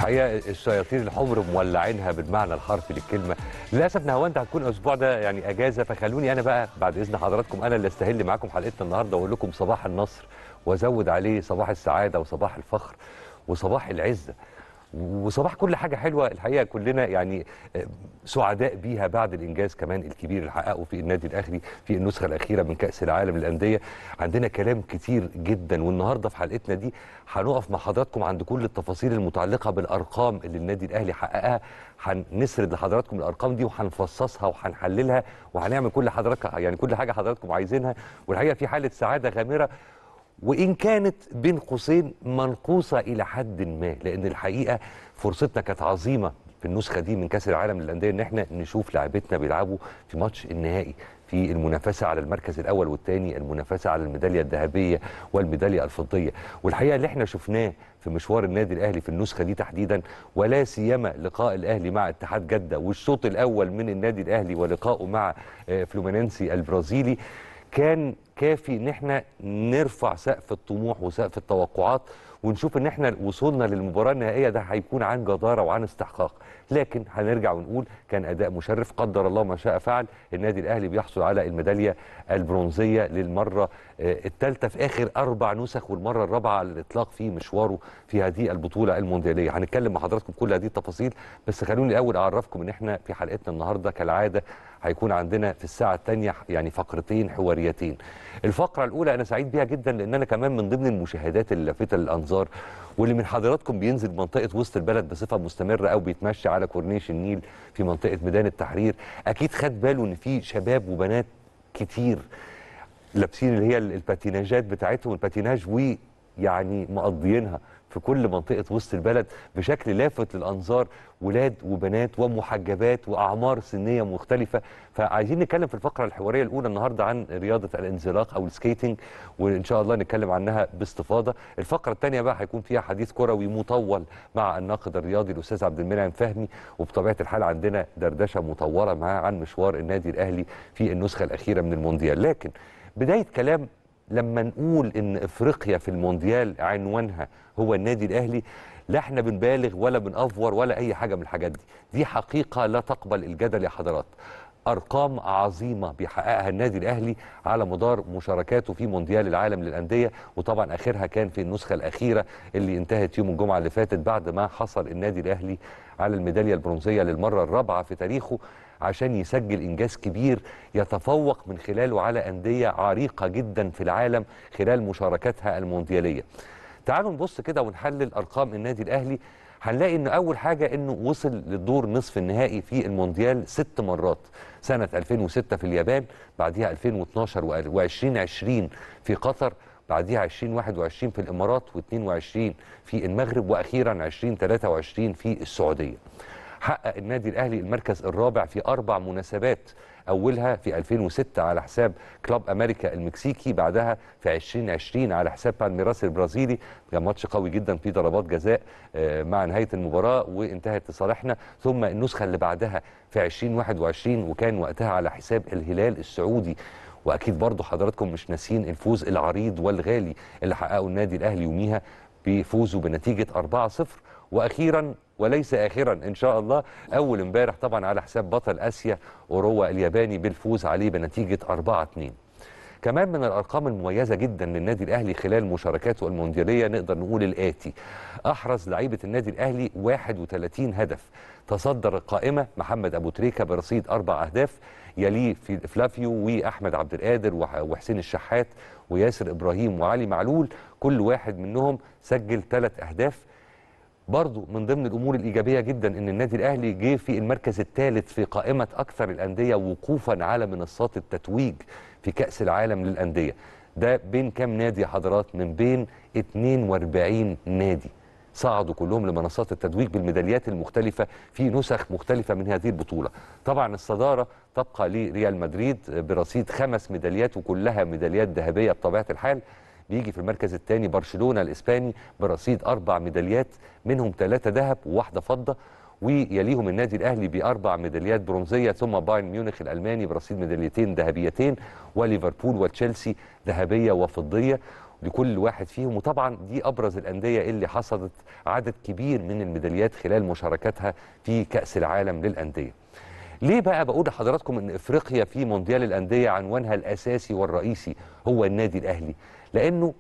الحقيقه الشياطين الحمر مولعينها بالمعنى الحرفي للكلمه للاسف نهاوند هتكون الاسبوع ده يعني اجازه فخلوني انا بقى بعد اذن حضراتكم انا اللي استهل معاكم حلقتنا النهارده واقول لكم صباح النصر وازود عليه صباح السعاده وصباح الفخر وصباح العزه وصباح كل حاجه حلوه الحقيقه كلنا يعني سعداء بيها بعد الانجاز كمان الكبير اللي حققه في النادي الاهلي في النسخه الاخيره من كاس العالم للانديه عندنا كلام كتير جدا والنهارده في حلقتنا دي هنقف مع حضراتكم عند كل التفاصيل المتعلقه بالارقام اللي النادي الاهلي حققها هنسرد لحضراتكم الارقام دي وهنفصصها وهنحللها وهنعمل كل حضرتك يعني كل حاجه حضراتكم عايزينها والحقيقه في حاله سعاده غامره وإن كانت بين قوسين منقوصة إلى حد ما لأن الحقيقة فرصتنا كانت عظيمة في النسخة دي من كأس العالم للأندية إن إحنا نشوف لاعبتنا بيلعبوا في ماتش النهائي في المنافسة على المركز الأول والثاني المنافسة على الميدالية الذهبية والميدالية الفضية والحقيقة اللي إحنا شفناه في مشوار النادي الأهلي في النسخة دي تحديدا ولا سيما لقاء الأهلي مع اتحاد جدة والشوط الأول من النادي الأهلي ولقائه مع فلومينينسي البرازيلي كان كافي ان احنا نرفع سقف الطموح وسقف التوقعات ونشوف ان احنا وصولنا للمباراه النهائيه ده هيكون عن جداره وعن استحقاق لكن هنرجع ونقول كان اداء مشرف قدر الله ما شاء فعل النادي الاهلي بيحصل على الميداليه البرونزيه للمره الثالثه في اخر اربع نسخ والمره الرابعه على الاطلاق في مشواره في هذه البطوله الموندياليه هنتكلم مع حضراتكم كل هذه التفاصيل بس خلوني الاول اعرفكم ان احنا في حلقتنا النهارده كالعاده هيكون عندنا في الساعه الثانيه يعني فقرتين حواريتين الفقره الاولى انا سعيد بيها جدا لان انا كمان من ضمن المشاهدات اللافته للانظار واللي من حضراتكم بينزل منطقه وسط البلد بصفه مستمره او بيتمشى على كورنيش النيل في منطقه ميدان التحرير اكيد خد باله ان في شباب وبنات كتير لابسين اللي هي الباتيناجات بتاعتهم الباتيناج ويعني مقضيينها في كل منطقة وسط البلد بشكل لافت للأنظار ولاد وبنات ومحجبات وأعمار سنية مختلفة فعايزين نتكلم في الفقرة الحوارية الأولى النهاردة عن رياضة الانزلاق أو السكيتنج وإن شاء الله نتكلم عنها باستفاضة الفقرة الثانية بقى هيكون فيها حديث كروي مطول مع الناقد الرياضي الأستاذ عبد المنعم فهمي وبطبيعة الحال عندنا دردشة مطولة معاه عن مشوار النادي الأهلي في النسخة الأخيرة من المونديال لكن بداية كلام لما نقول ان افريقيا في المونديال عنوانها هو النادي الاهلي لا احنا بنبالغ ولا بنأفور ولا اي حاجه من الحاجات دي دي حقيقه لا تقبل الجدل يا حضرات ارقام عظيمه بيحققها النادي الاهلي على مدار مشاركاته في مونديال العالم للانديه وطبعا اخرها كان في النسخه الاخيره اللي انتهت يوم الجمعه اللي فاتت بعد ما حصل النادي الاهلي على الميداليه البرونزيه للمره الرابعه في تاريخه عشان يسجل انجاز كبير يتفوق من خلاله على انديه عريقه جدا في العالم خلال مشاركاتها الموندياليه. تعالوا نبص كده ونحلل ارقام النادي الاهلي هنلاقي ان اول حاجه انه وصل للدور نصف النهائي في المونديال ست مرات سنه 2006 في اليابان بعديها 2012 و2020 في قطر بعديها 2021 في الامارات و22 في المغرب واخيرا 2023 في السعوديه. حقق النادي الاهلي المركز الرابع في اربع مناسبات اولها في 2006 على حساب كلوب امريكا المكسيكي بعدها في 2020 على حساب بالميراس البرازيلي كان ماتش قوي جدا في ضربات جزاء مع نهايه المباراه وانتهت لصالحنا ثم النسخه اللي بعدها في 2021 وكان وقتها على حساب الهلال السعودي واكيد برضو حضراتكم مش ناسيين الفوز العريض والغالي اللي حققه النادي الاهلي يوميها بفوزه بنتيجه 4-0 واخيرا وليس اخرا ان شاء الله اول امبارح طبعا على حساب بطل اسيا اوروا الياباني بالفوز عليه بنتيجه 4 2 كمان من الارقام المميزه جدا للنادي الاهلي خلال مشاركاته الموندياليه نقدر نقول الاتي احرز لعيبه النادي الاهلي 31 هدف تصدر القائمه محمد ابو تريكه برصيد اربع اهداف يليه في فلافيو واحمد عبد القادر وحسين الشحات وياسر ابراهيم وعلي معلول كل واحد منهم سجل ثلاث اهداف برضو من ضمن الامور الايجابيه جدا ان النادي الاهلي جه في المركز الثالث في قائمه اكثر الانديه وقوفا على منصات التتويج في كاس العالم للانديه ده بين كام نادي يا حضرات من بين 42 نادي صعدوا كلهم لمنصات التتويج بالميداليات المختلفة في نسخ مختلفة من هذه البطولة طبعا الصدارة تبقى لريال مدريد برصيد خمس ميداليات وكلها ميداليات ذهبية بطبيعة الحال بيجي في المركز الثاني برشلونه الاسباني برصيد اربع ميداليات منهم ثلاثه ذهب وواحده فضه ويليهم النادي الاهلي باربع ميداليات برونزيه ثم بايرن ميونخ الالماني برصيد ميداليتين ذهبيتين وليفربول وتشيلسي ذهبيه وفضيه لكل واحد فيهم وطبعا دي ابرز الانديه اللي حصدت عدد كبير من الميداليات خلال مشاركتها في كاس العالم للانديه ليه بقى بقول لحضراتكم ان افريقيا في مونديال الانديه عنوانها الاساسي والرئيسي هو النادي الاهلي لانه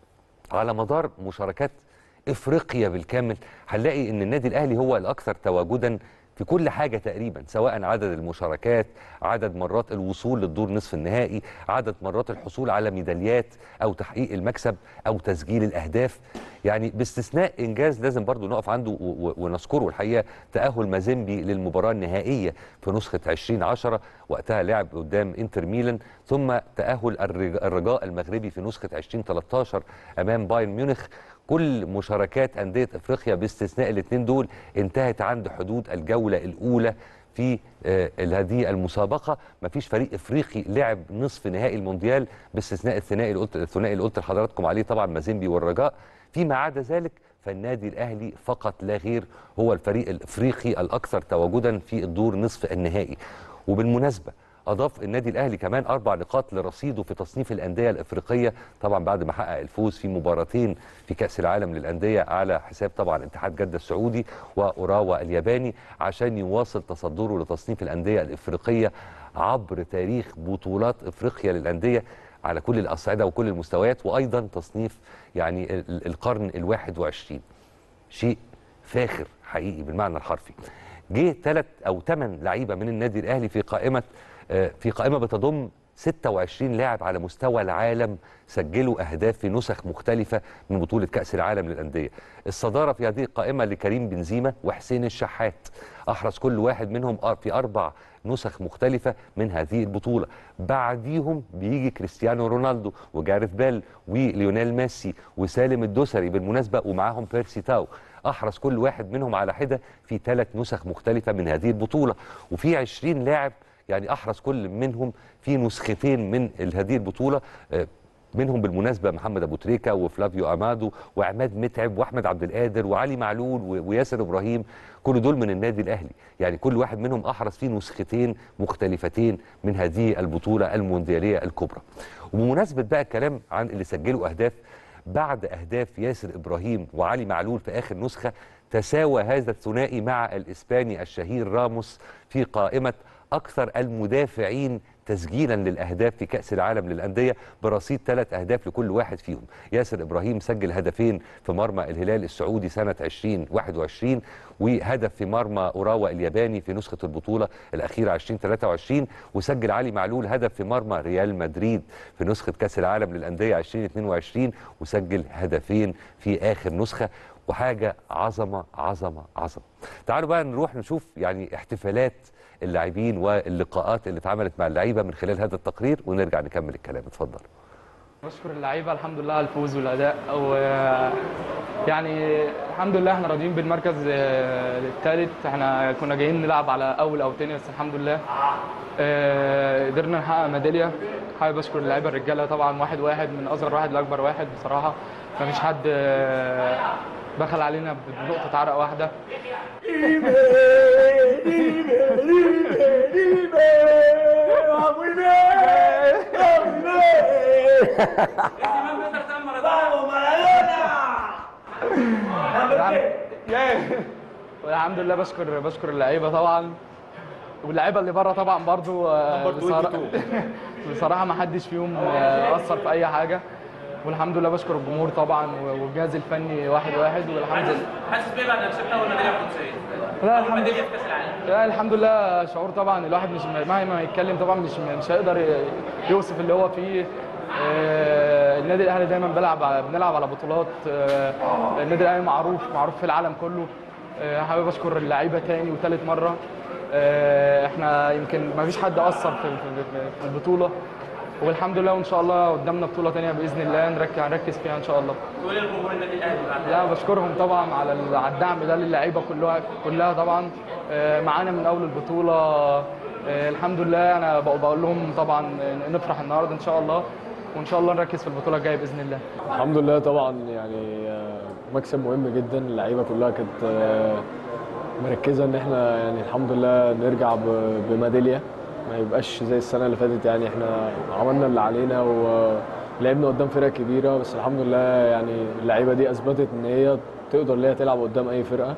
على مدار مشاركات افريقيا بالكامل هنلاقي ان النادي الاهلي هو الاكثر تواجدا في كل حاجه تقريبا سواء عدد المشاركات عدد مرات الوصول للدور نصف النهائي عدد مرات الحصول على ميداليات او تحقيق المكسب او تسجيل الاهداف يعني باستثناء انجاز لازم برضو نقف عنده و- و- ونذكره الحقيقه تاهل مازيمبي للمباراه النهائيه في نسخه 2010 وقتها لعب قدام انتر ميلان ثم تاهل الرج- الرجاء المغربي في نسخه 2013 امام بايرن ميونخ كل مشاركات أندية أفريقيا باستثناء الاثنين دول انتهت عند حدود الجولة الأولى في آه، هذه المسابقة مفيش فريق إفريقي لعب نصف نهائي المونديال باستثناء الثنائي اللي قلت الثنائي اللي قلت لحضراتكم عليه طبعا مازيمبي والرجاء فيما عدا ذلك فالنادي الأهلي فقط لا غير هو الفريق الإفريقي الأكثر تواجدا في الدور نصف النهائي وبالمناسبة اضاف النادي الاهلي كمان اربع نقاط لرصيده في تصنيف الانديه الافريقيه طبعا بعد ما حقق الفوز في مباراتين في كاس العالم للانديه على حساب طبعا اتحاد جده السعودي واوراوا الياباني عشان يواصل تصدره لتصنيف الانديه الافريقيه عبر تاريخ بطولات افريقيا للانديه على كل الاصعده وكل المستويات وايضا تصنيف يعني ال- القرن الواحد وعشرين شيء فاخر حقيقي بالمعنى الحرفي جه ثلاث او ثمان لعيبه من النادي الاهلي في قائمه آه، في قائمه بتضم 26 لاعب على مستوى العالم سجلوا اهداف في نسخ مختلفه من بطوله كاس العالم للانديه الصداره في هذه القائمه لكريم بنزيما وحسين الشحات احرز كل واحد منهم أر- في اربع نسخ مختلفه من هذه البطوله بعديهم بيجي كريستيانو رونالدو وجاريث بيل وليونيل ميسي وسالم الدوسري بالمناسبه ومعاهم بيرسي تاو احرز كل واحد منهم على حده في ثلاث نسخ مختلفه من هذه البطوله وفي 20 لاعب يعني احرز كل منهم في نسختين من ال- هذه البطوله آه، منهم بالمناسبه محمد ابو تريكه وفلافيو امادو وعماد متعب واحمد عبد القادر وعلي معلول و- وياسر ابراهيم كل دول من النادي الاهلي يعني كل واحد منهم احرز في نسختين مختلفتين من هذه البطوله الموندياليه الكبرى وبمناسبه بقى الكلام عن اللي سجلوا اهداف بعد اهداف ياسر ابراهيم وعلي معلول في اخر نسخه تساوى هذا الثنائي مع الاسباني الشهير راموس في قائمه اكثر المدافعين تسجيلا للاهداف في كاس العالم للانديه برصيد ثلاث اهداف لكل واحد فيهم ياسر ابراهيم سجل هدفين في مرمى الهلال السعودي سنه 2021 وهدف في مرمى اوراوا الياباني في نسخه البطوله الاخيره 2023 وسجل علي معلول هدف في مرمى ريال مدريد في نسخه كاس العالم للانديه 2022 وسجل هدفين في اخر نسخه وحاجه عظمه عظمه عظمه تعالوا بقى نروح نشوف يعني احتفالات اللاعبين واللقاءات اللي اتعملت مع اللعيبه من خلال هذا التقرير ونرجع نكمل الكلام اتفضل بشكر اللعيبه الحمد لله على الفوز والاداء و يعني الحمد لله احنا راضيين بالمركز آه، الثالث احنا كنا جايين نلعب على اول او تاني بس الحمد لله آه، قدرنا نحقق ميداليه حابب اشكر اللعيبه الرجاله طبعا واحد واحد من اصغر واحد لاكبر واحد بصراحه ما فيش حد آه، بخل علينا بنقطه عرق واحده والحمد لله بشكر بشكر اللعيبه طبعا واللعيبه اللي بره طبعا برضو آه، بصراحه بصراحه ما حدش فيهم آه، اثر في اي حاجه والحمد لله بشكر الجمهور طبعا والجهاز الفني واحد واحد والحمد لله حاسس بيه بعد ما كسبنا اول ميداليه فرنسيه؟ لا اول الحمد ميداليه لله في كاس العالم لا الحمد لله شعور طبعا الواحد مش مهما يتكلم طبعا مش مش هيقدر ي- يوصف اللي هو فيه آه، النادي الاهلي دايما بيلعب على- بنلعب على بطولات آه، النادي الاهلي معروف معروف في العالم كله آه، حابب اشكر اللعيبه تاني وتالت مره آه، احنا يمكن ما فيش حد اثر في في- في البطوله والحمد لله وان شاء الله قدامنا بطوله تانيه باذن الله نركز هنركز فيها ان شاء الله تقول للجمهور النادي الاهلي بعد لا بشكرهم طبعا على ال- على الدعم ده للعيبه كلها كلها طبعا آه، معانا من اول البطوله آه، الحمد لله انا بقول بقول لهم طبعا نفرح النهارده ان شاء الله وان شاء الله نركز في البطوله الجايه باذن الله الحمد لله طبعا يعني آه، مكسب مهم جدا اللعيبه كلها كانت آه، مركزه ان احنا يعني الحمد لله نرجع ب- بميداليه ما يبقاش زي السنه اللي فاتت يعني احنا عملنا اللي علينا و- لعبنا قدام فرق كبيره بس الحمد لله يعني اللعيبه دي اثبتت ان هي تقدر ان هي تلعب قدام اي فرقه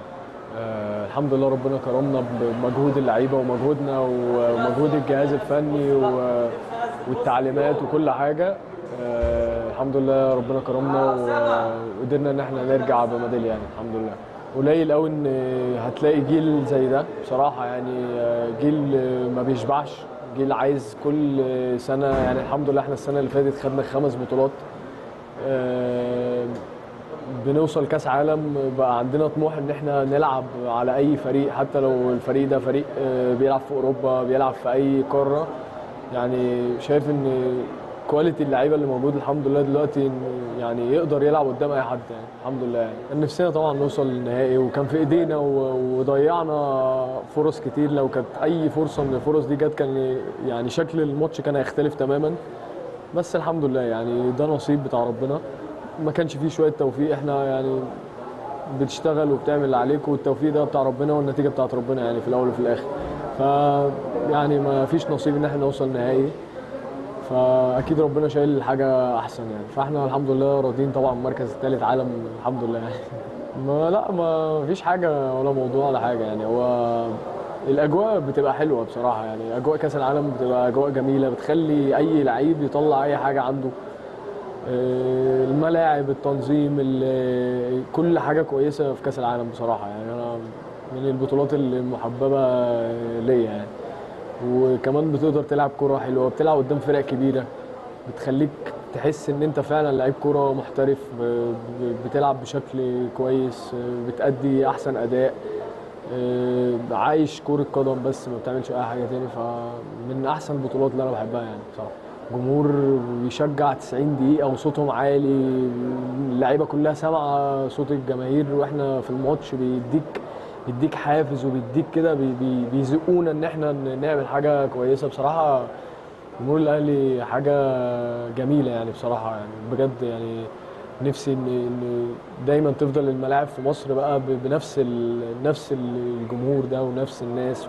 آه الحمد لله ربنا كرمنا بمجهود اللعيبه ومجهودنا ومجهود الجهاز الفني و- والتعليمات وكل حاجه آه الحمد لله ربنا كرمنا وقدرنا ان احنا نرجع بميداليه يعني الحمد لله قليل قوي ان هتلاقي جيل زي ده بصراحه يعني آه، جيل آه، ما بيشبعش جيل عايز كل سنه يعني الحمد لله احنا السنه اللي فاتت خدنا خمس بطولات آه، بنوصل كاس عالم بقى عندنا طموح ان احنا نلعب على اي فريق حتى لو الفريق ده فريق آه، بيلعب في اوروبا بيلعب في اي قاره يعني شايف ان كواليتي اللعيبه اللي موجود الحمد لله دلوقتي إن يعني يقدر يلعب قدام اي حد يعني الحمد لله يعني كان نفسنا طبعا نوصل للنهائي وكان في ايدينا و- وضيعنا فرص كتير لو كانت اي فرصه من الفرص دي جت كان يعني شكل الماتش كان هيختلف تماما بس الحمد لله يعني ده نصيب بتاع ربنا ما كانش فيه شويه توفيق احنا يعني بتشتغل وبتعمل اللي عليك والتوفيق ده بتاع ربنا والنتيجه بتاعت ربنا يعني في الاول وفي الاخر ف يعني ما فيش نصيب ان احنا نوصل نهائي فاكيد ربنا شايل حاجه احسن يعني فاحنا الحمد لله راضيين طبعا المركز الثالث عالم الحمد لله يعني ما لا ما فيش حاجه ولا موضوع ولا حاجه يعني هو الاجواء بتبقى حلوه بصراحه يعني اجواء كاس العالم بتبقى اجواء جميله بتخلي اي لعيب يطلع اي حاجه عنده آه، الملاعب التنظيم ال- كل حاجه كويسه في كاس العالم بصراحه يعني انا من البطولات المحببه ليا يعني وكمان بتقدر تلعب كرة حلوة بتلعب قدام فرق كبيرة بتخليك تحس ان انت فعلا لعيب كرة محترف ب- ب- بتلعب بشكل كويس بتأدي احسن اداء آه، عايش كرة قدم بس ما بتعملش اي حاجة تاني فمن احسن البطولات اللي انا بحبها يعني بصراحة جمهور بيشجع 90 دقيقة وصوتهم عالي اللعيبة كلها سامعة صوت الجماهير واحنا في الماتش بيديك بيديك حافز وبيديك كده بي- بي- بيزقونا ان احنا ن- نعمل حاجة كويسة بصراحة جمهور الاهلي حاجة جميلة يعني بصراحة يعني بجد يعني نفسي ان ان دايما تفضل الملاعب في مصر بقى ب- بنفس ال... نفس الجمهور ده ونفس الناس و...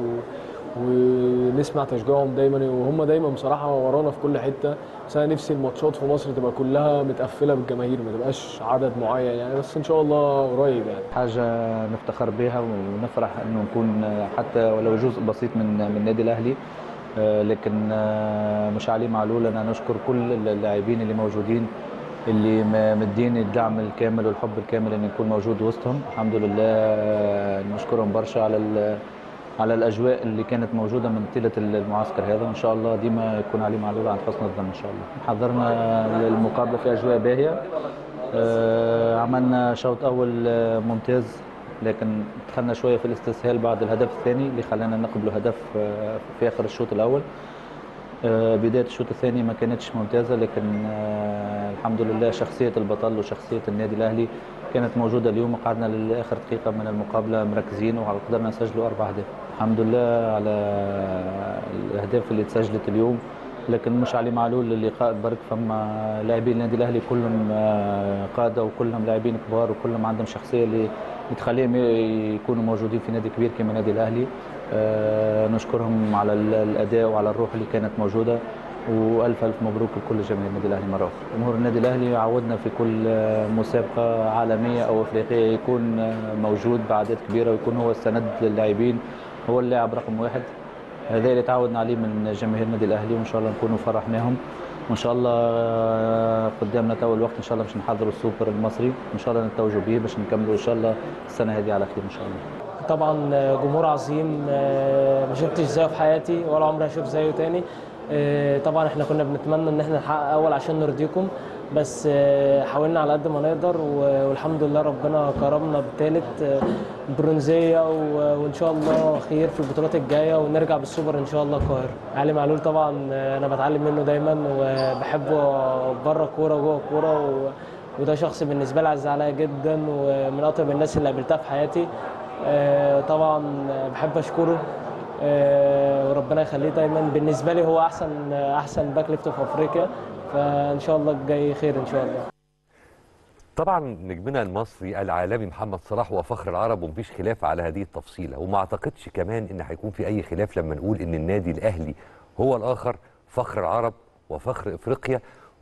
ونسمع تشجيعهم دايما وهم دايما بصراحه ورانا في كل حته بس انا نفسي الماتشات في مصر تبقى كلها متقفله بالجماهير ما تبقاش عدد معين يعني بس ان شاء الله قريب يعني حاجة نفتخر بها ونفرح انه نكون حتى ولو جزء بسيط من من النادي الاهلي آه، لكن آه، مش علي معلول انا نشكر كل اللاعبين اللي موجودين اللي م- مدين الدعم الكامل والحب الكامل ان يكون موجود وسطهم الحمد لله آه، نشكرهم برشا على ال- على الاجواء اللي كانت موجوده من طيله المعسكر هذا وان شاء الله ديما يكون علي معلول عند حسن الظن ان شاء الله حضرنا المقابله في اجواء باهيه آه، عملنا شوط اول آه، ممتاز لكن دخلنا شويه في الاستسهال بعد الهدف الثاني اللي خلانا نقبل هدف آه، في اخر الشوط الاول آه، بدايه الشوط الثاني ما كانتش ممتازه لكن آه، الحمد لله شخصيه البطل وشخصيه النادي الاهلي كانت موجوده اليوم وقعدنا لاخر دقيقه من المقابله مركزين وقدرنا نسجلوا اربع اهداف الحمد لله على الاهداف اللي تسجلت اليوم لكن مش علي معلول اللي قائد برك فما لاعبين النادي الاهلي كلهم آه، قاده وكلهم لاعبين كبار وكلهم عندهم شخصيه اللي بتخليهم يكونوا موجودين في نادي كبير كما النادي الاهلي آه، نشكرهم على ال- الاداء وعلى الروح اللي كانت موجوده والف الف مبروك لكل جماهير النادي الاهلي مره اخرى. جمهور النادي الاهلي عودنا في كل آه، مسابقه عالميه او افريقيه يكون آه، موجود باعداد كبيره ويكون هو السند للاعبين هو اللاعب رقم واحد هذا اللي تعودنا عليه من جماهير النادي الاهلي وان شاء الله نكونوا فرحناهم وان شاء الله آه، قدامنا تو الوقت ان شاء الله باش نحضروا السوبر المصري ان شاء الله نتوجوا به باش نكملوا ان شاء الله السنه هذه على خير ان شاء الله طبعا جمهور عظيم آه، ما شفتش زيه في حياتي ولا عمري هشوف زيه تاني آه، طبعا احنا كنا بنتمنى ان احنا نحقق اول عشان نرضيكم بس آه، حاولنا على قد ما نقدر و- والحمد لله ربنا كرمنا بالثالث برونزيه و- وان شاء الله خير في البطولات الجايه ونرجع بالسوبر ان شاء الله القاهره علي معلول طبعا آه، انا بتعلم منه دايما وبحبه بره الكوره وجوه الكوره و- وده شخص بالنسبه لي عزيز عليا جدا ومن اطيب الناس اللي قابلتها في حياتي آه، طبعا بحب اشكره آه، وربنا يخليه دايما بالنسبه لي هو احسن احسن باك ليفت في افريقيا فان شاء الله الجاي خير ان شاء الله طبعا نجمنا المصري العالمي محمد صلاح هو فخر العرب ومفيش خلاف على هذه التفصيله وما اعتقدش كمان ان هيكون في اي خلاف لما نقول ان النادي الاهلي هو الاخر فخر العرب وفخر افريقيا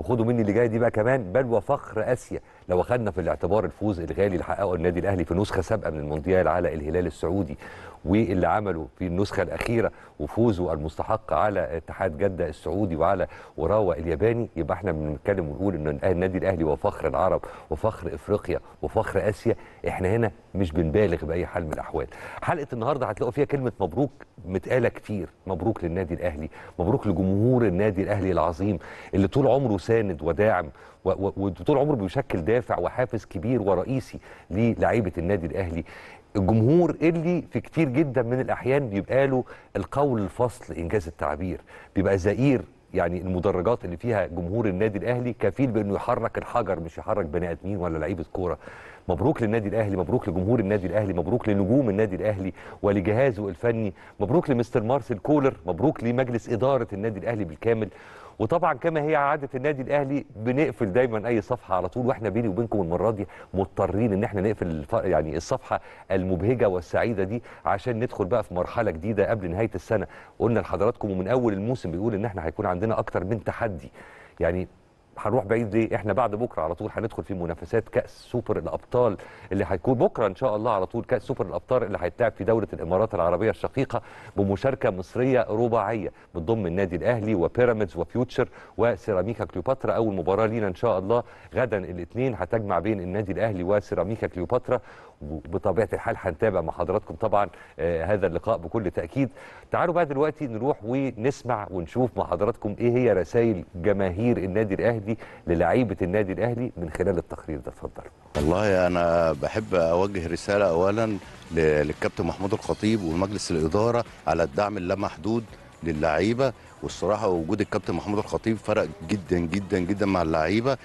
وخدوا مني اللي جايه دي بقى كمان بل وفخر اسيا لو اخذنا في الاعتبار الفوز الغالي اللي حققه النادي الاهلي في نسخه سابقه من المونديال على الهلال السعودي واللي عمله في النسخه الاخيره وفوزه المستحق على اتحاد جده السعودي وعلى وراوا الياباني يبقى احنا بنتكلم ونقول ان النادي الاهلي وفخر العرب وفخر افريقيا وفخر اسيا احنا هنا مش بنبالغ باي حال من الاحوال حلقه النهارده هتلاقوا فيها كلمه مبروك متقاله كتير مبروك للنادي الاهلي مبروك لجمهور النادي الاهلي العظيم اللي طول عمره ساند وداعم و- و- وطول عمره بيشكل دافع وحافز كبير ورئيسي للاعيبه النادي الاهلي الجمهور اللي في كتير جدا من الاحيان بيبقى له القول الفصل انجاز التعبير بيبقى زئير يعني المدرجات اللي فيها جمهور النادي الاهلي كفيل بانه يحرك الحجر مش يحرك بني ادمين ولا لعيبه كوره مبروك للنادي الاهلي مبروك لجمهور النادي الاهلي مبروك لنجوم النادي الاهلي ولجهازه الفني مبروك لمستر مارسيل كولر مبروك لمجلس اداره النادي الاهلي بالكامل وطبعا كما هي عاده النادي الاهلي بنقفل دايما اي صفحه على طول واحنا بيني وبينكم المره دي مضطرين ان احنا نقفل الف... يعني الصفحه المبهجه والسعيده دي عشان ندخل بقى في مرحله جديده قبل نهايه السنه قلنا لحضراتكم ومن اول الموسم بيقول ان احنا هيكون عندنا اكتر من تحدي يعني هنروح بعيد ليه؟ احنا بعد بكره على طول هندخل في منافسات كاس سوبر الابطال اللي هيكون بكره ان شاء الله على طول كاس سوبر الابطال اللي هيتلعب في دوله الامارات العربيه الشقيقه بمشاركه مصريه رباعيه بتضم النادي الاهلي وبيراميدز وفيوتشر وسيراميكا كليوباترا اول مباراه لينا ان شاء الله غدا الاثنين هتجمع بين النادي الاهلي وسيراميكا كليوباترا وبطبيعه الحال هنتابع مع حضراتكم طبعا آه هذا اللقاء بكل تاكيد تعالوا بقى دلوقتي نروح ونسمع ونشوف مع حضراتكم ايه هي رسائل جماهير النادي الاهلي للعيبه النادي الاهلي من خلال التقرير ده اتفضل والله انا بحب اوجه رساله اولا ل- للكابتن محمود الخطيب ومجلس الاداره على الدعم اللامحدود للعيبه والصراحه وجود الكابتن محمود الخطيب فرق جدا جدا جدا مع اللعيبه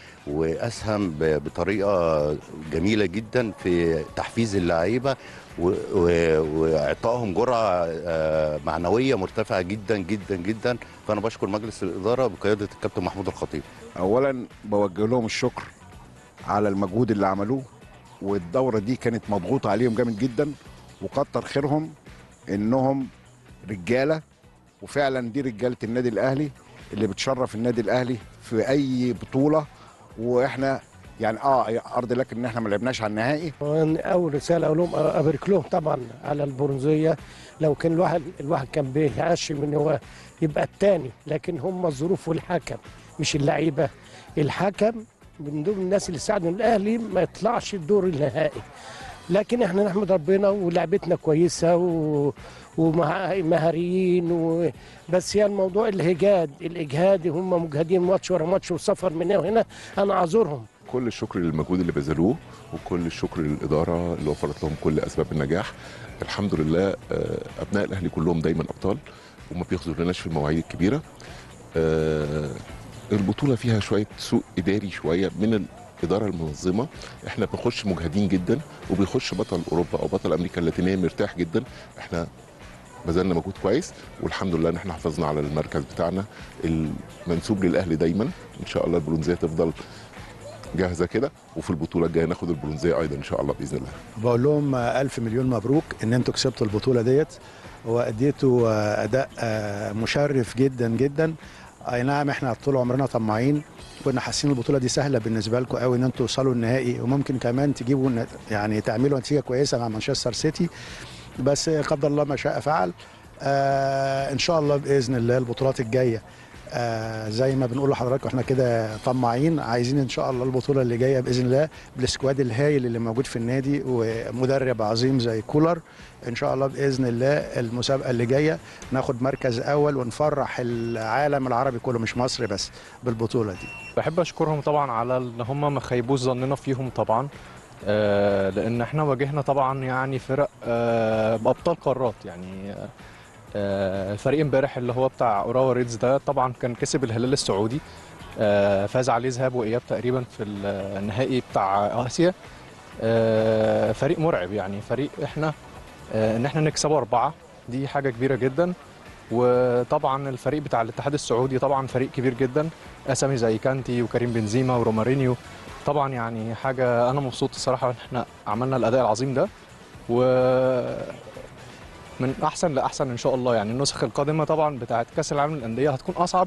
واسهم ب- بطريقه جميله جدا في تحفيز اللعيبه و- و- واعطائهم جرعه آه، معنويه مرتفعه جدا جدا جدا فانا بشكر مجلس الاداره بقياده الكابتن محمود الخطيب اولا بوجه لهم الشكر على المجهود اللي عملوه والدوره دي كانت مضغوطه عليهم جامد جدا وكتر خيرهم انهم رجاله وفعلا دي رجاله النادي الاهلي اللي بتشرف النادي الاهلي في اي بطوله واحنا يعني اه ارض لك ان احنا ما لعبناش على النهائي اول رساله اقول لهم ابارك لهم طبعا على البرونزيه لو كان الواحد الواحد كان بيعشم ان هو يبقى الثاني لكن هم الظروف والحكم مش اللعيبه الحكم من ضمن الناس اللي ساعدوا الاهلي ما يطلعش الدور النهائي لكن احنا نحمد ربنا ولعبتنا كويسه و... ومهاريين و... بس هي الموضوع الهجاد الاجهاد هم مجهدين ماتش ورا ماتش وسفر من هنا وهنا انا اعذرهم كل الشكر للمجهود اللي بذلوه وكل الشكر للاداره اللي وفرت لهم كل اسباب النجاح الحمد لله آه، ابناء الاهلي كلهم دايما ابطال وما بيخذلوناش في المواعيد الكبيره آه، البطوله فيها شويه سوء اداري شويه من الاداره المنظمه احنا بنخش مجهدين جدا وبيخش بطل اوروبا او بطل امريكا اللاتينيه مرتاح جدا احنا بذلنا مجهود كويس والحمد لله ان احنا حافظنا على المركز بتاعنا المنسوب للاهلي دايما ان شاء الله البرونزيه تفضل جاهزه كده وفي البطوله الجايه ناخد البرونزيه ايضا ان شاء الله باذن الله بقول لهم ألف مليون مبروك إن أنتوا كسبتوا البطولة ديت وأديتوا أداء آه، مشرف جدا جدا أي نعم إحنا طول عمرنا طماعين كنا حاسين البطولة دي سهلة بالنسبة لكم قوي إن أنتوا توصلوا النهائي وممكن كمان تجيبوا نت- يعني تعملوا نتيجة كويسة مع مانشستر سيتي بس قدر الله ما شاء فعل آه إن شاء الله بإذن الله البطولات الجاية آه زي ما بنقول لحضراتكم احنا كده طماعين عايزين ان شاء الله البطوله اللي جايه باذن الله بالسكواد الهايل اللي موجود في النادي ومدرب عظيم زي كولر ان شاء الله باذن الله المسابقه اللي جايه ناخد مركز اول ونفرح العالم العربي كله مش مصر بس بالبطوله دي بحب اشكرهم طبعا على ان هم ما خيبوش ظننا فيهم طبعا آه، لان احنا واجهنا طبعا يعني فرق آه، بابطال قارات يعني آه، آه، الفريق امبارح اللي هو بتاع اوراوا ريدز ده طبعا كان كسب الهلال السعودي آه، فاز عليه ذهاب واياب تقريبا في النهائي بتاع اسيا آه، فريق مرعب يعني فريق احنا آه، ان احنا نكسبه اربعه دي حاجه كبيره جدا وطبعا الفريق بتاع الاتحاد السعودي طبعا فريق كبير جدا اسامي زي كانتي وكريم بنزيما ورومارينيو طبعا يعني حاجه انا مبسوط الصراحه ان احنا عملنا الاداء العظيم ده و من احسن لاحسن ان شاء الله يعني النسخ القادمه طبعا بتاعه كاس العالم للانديه هتكون اصعب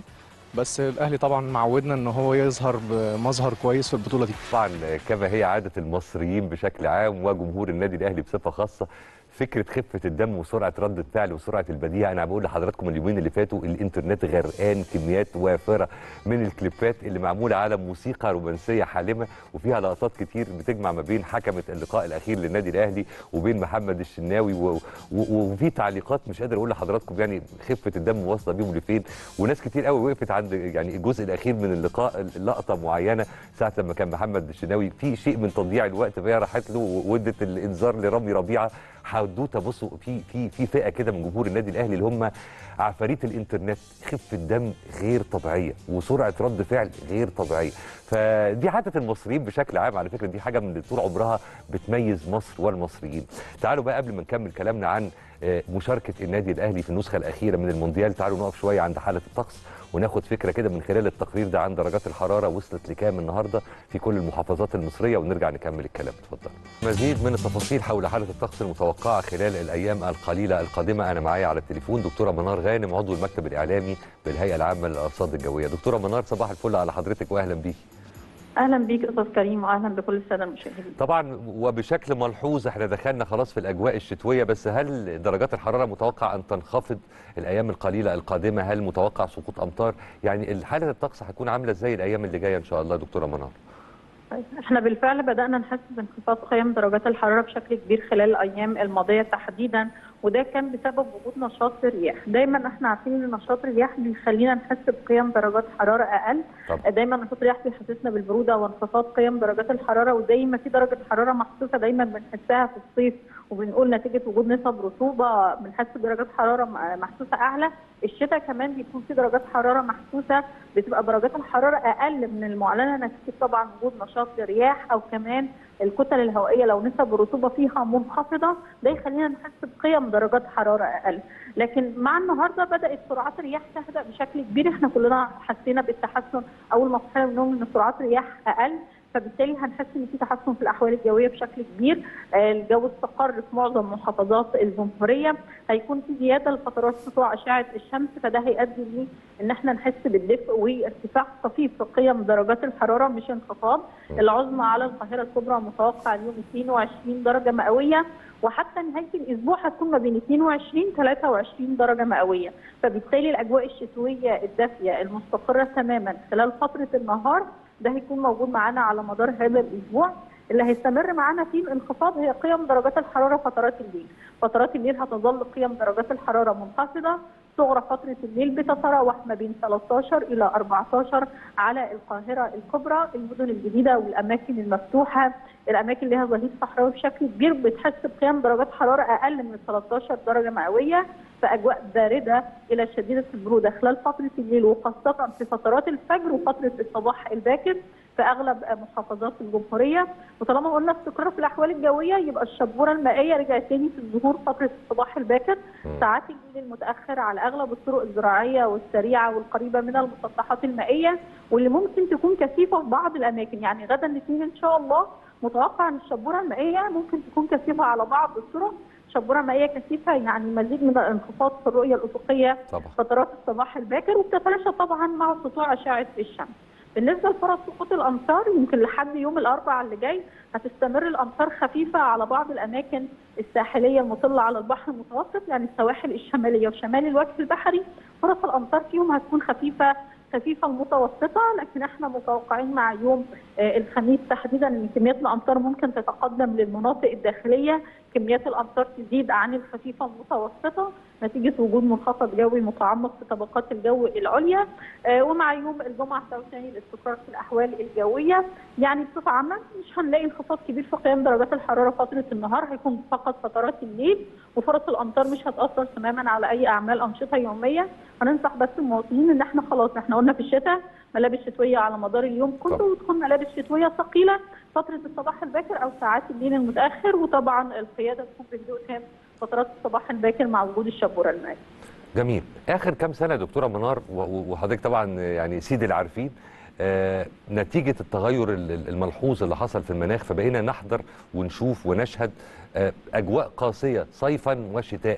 بس الاهلي طبعا معودنا ان هو يظهر بمظهر كويس في البطوله دي طبعا كما هي عاده المصريين بشكل عام وجمهور النادي الاهلي بصفه خاصه فكره خفه الدم وسرعه رد الفعل وسرعه البديهه انا بقول لحضراتكم اليومين اللي فاتوا الانترنت غرقان كميات وافره من الكليبات اللي معموله على موسيقى رومانسيه حالمه وفيها لقطات كتير بتجمع ما بين حكمه اللقاء الاخير للنادي الاهلي وبين محمد الشناوي و... و... وفي تعليقات مش قادر اقول لحضراتكم يعني خفه الدم واصله بيهم لفين وناس كتير قوي وقفت عند يعني الجزء الاخير من اللقاء لقطه معينه ساعه لما كان محمد الشناوي في شيء من تضييع الوقت فهي راحت له وادت الانذار لرامي ربيعه حدوته بصوا في في في فئه كده من جمهور النادي الاهلي اللي هم عفاريت الانترنت خفه دم غير طبيعيه وسرعه رد فعل غير طبيعيه فدي عاده المصريين بشكل عام على فكره دي حاجه من اللي طول عمرها بتميز مصر والمصريين تعالوا بقى قبل ما نكمل كلامنا عن آه، مشاركه النادي الاهلي في النسخه الاخيره من المونديال تعالوا نقف شويه عند حاله الطقس وناخد فكره كده من خلال التقرير ده عن درجات الحراره وصلت لكام النهارده في كل المحافظات المصريه ونرجع نكمل الكلام اتفضل مزيد من التفاصيل حول حاله الطقس المتوقعه خلال الايام القليله القادمه انا معايا على التليفون دكتوره منار غانم عضو المكتب الاعلامي بالهيئه العامه للارصاد الجويه دكتوره منار صباح الفل على حضرتك واهلا بيكي اهلا بيك استاذ كريم واهلا بكل الساده المشاهدين طبعا وبشكل ملحوظ احنا دخلنا خلاص في الاجواء الشتويه بس هل درجات الحراره متوقع ان تنخفض الايام القليله القادمه هل متوقع سقوط امطار يعني حاله الطقس هتكون عامله ازاي الايام اللي جايه ان شاء الله دكتوره منار طيب، احنا بالفعل بدانا نحس بانخفاض قيم درجات الحراره بشكل كبير خلال الايام الماضيه تحديدا وده كان بسبب وجود نشاط الرياح دايما احنا عارفين ان نشاط الرياح بيخلينا نحس بقيم درجات حراره اقل طبعا. دايما نشاط الرياح بيحسسنا بالبروده وانخفاض قيم درجات الحراره وزي ما في درجه حراره محسوسه دايما بنحسها في الصيف وبنقول نتيجه وجود نسب رطوبه بنحس بدرجات حراره م- محسوسه اعلى الشتاء كمان بيكون في درجات حراره محسوسه بتبقى درجات الحراره اقل من المعلنه نتيجه طبعا وجود نشاط الرياح او كمان الكتل الهوائيه لو نسب الرطوبه فيها منخفضه ده يخلينا نحس بقيم درجات حراره اقل لكن مع النهارده بدات سرعات الرياح تهدأ بشكل كبير احنا كلنا حسينا بالتحسن اول ما صحينا من النوم ان سرعات الرياح اقل فبالتالي هنحس ان في تحسن في الاحوال الجويه بشكل كبير آه، الجو استقر في معظم محافظات الجمهوريه هيكون في زياده لفترات سطوع اشعه الشمس فده هيؤدي ليه ان احنا نحس بالدفء وارتفاع طفيف في قيم درجات الحراره مش انخفاض العظمى على القاهره الكبرى متوقع اليوم 22 درجه مئويه وحتى نهايه الاسبوع هتكون ما بين 22 23 درجه مئويه فبالتالي الاجواء الشتويه الدافيه المستقره تماما خلال فتره النهار ده هيكون موجود معانا على مدار هذا الاسبوع اللي هيستمر معانا فيه الانخفاض هي قيم درجات الحراره فترات الليل فترات الليل هتظل قيم درجات الحراره منخفضه صغرى فتره الليل بتتراوح ما بين 13 الى 14 على القاهره الكبرى المدن الجديده والاماكن المفتوحه الاماكن اللي لها ظهير صحراوي بشكل كبير بتحس بقيم درجات حراره اقل من 13 درجه مئويه فاجواء بارده الى شديده البروده خلال فتره الليل وخاصه في فترات الفجر وفتره الصباح الباكر في اغلب محافظات الجمهوريه وطالما قلنا استقرار في الاحوال الجويه يبقى الشبوره المائيه رجعت تاني في الظهور فتره الصباح الباكر ساعات الليل المتاخر على اغلب الطرق الزراعيه والسريعه والقريبه من المسطحات المائيه واللي ممكن تكون كثيفه في بعض الاماكن يعني غدا الاثنين ان شاء الله متوقع ان الشبوره المائيه ممكن تكون كثيفه على بعض الطرق شبوره مائيه كثيفه يعني مزيد من الانخفاض في الرؤيه الافقيه طبعا. فترات الصباح الباكر وبتتلاشى طبعا مع سطوع اشعه الشمس بالنسبه لفرص سقوط الامطار يمكن لحد يوم الاربعاء اللي جاي هتستمر الامطار خفيفه على بعض الاماكن الساحليه المطله على البحر المتوسط يعني السواحل الشماليه وشمال الوجه البحري فرص الامطار فيهم هتكون خفيفه خفيفه المتوسطه لكن احنا متوقعين مع يوم آه، الخميس تحديدا ان كميات الامطار ممكن تتقدم للمناطق الداخليه كميات الامطار تزيد عن الخفيفه المتوسطه نتيجه وجود منخفض جوي متعمق في طبقات الجو العليا آه، ومع يوم الجمعه ثاني الاستقرار في الاحوال الجويه يعني بصفه عامه مش هنلاقي انخفاض كبير في قيم درجات الحراره فتره النهار هيكون فقط فترات الليل وفرص الامطار مش هتاثر تماما على اي اعمال انشطه يوميه هننصح بس المواطنين ان احنا خلاص احنا قلنا في الشتاء ملابس شتويه على مدار اليوم كله وتكون ملابس شتويه ثقيله فتره الصباح الباكر او ساعات الليل المتاخر وطبعا القياده تكون بهدوء تام فترات الصباح الباكر مع وجود الشبوره المائيه جميل اخر كام سنه يا دكتوره منار و- و- وحضرتك طبعا يعني سيد العارفين آه نتيجه التغير ال- ال- الملحوظ اللي حصل في المناخ فبقينا نحضر ونشوف ونشهد آه اجواء قاسيه صيفا وشتاء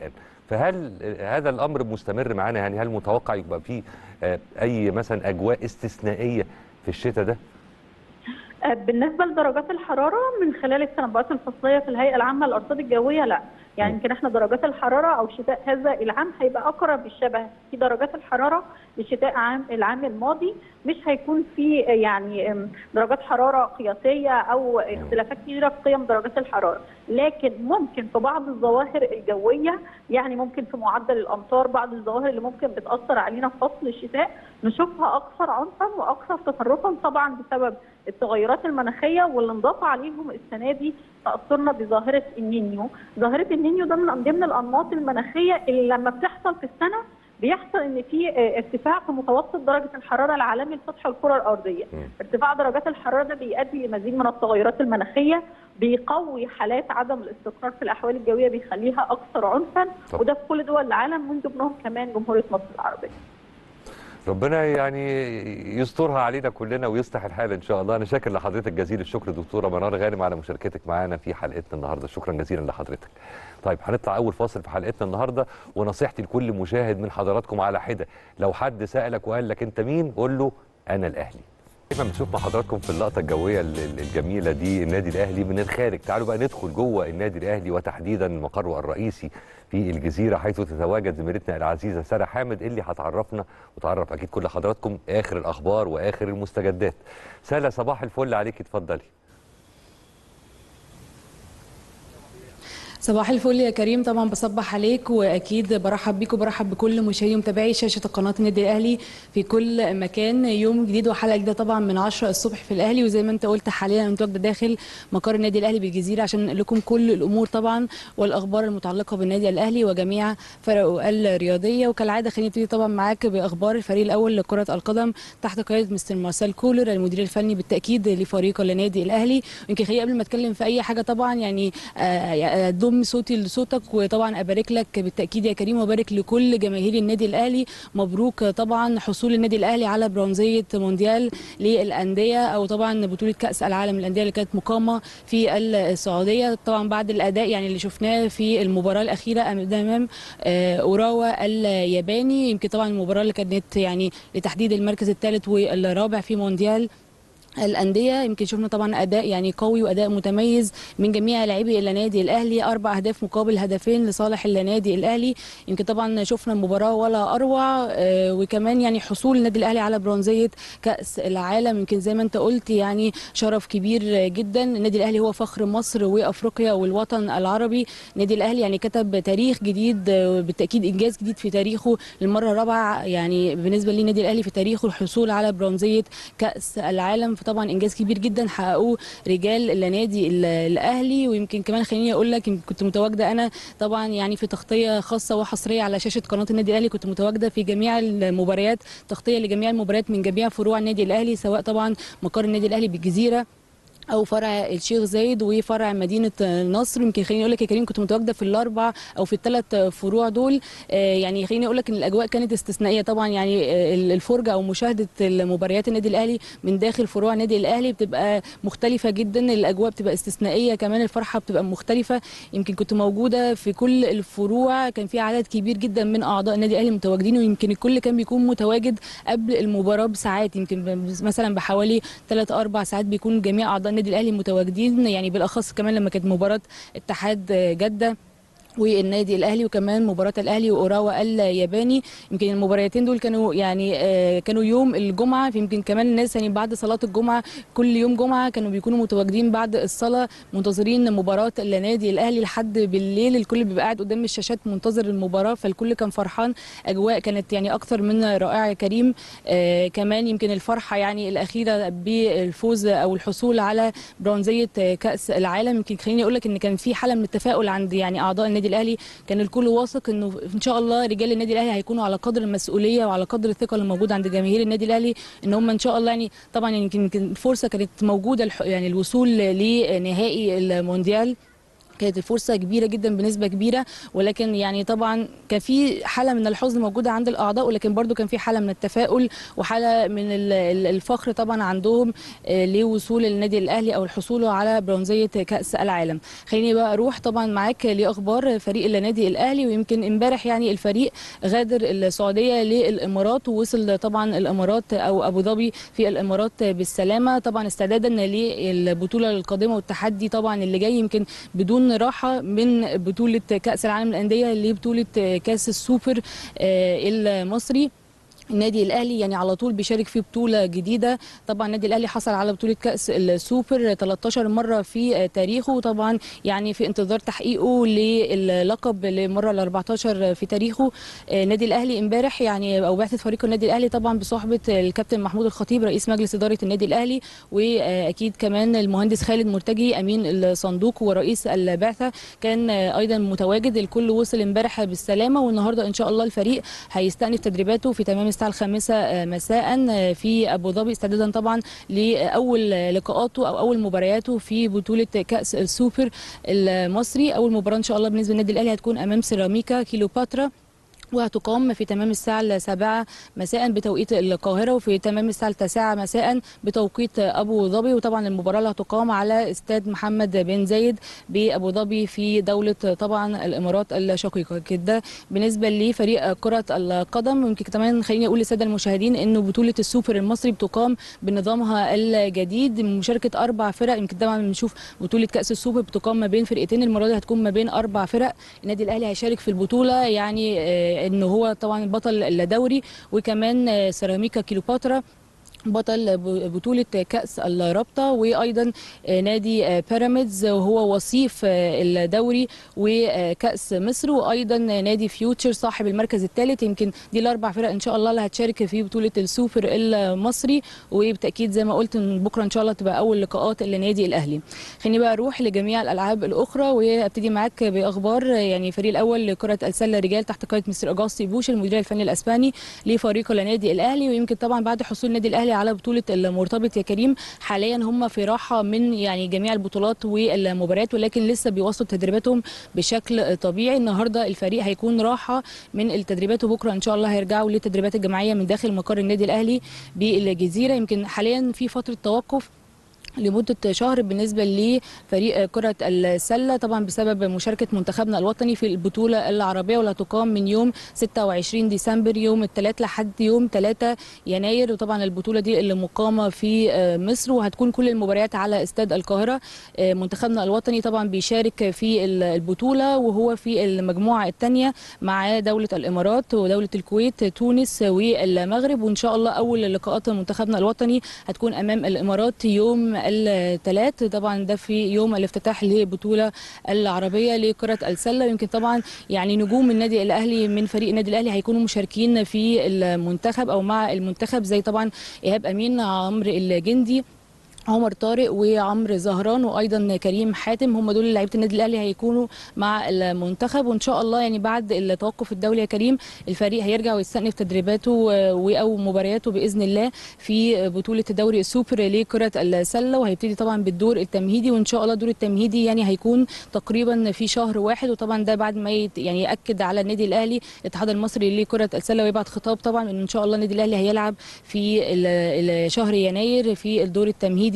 فهل هذا الامر مستمر معانا يعني هل متوقع يبقى فيه آه، اي مثلا اجواء استثنائيه في الشتاء ده آه، بالنسبه لدرجات الحراره من خلال التنبؤات الفصليه في الهيئه العامه للارصاد الجويه لا يعني يمكن احنا درجات الحراره او شتاء هذا العام هيبقى اقرب الشبه في درجات الحراره لشتاء عام العام الماضي مش هيكون في آه، يعني آم، درجات حراره قياسيه او اختلافات كبيره في قيم درجات الحراره لكن ممكن في بعض الظواهر الجويه يعني ممكن في معدل الامطار بعض الظواهر اللي ممكن بتاثر علينا في فصل الشتاء نشوفها اكثر عنفا واكثر تطرفا طبعا بسبب التغيرات المناخيه واللي انضاف عليهم السنه دي تاثرنا بظاهره النينيو، ظاهره النينيو ده من ضمن الانماط المناخيه اللي لما بتحصل في السنه بيحصل ان في آه، ارتفاع في متوسط درجه الحراره العالمي لسطح الكره الارضيه، ارتفاع درجات الحراره ده بيؤدي لمزيد من التغيرات المناخيه بيقوي حالات عدم الاستقرار في الاحوال الجويه بيخليها اكثر عنفا طب. وده في كل دول العالم من ضمنهم كمان جمهوريه مصر العربيه. ربنا يعني يسترها علينا كلنا ويصلح الحال ان شاء الله انا شاكر لحضرتك جزيل الشكر دكتوره منار غانم على مشاركتك معانا في حلقتنا النهارده شكرا جزيلا لحضرتك طيب هنطلع اول فاصل في حلقتنا النهارده ونصيحتي لكل مشاهد من حضراتكم على حده لو حد سالك وقال لك انت مين قول له انا الاهلي دايما بنشوف مع حضراتكم في اللقطه الجويه ال- ال- الجميله دي النادي الاهلي من الخارج تعالوا بقى ندخل جوه النادي الاهلي وتحديدا مقره الرئيسي في الجزيره حيث تتواجد زميلتنا العزيزه ساره حامد اللي هتعرفنا وتعرف اكيد كل حضراتكم اخر الاخبار واخر المستجدات ساره صباح الفل عليك اتفضلي صباح الفل يا كريم طبعا بصبح عليك واكيد برحب بيك وبرحب بكل مشاهدي ومتابعي شاشه قناه النادي الاهلي في كل مكان يوم جديد وحلقه جديده طبعا من 10 الصبح في الاهلي وزي ما انت قلت حاليا انت واجده داخل مقر النادي الاهلي بالجزيره عشان نقول لكم كل الامور طبعا والاخبار المتعلقه بالنادي الاهلي وجميع فرقه الرياضيه وكالعاده خليني ابتدي طبعا معاك باخبار الفريق الاول لكره القدم تحت قياده مستر مارسيل كولر المدير الفني بالتاكيد لفريق النادي الاهلي يمكن خليني قبل ما اتكلم في اي حاجه طبعا يعني آه، اضم صوتي لصوتك وطبعا ابارك لك بالتاكيد يا كريم وبارك لكل جماهير النادي الاهلي مبروك طبعا حصول النادي الاهلي على برونزيه مونديال للانديه او طبعا بطوله كاس العالم للانديه اللي كانت مقامه في السعوديه طبعا بعد الاداء يعني اللي شفناه في المباراه الاخيره امام آه، اوراوا الياباني يمكن طبعا المباراه اللي كانت يعني لتحديد المركز الثالث والرابع في مونديال الانديه يمكن شفنا طبعا اداء يعني قوي واداء متميز من جميع لاعبي النادي الاهلي اربع اهداف مقابل هدفين لصالح النادي الاهلي يمكن طبعا شفنا مباراه ولا اروع آه، وكمان يعني حصول النادي الاهلي على برونزيه كاس العالم يمكن زي ما انت قلت يعني شرف كبير جدا النادي الاهلي هو فخر مصر وافريقيا والوطن العربي النادي الاهلي يعني كتب تاريخ جديد آه، بالتاكيد انجاز جديد في تاريخه للمره الرابعه يعني بالنسبه للنادي الاهلي في تاريخه الحصول على برونزيه كاس العالم فطبعا انجاز كبير جدا حققوه رجال النادي ال- الاهلي ويمكن كمان خليني اقول لك يمكن كنت متواجده انا طبعا يعني في تغطيه خاصه وحصريه على شاشه قناه النادي الاهلي كنت متواجده في جميع المباريات تغطيه لجميع المباريات من جميع فروع النادي الاهلي سواء طبعا مقر النادي الاهلي بالجزيره او فرع الشيخ زايد وفرع مدينه نصر يمكن خليني اقول لك يا كريم كنت متواجده في الاربع او في الثلاث فروع دول آه، يعني خليني اقول لك ان الاجواء كانت استثنائيه طبعا يعني آه، الفرجه او مشاهده المباريات النادي الاهلي من داخل فروع النادي الاهلي بتبقى مختلفه جدا الاجواء بتبقى استثنائيه كمان الفرحه بتبقى مختلفه يمكن كنت موجوده في كل الفروع كان في عدد كبير جدا من اعضاء النادي الاهلي متواجدين ويمكن الكل كان بيكون متواجد قبل المباراه بساعات يمكن ب- مثلا بحوالي 3 4 ساعات بيكون جميع اعضاء النادي الاهلي متواجدين يعني بالاخص كمان لما كانت مباراه اتحاد جده والنادي الاهلي وكمان مباراه الاهلي واوراوا الياباني يمكن المباراتين دول كانوا يعني آه، كانوا يوم الجمعه يمكن كمان الناس يعني بعد صلاه الجمعه كل يوم جمعه كانوا بيكونوا متواجدين بعد الصلاه منتظرين مباراه النادي الاهلي لحد بالليل الكل بيبقى قاعد قدام الشاشات منتظر المباراه فالكل كان فرحان اجواء كانت يعني اكثر من رائعه يا كريم آه كمان يمكن الفرحه يعني الاخيره بالفوز او الحصول على برونزيه آه، كاس العالم يمكن خليني اقول لك ان كان في حاله من التفاؤل عند يعني اعضاء النادي الاهلي كان الكل واثق انه ان شاء الله رجال النادي الاهلي هيكونوا على قدر المسؤوليه وعلى قدر الثقه اللي موجوده عند جماهير النادي الاهلي ان هم ان شاء الله يعني طبعا يمكن يمكن الفرصه كانت موجوده الح- يعني الوصول لنهائي المونديال كانت الفرصه كبيره جدا بنسبه كبيره ولكن يعني طبعا كان في حاله من الحزن موجوده عند الاعضاء ولكن برضو كان في حاله من التفاؤل وحاله من ال- ال- الفخر طبعا عندهم آه، لوصول النادي الاهلي او الحصول على برونزيه كاس العالم خليني بقى اروح طبعا معاك لاخبار فريق النادي الاهلي ويمكن امبارح يعني الفريق غادر السعوديه للامارات ووصل طبعا الامارات او ابو ظبي في الامارات بالسلامه طبعا استعدادا للبطوله القادمه والتحدي طبعا اللي جاي يمكن بدون راحه من بطوله كاس العالم للانديه لبطوله كاس السوبر آه، المصري النادي الاهلي يعني على طول بيشارك في بطوله جديده طبعا النادي الاهلي حصل على بطوله كاس السوبر 13 مره في تاريخه طبعا يعني في انتظار تحقيقه للقب للمره ال 14 في تاريخه النادي الاهلي امبارح يعني او بعثه فريق النادي الاهلي طبعا بصحبه الكابتن محمود الخطيب رئيس مجلس اداره النادي الاهلي واكيد كمان المهندس خالد مرتجي امين الصندوق ورئيس البعثه كان ايضا متواجد الكل وصل امبارح بالسلامه والنهارده ان شاء الله الفريق هيستأنف تدريباته في تمام الساعه الخامسه مساء في ابو ظبي استعدادا طبعا لاول لقاءاته او اول مبارياته في بطوله كاس السوبر المصري اول مباراه ان شاء الله بالنسبه للنادي الاهلي هتكون امام سيراميكا كيلوباترا وهتقام في تمام الساعة السابعة مساء بتوقيت القاهرة وفي تمام الساعة التاسعة مساء بتوقيت أبو ظبي وطبعا المباراة اللي هتقام على استاد محمد بن زايد بأبو ظبي في دولة طبعا الإمارات الشقيقة كده بالنسبة لفريق كرة القدم يمكن كمان خليني أقول للسادة المشاهدين إنه بطولة السوبر المصري بتقام بنظامها الجديد مشاركة أربع فرق يمكن طبعا بنشوف بطولة كأس السوبر بتقام ما بين فرقتين المرة دي هتكون ما بين أربع فرق النادي الأهلي هيشارك في البطولة يعني آه، انه هو طبعا البطل الدوري وكمان آه، سيراميكا كيلوباترا بطل ب- بطولة كأس الرابطة وأيضا آه، نادي آه، بيراميدز وهو وصيف آه، الدوري وكأس مصر وأيضا نادي فيوتشر صاحب المركز الثالث يمكن دي الأربع فرق إن شاء الله اللي هتشارك في بطولة السوبر المصري وبالتأكيد زي ما قلت إن بكرة إن شاء الله تبقى أول لقاءات لنادي الأهلي خليني بقى أروح لجميع الألعاب الأخرى وأبتدي معاك بأخبار يعني الفريق الأول لكرة السلة رجال تحت قيادة مستر أجاستي بوش المدير الفني الأسباني لفريق النادي الأهلي ويمكن طبعا بعد حصول النادي الأهلي على بطولة المرتبط يا كريم حاليا هم في راحة من يعني جميع البطولات والمباريات ولكن لسه بيواصلوا تدريباتهم بشكل طبيعي النهارده الفريق هيكون راحة من التدريبات وبكره ان شاء الله هيرجعوا للتدريبات الجماعية من داخل مقر النادي الأهلي بالجزيرة يمكن حاليا في فترة توقف لمدة شهر بالنسبة لفريق كرة السلة طبعا بسبب مشاركة منتخبنا الوطني في البطولة العربية واللي هتقام من يوم 26 ديسمبر يوم الثلاث لحد يوم 3 يناير وطبعا البطولة دي اللي مقامة في مصر وهتكون كل المباريات على استاد القاهرة منتخبنا الوطني طبعا بيشارك في البطولة وهو في المجموعة الثانية مع دولة الإمارات ودولة الكويت تونس والمغرب وإن شاء الله أول لقاءات منتخبنا الوطني هتكون أمام الإمارات يوم الثلاث طبعا ده في يوم الافتتاح لبطولة العربية لكرة السلة يمكن طبعا يعني نجوم النادي الأهلي من فريق النادي الأهلي هيكونوا مشاركين في المنتخب أو مع المنتخب زي طبعا إيهاب أمين عمرو الجندي عمر طارق وعمرو زهران وايضا كريم حاتم هم دول لعيبه النادي الاهلي هيكونوا مع المنتخب وان شاء الله يعني بعد التوقف الدولي يا كريم الفريق هيرجع ويستأنف تدريباته و- او مبارياته باذن الله في بطوله دوري السوبر لكره السله وهيبتدي طبعا بالدور التمهيدي وان شاء الله الدور التمهيدي يعني هيكون تقريبا في شهر واحد وطبعا ده بعد ما يت- يعني ياكد على النادي الاهلي الاتحاد المصري لكره السله ويبعت خطاب طبعا ان ان شاء الله النادي الاهلي هيلعب في ال- ال- شهر يناير في الدور التمهيدي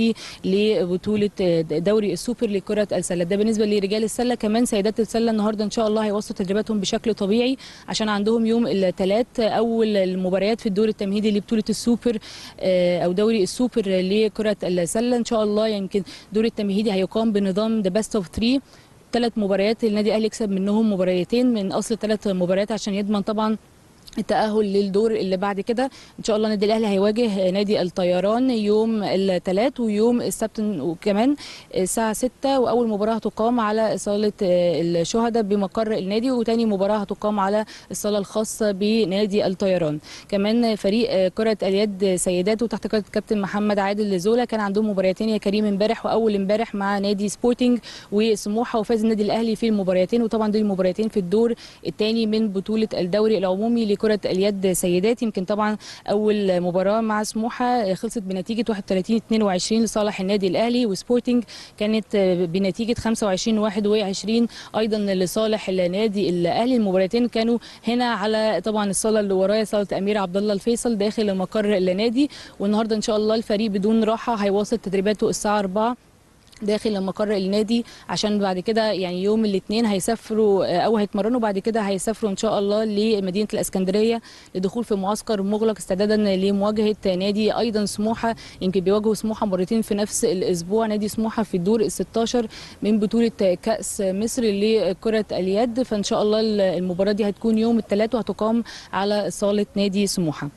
لبطوله دوري السوبر لكره السله ده بالنسبه لرجال السله كمان سيدات السله النهارده ان شاء الله هيواصلوا تدريباتهم بشكل طبيعي عشان عندهم يوم الثلاث اول المباريات في الدور التمهيدي لبطوله السوبر آه، او دوري السوبر لكره السله ان شاء الله يمكن الدور التمهيدي هيقام بنظام ذا بيست اوف 3 ثلاث مباريات النادي الاهلي يكسب منهم مباريتين من اصل ثلاث مباريات عشان يضمن طبعا التأهل للدور اللي بعد كده إن شاء الله النادي الأهلي هيواجه نادي الطيران يوم الثلاث ويوم السبت وكمان الساعة 6 وأول مباراة هتقام على صالة الشهداء بمقر النادي وتاني مباراة هتقام على الصالة الخاصة بنادي الطيران كمان فريق كرة اليد سيدات وتحت قيادة الكابتن محمد عادل زولا كان عندهم مباراتين يا كريم امبارح وأول امبارح مع نادي سبورتنج وسموحة وفاز النادي الأهلي في المباراتين وطبعا دول المباراتين في الدور الثاني من بطولة الدوري العمومي لكره اليد سيدات يمكن طبعا اول مباراه مع سموحه خلصت بنتيجه 31 22 لصالح النادي الاهلي وسبورتنج كانت بنتيجه 25 21 ايضا لصالح النادي الاهلي المباراتين كانوا هنا على طبعا الصاله اللي ورايا صاله امير عبد الله الفيصل داخل مقر النادي والنهارده ان شاء الله الفريق بدون راحه هيواصل تدريباته الساعه 4 داخل مقر النادي عشان بعد كده يعني يوم الاثنين هيسافروا او هيتمرنوا بعد كده هيسافروا ان شاء الله لمدينه الاسكندريه لدخول في معسكر مغلق استعدادا لمواجهه نادي ايضا سموحه يمكن بيواجهوا سموحه مرتين في نفس الاسبوع نادي سموحه في الدور ال 16 من بطوله كاس مصر لكره اليد فان شاء الله المباراه دي هتكون يوم الثلاث وهتقام على صاله نادي سموحه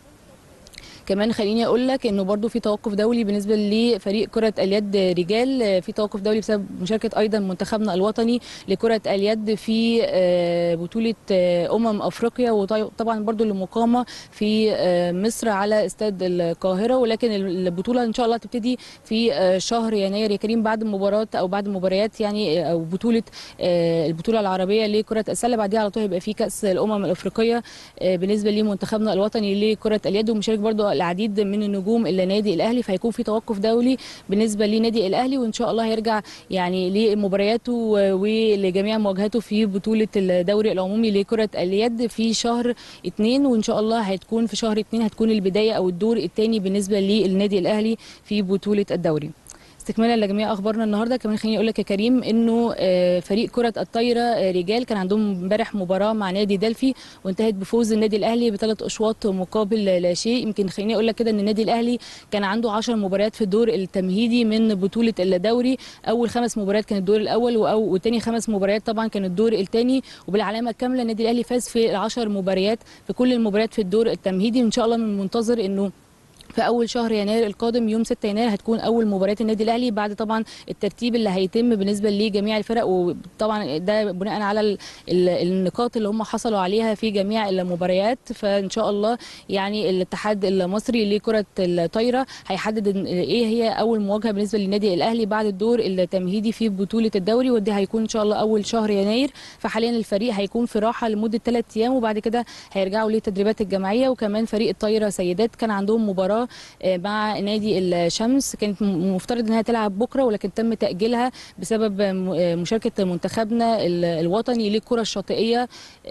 كمان خليني اقول لك انه برضو في توقف دولي بالنسبه لفريق كره اليد رجال في توقف دولي بسبب مشاركه ايضا منتخبنا الوطني لكره اليد في بطوله امم افريقيا وطبعا برضو المقامه في مصر على استاد القاهره ولكن البطوله ان شاء الله تبتدي في شهر يناير يا كريم بعد مباراه او بعد مباريات يعني او بطوله البطوله العربيه لكره السله بعديها على طول هيبقى في كاس الامم الافريقيه بالنسبه لمنتخبنا الوطني لكره اليد ومشارك برضو العديد من النجوم النادي الاهلي فهيكون في توقف دولي بالنسبه لنادي الاهلي وان شاء الله هيرجع يعني لمبارياته ولجميع مواجهاته في بطوله الدوري العمومي لكره اليد في شهر اثنين وان شاء الله هتكون في شهر اثنين هتكون البدايه او الدور الثاني بالنسبه للنادي الاهلي في بطوله الدوري استكمالا لجميع اخبارنا النهارده كمان خليني اقول لك يا كريم انه فريق كره الطايره رجال كان عندهم امبارح مباراه مع نادي دلفي وانتهت بفوز النادي الاهلي بثلاث اشواط مقابل لا شيء يمكن خليني اقول لك كده ان النادي الاهلي كان عنده 10 مباريات في الدور التمهيدي من بطوله الدوري اول خمس مباريات كان الدور الاول وثاني خمس مباريات طبعا كان الدور الثاني وبالعلامه الكامله النادي الاهلي فاز في العشر مباريات في كل المباريات في الدور التمهيدي وان شاء الله من منتظر انه في اول شهر يناير القادم يوم 6 يناير هتكون اول مباريات النادي الاهلي بعد طبعا الترتيب اللي هيتم بالنسبه لجميع الفرق وطبعا ده بناء على ال ال النقاط اللي هم حصلوا عليها في جميع المباريات فان شاء الله يعني الاتحاد المصري لكره الطايره هيحدد ايه هي اول مواجهه بالنسبه للنادي الاهلي بعد الدور التمهيدي في بطوله الدوري ودي هيكون ان شاء الله اول شهر يناير فحاليا الفريق هيكون في راحه لمده ثلاث ايام وبعد كده هيرجعوا للتدريبات الجماعيه وكمان فريق الطايره سيدات كان عندهم مباراه مع نادي الشمس كانت مفترض انها تلعب بكره ولكن تم تاجيلها بسبب مشاركه منتخبنا الوطني للكره الشاطئيه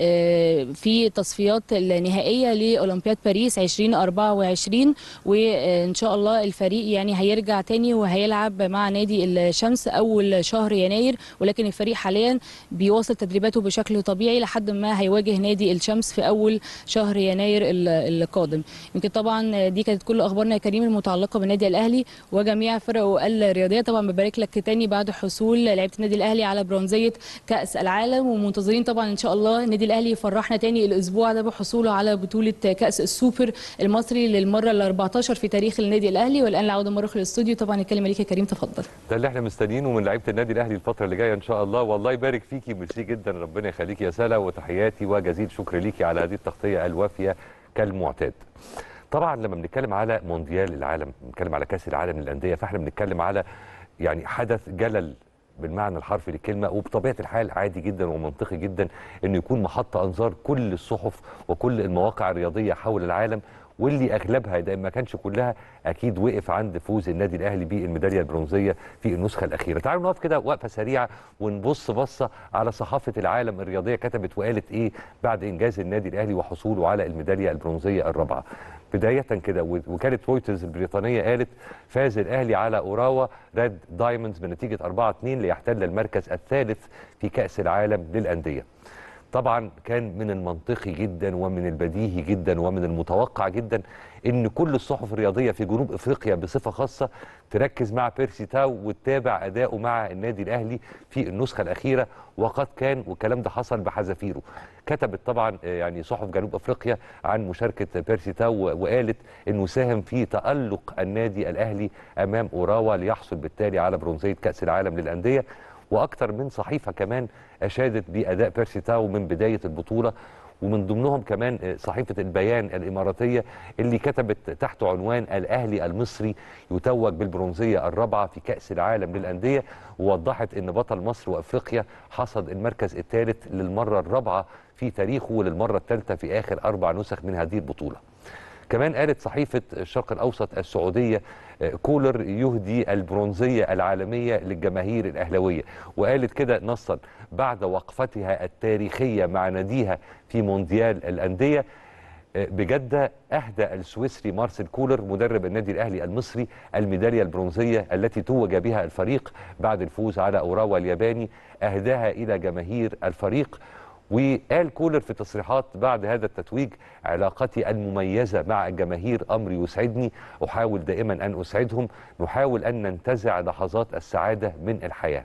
في تصفيات النهائيه لاولمبياد باريس 2024 وان شاء الله الفريق يعني هيرجع تاني وهيلعب مع نادي الشمس اول شهر يناير ولكن الفريق حاليا بيواصل تدريباته بشكل طبيعي لحد ما هيواجه نادي الشمس في اول شهر يناير القادم يمكن طبعا دي كانت كل اخبارنا يا كريم المتعلقه بالنادي الاهلي وجميع فرقه الرياضيه طبعا ببارك لك تاني بعد حصول لعيبه النادي الاهلي على برونزيه كاس العالم ومنتظرين طبعا ان شاء الله النادي الاهلي يفرحنا تاني الاسبوع ده بحصوله على بطوله كاس السوبر المصري للمره ال 14 في تاريخ النادي الاهلي والان العوده مره للاستوديو طبعا الكلمه ليك يا كريم تفضل ده اللي احنا مستنيينه من لعيبه النادي الاهلي الفتره اللي جايه ان شاء الله والله يبارك فيكي ميرسي جدا ربنا يخليكي يا سلا وتحياتي وجزيل شكر ليكي على هذه التغطيه الوافيه كالمعتاد طبعا لما بنتكلم على مونديال العالم بنتكلم على كاس العالم للانديه فاحنا بنتكلم على يعني حدث جلل بالمعنى الحرفي للكلمه وبطبيعه الحال عادي جدا ومنطقي جدا انه يكون محط انظار كل الصحف وكل المواقع الرياضيه حول العالم واللي اغلبها ده ما كانش كلها اكيد وقف عند فوز النادي الاهلي بالميداليه البرونزيه في النسخه الاخيره تعالوا نقف كده وقفه سريعه ونبص بصه على صحافه العالم الرياضيه كتبت وقالت ايه بعد انجاز النادي الاهلي وحصوله على الميداليه البرونزيه الرابعه بدايه كده وكاله رويترز البريطانيه قالت فاز الاهلي على اوراوا ريد دايموندز بنتيجه 4 2 ليحتل المركز الثالث في كاس العالم للانديه طبعا كان من المنطقي جدا ومن البديهي جدا ومن المتوقع جدا ان كل الصحف الرياضيه في جنوب افريقيا بصفه خاصه تركز مع بيرسي تاو وتتابع اداؤه مع النادي الاهلي في النسخه الاخيره وقد كان والكلام ده حصل بحذافيره كتبت طبعا يعني صحف جنوب افريقيا عن مشاركه بيرسي تاو وقالت انه ساهم في تالق النادي الاهلي امام اوراوا ليحصل بالتالي على برونزيه كاس العالم للانديه واكثر من صحيفه كمان اشادت باداء بيرسي تاو من بدايه البطوله ومن ضمنهم كمان آه، صحيفه البيان الاماراتيه اللي كتبت تحت عنوان الاهلي المصري يتوج بالبرونزيه الرابعه في كاس العالم للانديه ووضحت ان بطل مصر وافريقيا حصد المركز الثالث للمره الرابعه في تاريخه وللمره الثالثه في اخر اربع نسخ من هذه البطوله. كمان قالت صحيفة الشرق الأوسط السعودية آه، كولر يهدي البرونزية العالمية للجماهير الأهلوية وقالت كده نصا بعد وقفتها التاريخية مع ناديها في مونديال الأندية آه، بجدة أهدى السويسري مارسيل كولر مدرب النادي الأهلي المصري الميدالية البرونزية التي توج بها الفريق بعد الفوز على أوراوا الياباني أهداها إلى جماهير الفريق وقال كولر في تصريحات بعد هذا التتويج علاقتي المميزة مع الجماهير أمر يسعدني أحاول دائما أن أسعدهم نحاول أن ننتزع لحظات السعادة من الحياة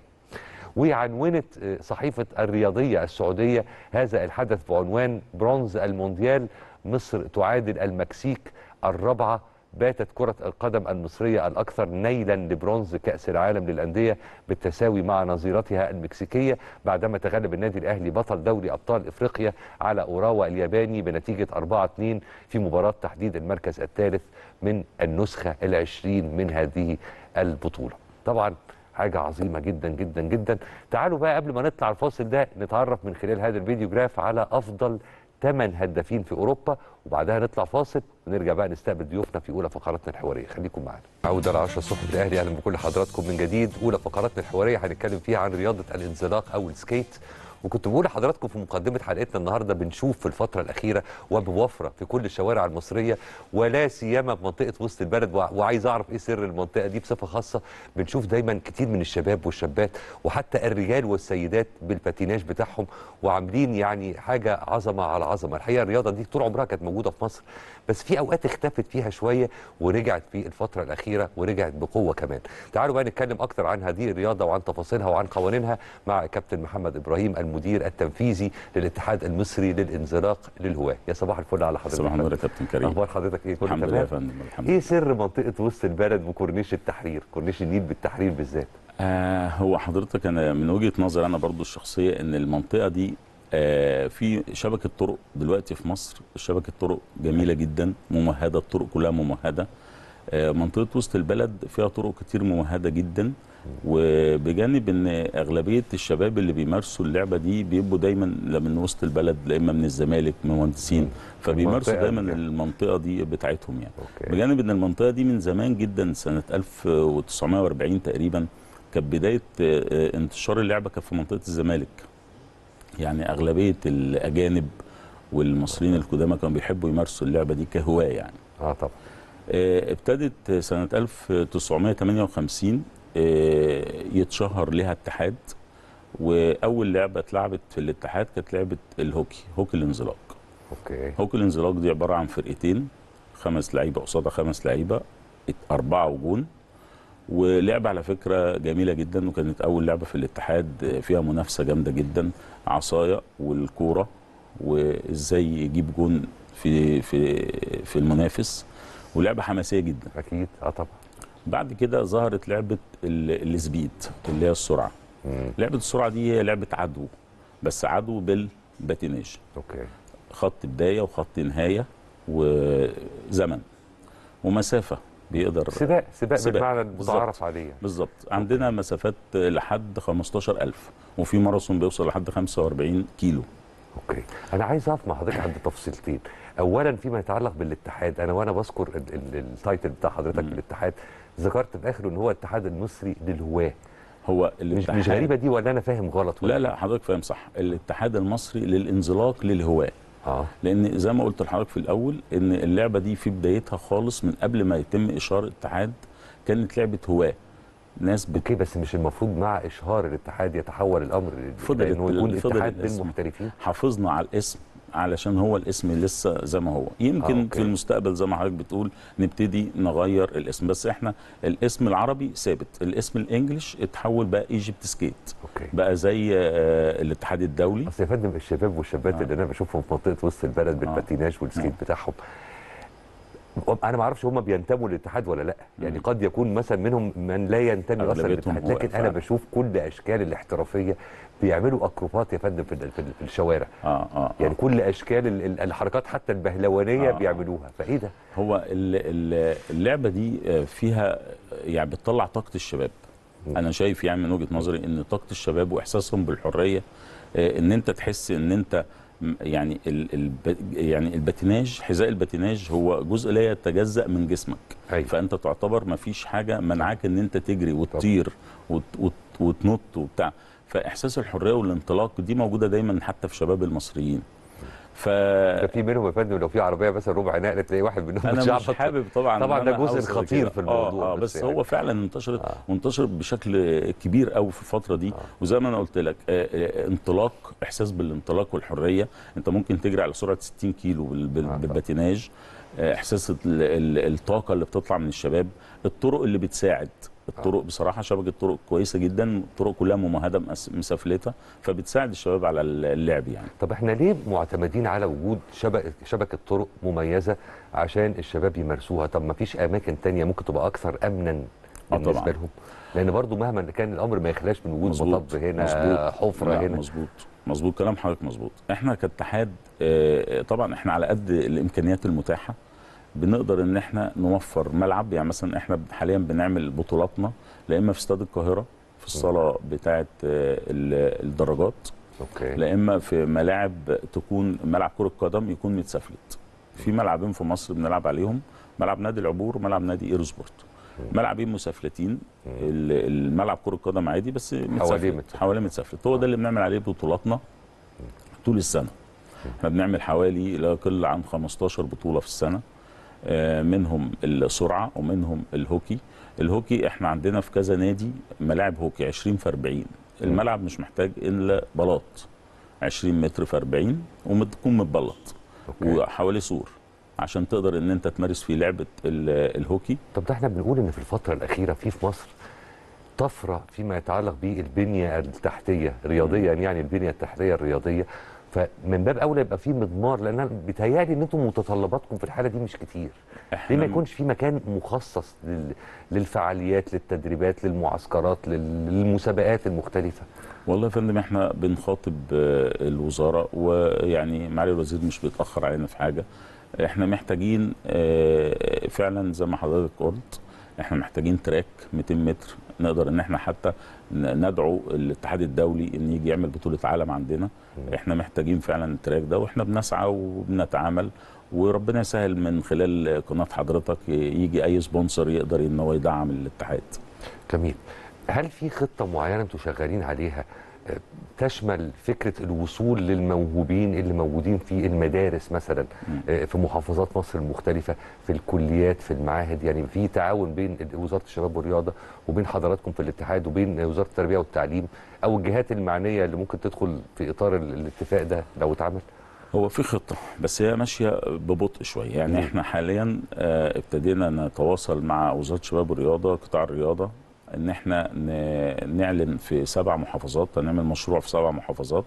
وعنونت آه، صحيفة الرياضية السعودية هذا الحدث بعنوان برونز المونديال مصر تعادل المكسيك الرابعة باتت كرة القدم المصرية الأكثر نيلا لبرونز كأس العالم للأندية بالتساوي مع نظيرتها المكسيكية بعدما تغلب النادي الأهلي بطل دوري أبطال إفريقيا على أوراوا الياباني بنتيجة 4-2 في مباراة تحديد المركز الثالث من النسخة العشرين من هذه البطولة طبعا حاجة عظيمة جدا جدا جدا تعالوا بقى قبل ما نطلع الفاصل ده نتعرف من خلال هذا الفيديو جراف على أفضل ثمان هدافين في أوروبا وبعدها نطلع فاصل ونرجع بقى نستقبل ضيوفنا في أولى فقراتنا الحوارية خليكم معانا عودة ل 10 الصبح في الأهلي أهلا بكل حضراتكم من جديد أولى فقراتنا الحوارية هنتكلم فيها عن رياضة الانزلاق أو السكيت وكنت بقول لحضراتكم في مقدمه حلقتنا النهارده بنشوف في الفتره الاخيره وبوفره في كل الشوارع المصريه ولا سيما في منطقه وسط البلد وع- وعايز اعرف ايه سر المنطقه دي بصفه خاصه بنشوف دايما كتير من الشباب والشابات وحتى الرجال والسيدات بالباتيناج بتاعهم وعاملين يعني حاجه عظمه على عظمه الحقيقه الرياضه دي طول عمرها كانت موجوده في مصر بس في اوقات اختفت فيها شويه ورجعت في الفتره الاخيره ورجعت بقوه كمان تعالوا بقى نتكلم اكتر عن هذه الرياضه وعن تفاصيلها وعن قوانينها مع كابتن محمد ابراهيم المدير التنفيذي للاتحاد المصري للانزلاق للهواه يا صباح الفل على حضرتك صباح النور يا كابتن كريم اخبار حضرتك ايه كله الحمد لله تمام يا فندم الحمد ايه سر منطقه وسط البلد وكورنيش التحرير كورنيش النيل بالتحرير بالذات آه هو حضرتك انا من وجهه نظري انا برضو الشخصيه ان المنطقه دي آه في شبكه طرق دلوقتي في مصر شبكه طرق جميله جدا ممهده الطرق كلها ممهده آه منطقه وسط البلد فيها طرق كتير ممهده جدا وبجانب ان اغلبيه الشباب اللي بيمارسوا اللعبه دي بيبقوا دايما لا من وسط البلد لا اما من الزمالك من مهندسين فبيمارسوا المنطقة دايما دي. المنطقه دي بتاعتهم يعني أوكي. بجانب ان المنطقه دي من زمان جدا سنه 1940 تقريبا كانت بدايه آه، آه، انتشار اللعبه كانت في منطقه الزمالك يعني اغلبيه الاجانب والمصريين القدامى كانوا بيحبوا يمارسوا اللعبه دي كهوايه يعني اه طبعا آه، ابتدت سنه 1958 آه، يتشهر لها اتحاد واول لعبه اتلعبت في الاتحاد كانت لعبه الهوكي هوكي الانزلاق اوكي هوكي الانزلاق دي عباره عن فرقتين خمس لعيبه قصادها خمس لعيبه ات- اربعه وجون ولعبه على فكره جميله جدا وكانت اول لعبه في الاتحاد فيها منافسه جامده جدا عصايه والكوره وازاي يجيب جون في في في المنافس ولعبه حماسيه جدا اكيد اه طبعا بعد كده ظهرت لعبه ال- السبيد اللي هي السرعه لعبه السرعه دي هي لعبه عدو بس عدو بالباتيناج اوكي خط بدايه وخط نهايه وزمن ومسافه بيقدر سباق سباق بالمعنى المتعارف عليه يعني. بالظبط عندنا مسافات لحد 15000 وفي ماراثون بيوصل لحد 45 كيلو اوكي انا عايز اقف مع حضرتك عند تفصيلتين اولا فيما يتعلق بالاتحاد انا وانا بذكر ال- ال- التايتل بتاع حضرتك بالاتحاد ذكرت في الاخر ان هو الاتحاد المصري للهواه هو مش, مش الاتحاد- غريبه دي ولا انا فاهم غلط ولا لا لا حضرتك فاهم صح الاتحاد المصري للانزلاق للهواة اه لان زي ما قلت لحضرتك في الاول ان اللعبه دي في بدايتها خالص من قبل ما يتم اشهار الاتحاد كانت لعبه هواه ناس بت... اوكي بس مش المفروض مع اشهار الاتحاد يتحول الامر فضل انه يكون فضل اتحاد الاسم. للمحترفين حافظنا على الاسم علشان هو الاسم لسه زي ما هو يمكن آه، آه أوكي. في المستقبل زي ما حضرتك بتقول نبتدي نغير الاسم بس احنا الاسم العربي ثابت الاسم الانجليش اتحول بقى ايجيبت سكيت أوكي. بقى زي آه الاتحاد الدولي اصل يا فندم الشباب والشابات آه. اللي انا بشوفهم في منطقه وسط البلد بالباتيناج والسكيت بتاعهم انا ما اعرفش هم بينتموا للاتحاد ولا لا يعني قد يكون مثلا منهم من لا ينتمي اصلا أغلبيتهم للاتحاد هو لكن فعلا. انا بشوف كل اشكال الاحترافيه بيعملوا اكروبات يا فندم في ال- في ال- في الشوارع اه اه يعني كل اشكال ال- ال- الحركات حتى البهلوانيه آه. بيعملوها فايه ده هو ال- ال- اللعبه دي آه، فيها يعني بتطلع طاقه الشباب انا شايف يعني من وجهه نظري ان طاقه الشباب واحساسهم بالحريه آه، ان انت تحس ان انت م- يعني ال ال يعني الباتيناج حذاء الباتيناج هو جزء لا يتجزا من جسمك أيوة. فانت تعتبر ما فيش حاجه منعاك ان انت تجري وتطير وت وت وتنط وبتاع فاحساس الحريه والانطلاق دي موجوده دايما حتى في شباب المصريين ف ده في منهم يا فندم لو في عربيه مثلا ربع نقل تلاقي واحد منهم انا مش متشعبط. حابب طبعا طبعا إن ده أنا جزء أوصل خطير كده. في الموضوع اه, آه بس, يعني هو فعلا انتشر آه. وانتشر بشكل كبير قوي في الفتره دي آه. وزي ما انا قلت لك آه آه انطلاق احساس بالانطلاق والحريه انت ممكن تجري على سرعه 60 كيلو بال- بال- بالباتيناج آه احساس ال- ال- الطاقه اللي بتطلع من الشباب الطرق اللي بتساعد الطرق بصراحه شبكه طرق كويسه جدا الطرق كلها ممهده مس- مسفلته فبتساعد الشباب على اللعب يعني طب احنا ليه معتمدين على وجود شبكه شبكه طرق مميزه عشان الشباب يمارسوها طب ما فيش اماكن تانية ممكن تبقى اكثر امنا آه بالنسبه طبعاً. لهم لان برضو مهما كان الامر ما يخلاش من وجود مظبوط مطب هنا مظبوط حفره لا، هنا مظبوط مظبوط كلام حضرتك مظبوط احنا كاتحاد آه، طبعا احنا على قد الامكانيات المتاحه بنقدر ان احنا نوفر ملعب يعني مثلا احنا حاليا بنعمل بطولاتنا لا اما في استاد القاهره في الصاله بتاعه آه، ال- الدرجات اوكي لا اما في ملاعب تكون ملعب كره قدم يكون متسفلت في ملعبين في مصر بنلعب عليهم ملعب نادي العبور وملعب نادي ايرو سبورت ملعبين مسافلتين ال- الملعب كره قدم عادي بس متسفلت متسفلت. حواليه متسفلت هو ده اللي بنعمل عليه بطولاتنا طول السنه احنا بنعمل حوالي لا يقل عن 15 بطوله في السنه آه، منهم السرعه ومنهم الهوكي الهوكي احنا عندنا في كذا نادي ملاعب هوكي 20 في 40 الملعب مش محتاج الا بلاط 20 متر في 40 وتكون متبلط وحواليه سور عشان تقدر ان انت تمارس فيه لعبه ال- الهوكي طب ده احنا بنقول ان في الفتره الاخيره في في مصر طفره فيما يتعلق بالبنيه التحتيه رياضيا يعني البنيه التحتيه الرياضيه فمن باب اولى يبقى في مضمار لان أنا بيتهيألي ان انتم متطلباتكم في الحاله دي مش كتير ليه ما يكونش في مكان مخصص لل... للفعاليات للتدريبات للمعسكرات لل... للمسابقات المختلفه والله يا فندم احنا بنخاطب آه، الوزاره ويعني معالي الوزير مش بيتاخر علينا في حاجه احنا محتاجين آه، فعلا زي ما حضرتك قلت احنا محتاجين تراك 200 متر نقدر ان احنا حتى ن- ندعو الاتحاد الدولي ان يجي يعمل بطوله عالم عندنا احنا محتاجين فعلا التراك ده واحنا بنسعى وبنتعامل وربنا يسهل من خلال قناه حضرتك يجي اي سبونسر يقدر ان هو يدعم الاتحاد جميل هل في خطه معينه انتم شغالين عليها آه، تشمل فكره الوصول للموهوبين اللي موجودين في المدارس مثلا آه، في محافظات مصر المختلفه في الكليات في المعاهد يعني في تعاون بين وزاره الشباب والرياضه وبين حضراتكم في الاتحاد وبين وزاره التربيه والتعليم او الجهات المعنيه اللي ممكن تدخل في اطار ال- الاتفاق ده لو اتعمل هو في خطة بس هي ماشية ببطء شوية يعني احنا حاليا آه، ابتدينا نتواصل مع وزارة الشباب والرياضة قطاع الرياضة ان احنا ن- نعلن في سبع محافظات هنعمل مشروع في سبع محافظات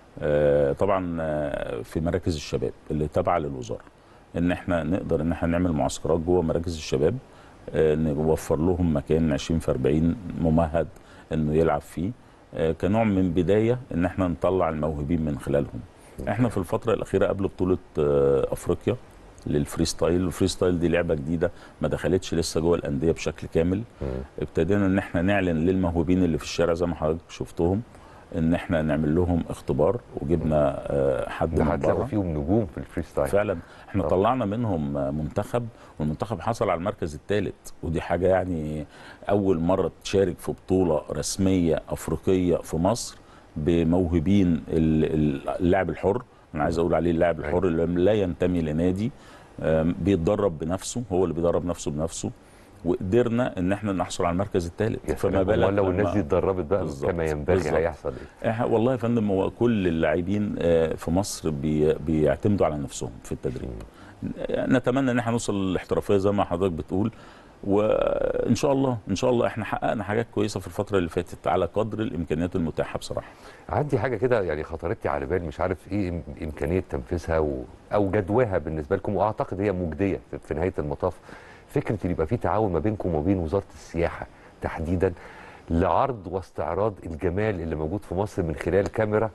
آه، طبعا آه، في مراكز الشباب اللي تابعة للوزارة ان احنا نقدر ان احنا نعمل معسكرات جوه مراكز الشباب آه، نوفر لهم مكان 20 في 40 ممهد انه يلعب فيه آه، كنوع من بداية ان احنا نطلع الموهوبين من خلالهم احنا في الفتره الاخيره قبل بطوله آه، افريقيا للفري ستايل الفري ستايل دي لعبه جديده ما دخلتش لسه جوه الانديه بشكل كامل ابتدينا ان احنا نعلن للموهوبين اللي في الشارع زي ما حضرتك شفتهم ان احنا نعمل لهم اختبار وجبنا آه، حد ده من هتلاقوا بره فيهم نجوم في الفري ستايل فعلا احنا طبعا. طلعنا منهم منتخب والمنتخب حصل على المركز الثالث ودي حاجه يعني اول مره تشارك في بطوله رسميه افريقيه في مصر بموهوبين ال- ال- اللاعب الحر انا عايز اقول عليه اللاعب الحر اللي لا ينتمي لنادي آم، بيتدرب بنفسه هو اللي بيدرب نفسه بنفسه وقدرنا ان احنا نحصل على المركز الثالث فما بالك امال لو لما- الناس دي اتدربت بقى بالظبط، كما ينبغي بالظبط. هيحصل ايه إح- والله يا فندم هو كل اللاعبين آه، في مصر بي بيعتمدوا على نفسهم في التدريب نتمنى ان احنا نوصل للاحترافيه زي ما حضرتك بتقول وان شاء الله ان شاء الله احنا حققنا حاجات كويسه في الفتره اللي فاتت على قدر الامكانيات المتاحه بصراحه عندي حاجه كده يعني خطرت لي على بال مش عارف ايه إم- امكانيه تنفيذها و... او جدواها بالنسبه لكم واعتقد هي مجديه في- في نهايه المطاف فكره ان يبقى في تعاون ما بينكم وبين وزاره السياحه تحديدا لعرض واستعراض الجمال اللي موجود في مصر من خلال كاميرا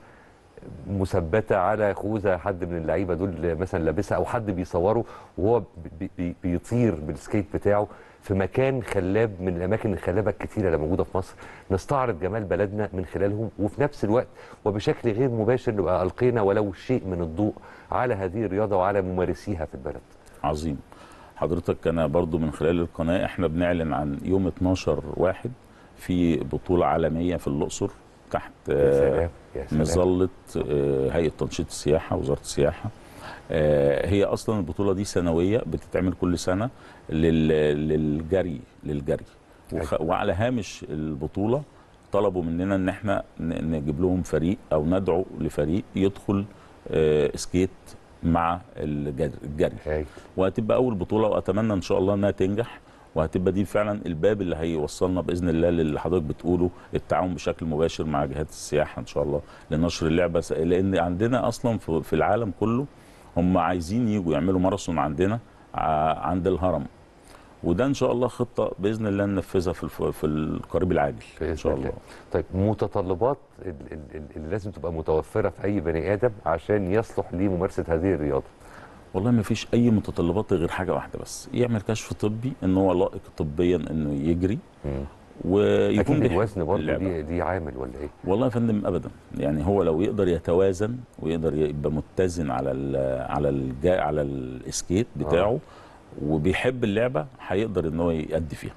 مثبته على خوذه حد من اللعيبه دول مثلا لابسها او حد بيصوره وهو بي بي بيطير بالسكيت بتاعه في مكان خلاب من الاماكن الخلابه الكتيره اللي موجوده في مصر نستعرض جمال بلدنا من خلالهم وفي نفس الوقت وبشكل غير مباشر نبقى القينا ولو شيء من الضوء على هذه الرياضه وعلى ممارسيها في البلد عظيم حضرتك انا برضو من خلال القناه احنا بنعلن عن يوم 12 واحد في بطوله عالميه في الاقصر تحت يا سلام، يا سلام. مظله آه، هيئه تنشيط السياحه وزاره السياحه آه، هي اصلا البطوله دي سنويه بتتعمل كل سنه لل- للجري للجري وخ- وعلى هامش البطوله طلبوا مننا ان احنا ن- نجيب لهم فريق او ندعو لفريق يدخل آه، سكيت مع الجري, الجري. وهتبقى اول بطوله واتمنى ان شاء الله انها تنجح وهتبقى دي فعلا الباب اللي هيوصلنا باذن الله للي حضرتك بتقوله التعاون بشكل مباشر مع جهات السياحه ان شاء الله لنشر اللعبه س- لان عندنا اصلا في في العالم كله هم عايزين يجوا يعملوا ماراثون عندنا ع- عند الهرم وده ان شاء الله خطه باذن الله ننفذها في الف- في القريب العاجل ان شاء الله طيب متطلبات ال- ال- ال- اللي لازم تبقى متوفره في اي بني ادم عشان يصلح لممارسه هذه الرياضه والله ما فيش اي متطلبات غير حاجه واحده بس يعمل كشف طبي ان هو لائق طبيا انه يجري ويكون اكيد بيحب الوزن برضه اللعبة. دي دي عامل ولا ايه والله يا فندم ابدا يعني هو لو يقدر يتوازن ويقدر يبقى متزن على ال على الجا على السكيت بتاعه آه. وبيحب اللعبه هيقدر ان هو يأدي فيها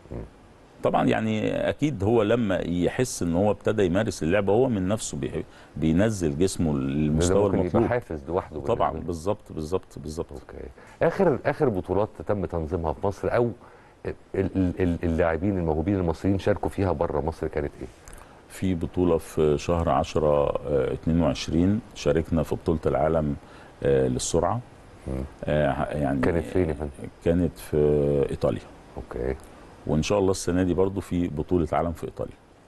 طبعا يعني اكيد هو لما يحس ان هو ابتدى يمارس اللعبه هو من نفسه بي- بينزل جسمه ده للمستوى ممكن المطلوب يبقى حافز لوحده طبعا بالنسبة له. بالظبط بالظبط بالظبط اوكي اخر اخر بطولات تم تنظيمها في مصر او ال- ال- ال- اللاعبين الموهوبين المصريين شاركوا فيها بره مصر كانت ايه؟ في بطولة في شهر 10 آه، 22 شاركنا في بطولة العالم آه، للسرعة آه، يعني كانت فين يا فندم؟ كانت في إيطاليا اوكي وإن شاء الله السنة دي برضو في بطولة عالم في إيطاليا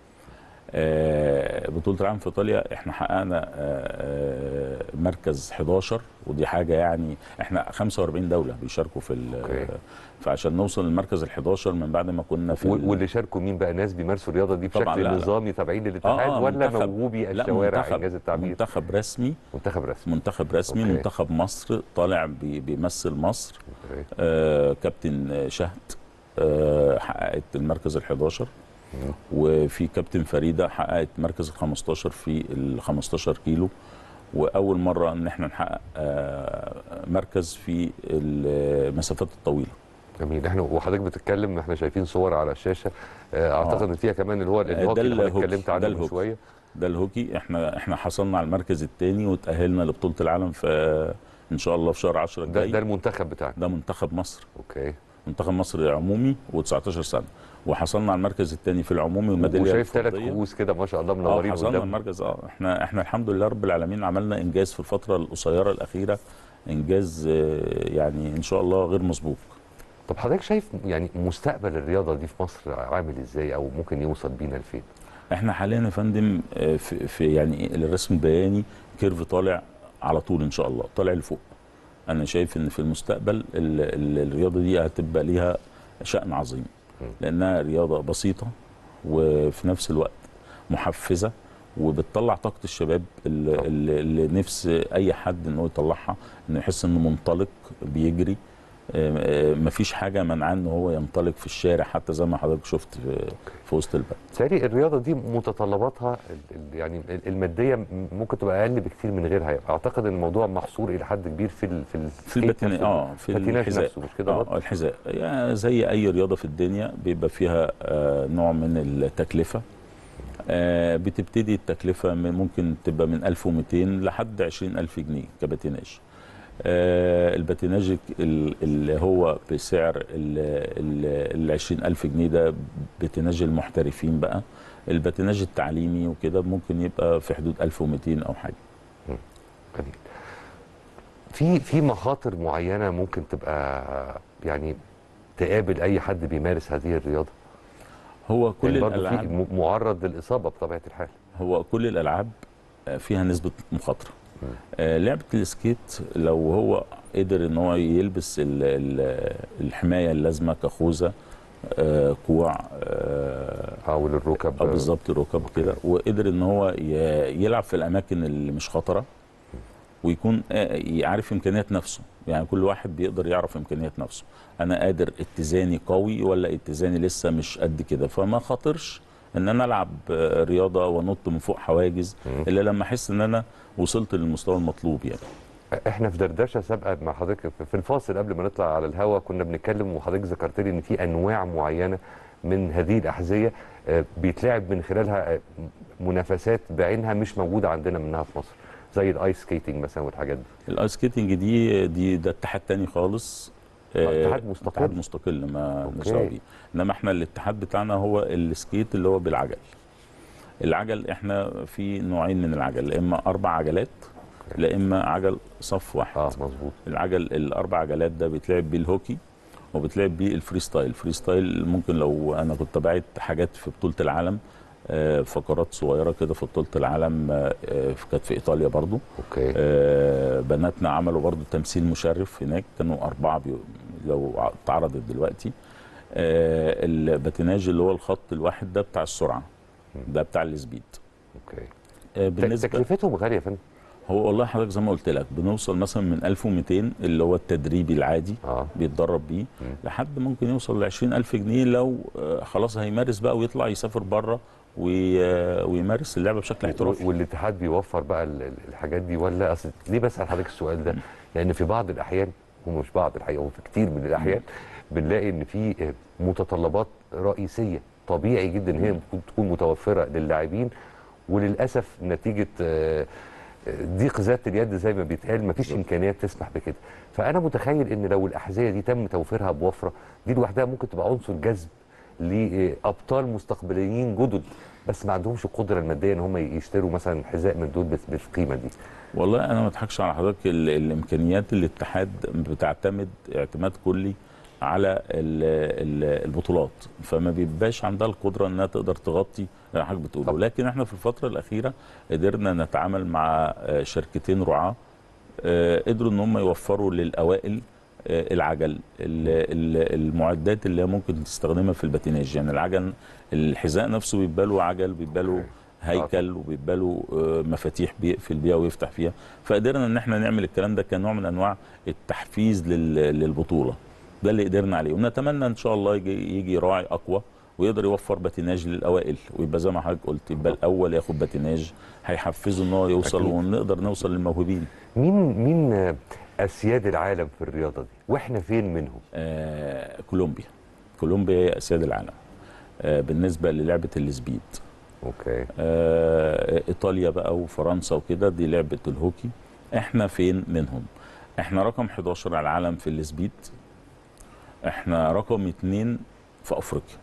آه، بطولة العالم في إيطاليا احنا حققنا آه، آه، مركز 11 ودي حاجة يعني احنا 45 دولة بيشاركوا في ال- فعشان نوصل للمركز ال 11 من بعد ما كنا في ال- واللي شاركوا مين بقى ناس بيمارسوا الرياضه دي طبعاً بشكل لا، لا. نظامي تابعين للاتحاد ولا منتخب- موهوبي لا، الشوارع منتخب- انجاز التعبير منتخب رسمي منتخب رسمي منتخب رسمي أوكي. منتخب مصر طالع بي- بيمثل مصر آه كابتن شهد آه حققت المركز ال 11 وفي كابتن فريده حققت مركز ال 15 في ال 15 كيلو واول مره ان احنا نحقق آه مركز في المسافات الطويله جميل احنا وحضرتك بتتكلم احنا شايفين صور على الشاشه آه، اعتقد ان فيها كمان اللي هو الهوكي اللي حضرتك اتكلمت ده عنه من الهوكي. شويه ده الهوكي احنا احنا حصلنا على المركز الثاني وتاهلنا لبطوله العالم في ان شاء الله في شهر 10 ده, الجاي ده المنتخب بتاعنا ده منتخب مصر اوكي منتخب مصر عمومي و19 سنه وحصلنا على المركز الثاني في العمومي والميداليه وشايف ثلاث الفضية. كؤوس كده ما شاء الله اه منورين حصلنا قدام المركز اه احنا احنا الحمد لله رب العالمين عملنا انجاز في الفتره القصيره الاخيره انجاز آه، يعني ان شاء الله غير مسبوق طب حضرتك شايف يعني مستقبل الرياضه دي في مصر عامل ازاي او ممكن يوصل بينا لفين؟ احنا حاليا يا فندم آه، في, في يعني إيه الرسم البياني كيرف طالع على طول ان شاء الله طالع لفوق انا شايف ان في المستقبل ال ال الرياضه دي هتبقى ليها شأن عظيم لانها رياضه بسيطه وفي نفس الوقت محفزه وبتطلع طاقه الشباب اللي, اللي اللي نفس اي حد انه يطلعها انه يحس انه منطلق بيجري آه، آه، مفيش حاجه منعاه ان هو ينطلق في الشارع حتى زي ما حضرتك شفت في, في وسط البلد تالي الرياضه دي متطلباتها ال- ال- يعني ال- الماديه م- ممكن تبقى اقل بكتير من غيرها اعتقد ان الموضوع محصور الى حد كبير في ال- في ال- في الباتيناج اه في الباتيناج الحذاء نفسه مش كده برضه؟ اه الحذاء يعني زي اي رياضه في الدنيا بيبقى فيها آه نوع من التكلفه آه بتبتدي التكلفه من ممكن تبقى من 1200 لحد 20000 جنيه كباتيناج آه الباتيناج ال- اللي هو بسعر ال 20000 جنيه ده باتيناج المحترفين بقى الباتيناج التعليمي وكده ممكن يبقى في حدود 1200 او حاجه جميل في في مخاطر معينه ممكن تبقى يعني تقابل اي حد بيمارس هذه الرياضه هو كل يعني برضه الالعاب في م- معرض للاصابه بطبيعه الحال هو كل الالعاب فيها نسبه مخاطره آه لعبه السكيت لو هو قدر ان هو يلبس ال ال الحمايه اللازمه كخوذه آه كوع حاول الركب اه بالظبط الركب كده وقدر ان هو ي- يلعب في الاماكن اللي مش خطره ويكون آه، عارف امكانيات نفسه يعني كل واحد بيقدر يعرف امكانيات نفسه انا قادر اتزاني قوي ولا اتزاني لسه مش قد كده فما خاطرش ان انا العب آه، رياضه وانط من فوق حواجز الا لما احس ان انا وصلت للمستوى المطلوب يعني احنا في دردشه سابقه مع حضرتك في الفاصل قبل ما نطلع على الهواء كنا بنتكلم وحضرتك ذكرت لي ان في انواع معينه من هذه الاحذيه آه، بيتلعب من خلالها آه، منافسات بعينها مش موجوده عندنا منها في مصر زي الايس سكيتنج مثلا والحاجات دي الايس سكيتنج دي دي ده اتحاد تاني خالص آه، اتحاد مستقل. اتحاد مستقل ما أوكي. نسوي بيه انما احنا الاتحاد بتاعنا هو السكيت اللي هو بالعجل العجل احنا في نوعين من العجل لا اما اربع عجلات لا اما عجل صف واحد اه مظبوط العجل الاربع عجلات ده بيتلعب بيه الهوكي وبتلعب بيه الفري ستايل الفري ستايل ممكن لو انا كنت باعت حاجات في بطوله العالم آه، فقرات صغيره كده في بطوله العالم آه، آه، كانت في ايطاليا برضو اوكي آه، بناتنا عملوا برضو تمثيل مشرف هناك كانوا اربعه بي... لو ع- اتعرضت دلوقتي آه، الباتيناج اللي هو الخط الواحد ده بتاع السرعه ده بتاع السبيد اوكي آه، بالنسبه تكلفتهم غاليه يا فندم هو والله حضرتك زي ما قلت لك بنوصل مثلا من 1200 اللي هو التدريبي العادي آه. بيتدرب بيه لحد ممكن يوصل ل 20000 جنيه لو آه، خلاص هيمارس بقى ويطلع يسافر بره وي... آه، ويمارس اللعبه بشكل احترافي والاتحاد بيوفر بقى ال- ال- الحاجات دي ولا اصل ليه بسال حضرتك السؤال ده؟ لان في بعض الاحيان ومش بعض الحقيقه هو في كتير من الاحيان بنلاقي ان في آه، متطلبات رئيسيه طبيعي جدا ان هي المفروض تكون متوفره للاعبين وللاسف نتيجه آه، آه، ضيق ذات اليد زي ما بيتقال مفيش امكانيات تسمح بكده فانا متخيل ان لو الاحذيه دي تم توفيرها بوفره دي لوحدها ممكن تبقى عنصر جذب لابطال مستقبليين جدد بس ما عندهمش القدره الماديه ان هم يشتروا مثلا حذاء من دول بس- بالقيمه دي والله انا ما اضحكش على حضرتك ال- الامكانيات الاتحاد بتعتمد اعتماد كلي على ال- ال- البطولات فما بيبقاش عندها القدره انها تقدر تغطي اللي حضرتك بتقوله لكن احنا في الفتره الاخيره قدرنا نتعامل مع آه، شركتين رعاه آه، قدروا ان هم يوفروا للاوائل آه، العجل ال- ال- المعدات اللي هي ممكن تستخدمها في الباتيناج يعني العجل الحذاء نفسه بيبقى له عجل بيبقى له هيكل وبيبقى له آه، مفاتيح بيقفل بيها ويفتح فيها فقدرنا ان احنا نعمل الكلام ده كنوع من انواع التحفيز لل- للبطوله ده اللي قدرنا عليه ونتمنى ان شاء الله يجي, يجي راعي اقوى ويقدر يوفر باتيناج للاوائل ويبقى زي ما حضرتك قلت يبقى الاول ياخد باتيناج هيحفزه ان هو يوصل أكيد. ونقدر نوصل للموهوبين مين مين آه، اسياد العالم في الرياضه دي واحنا فين منهم آه كولومبيا كولومبيا هي اسياد العالم آه بالنسبه للعبه السبيد اوكي آه ايطاليا بقى وفرنسا وكده دي لعبه الهوكي احنا فين منهم احنا رقم 11 على العالم في السبيد احنا رقم اتنين في افريقيا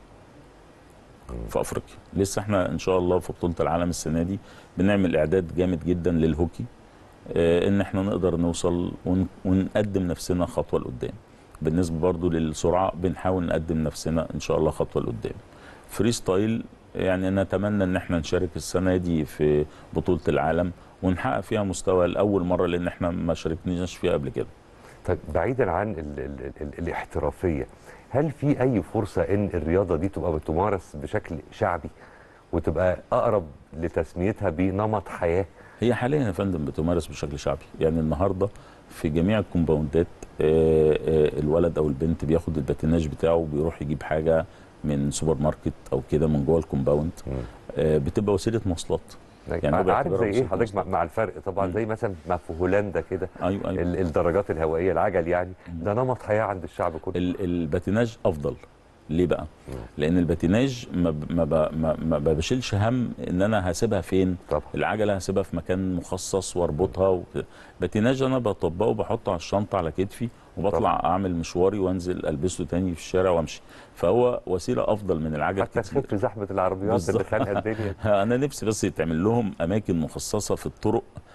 في افريقيا لسه احنا ان شاء الله في بطوله العالم السنه دي بنعمل اعداد جامد جدا للهوكي آه، ان احنا نقدر نوصل ون- ونقدم نفسنا خطوه لقدام بالنسبه برضو للسرعه بنحاول نقدم نفسنا ان شاء الله خطوه لقدام فري ستايل يعني نتمنى ان احنا نشارك السنه دي في بطوله العالم ونحقق فيها مستوى لاول مره لان احنا ما شاركناش فيها قبل كده طيب بعيدا عن ال ال ال الاحترافيه هل في اي فرصه ان الرياضه دي تبقى بتمارس بشكل شعبي وتبقى اقرب لتسميتها بنمط حياه هي حاليا يا فندم بتمارس بشكل شعبي يعني النهارده في جميع الكومباوندات آه، آه، الولد او البنت بياخد الباتيناج بتاعه وبيروح يجيب حاجه من سوبر ماركت او كده من جوه الكومباوند آه، بتبقى وسيله مواصلات يعني هو عارف بيعتبرها زي ايه وسيلة حضرتك مع- مع الفرق طبعا زي مثلا ما في هولندا كده ايوه ايوه ال- الدراجات الهوائيه العجل يعني ده نمط حياه عند الشعب كله ال- الباتيناج افضل ليه بقى؟ لان الباتيناج ما ب- ما ب- ما, ما بشيلش هم ان انا هسيبها فين طبعا. العجله هسيبها في مكان مخصص واربطها وكده الباتيناج انا بطبقه وبحطه على الشنطه على كتفي وبطلع طبعا. اعمل مشواري وانزل البسه تاني في الشارع وامشي فهو وسيله افضل من العجل حتى تخف زحمه العربيات اللي بالظبط. خانقه الدنيا انا نفسي بس يتعمل لهم اماكن مخصصه في الطرق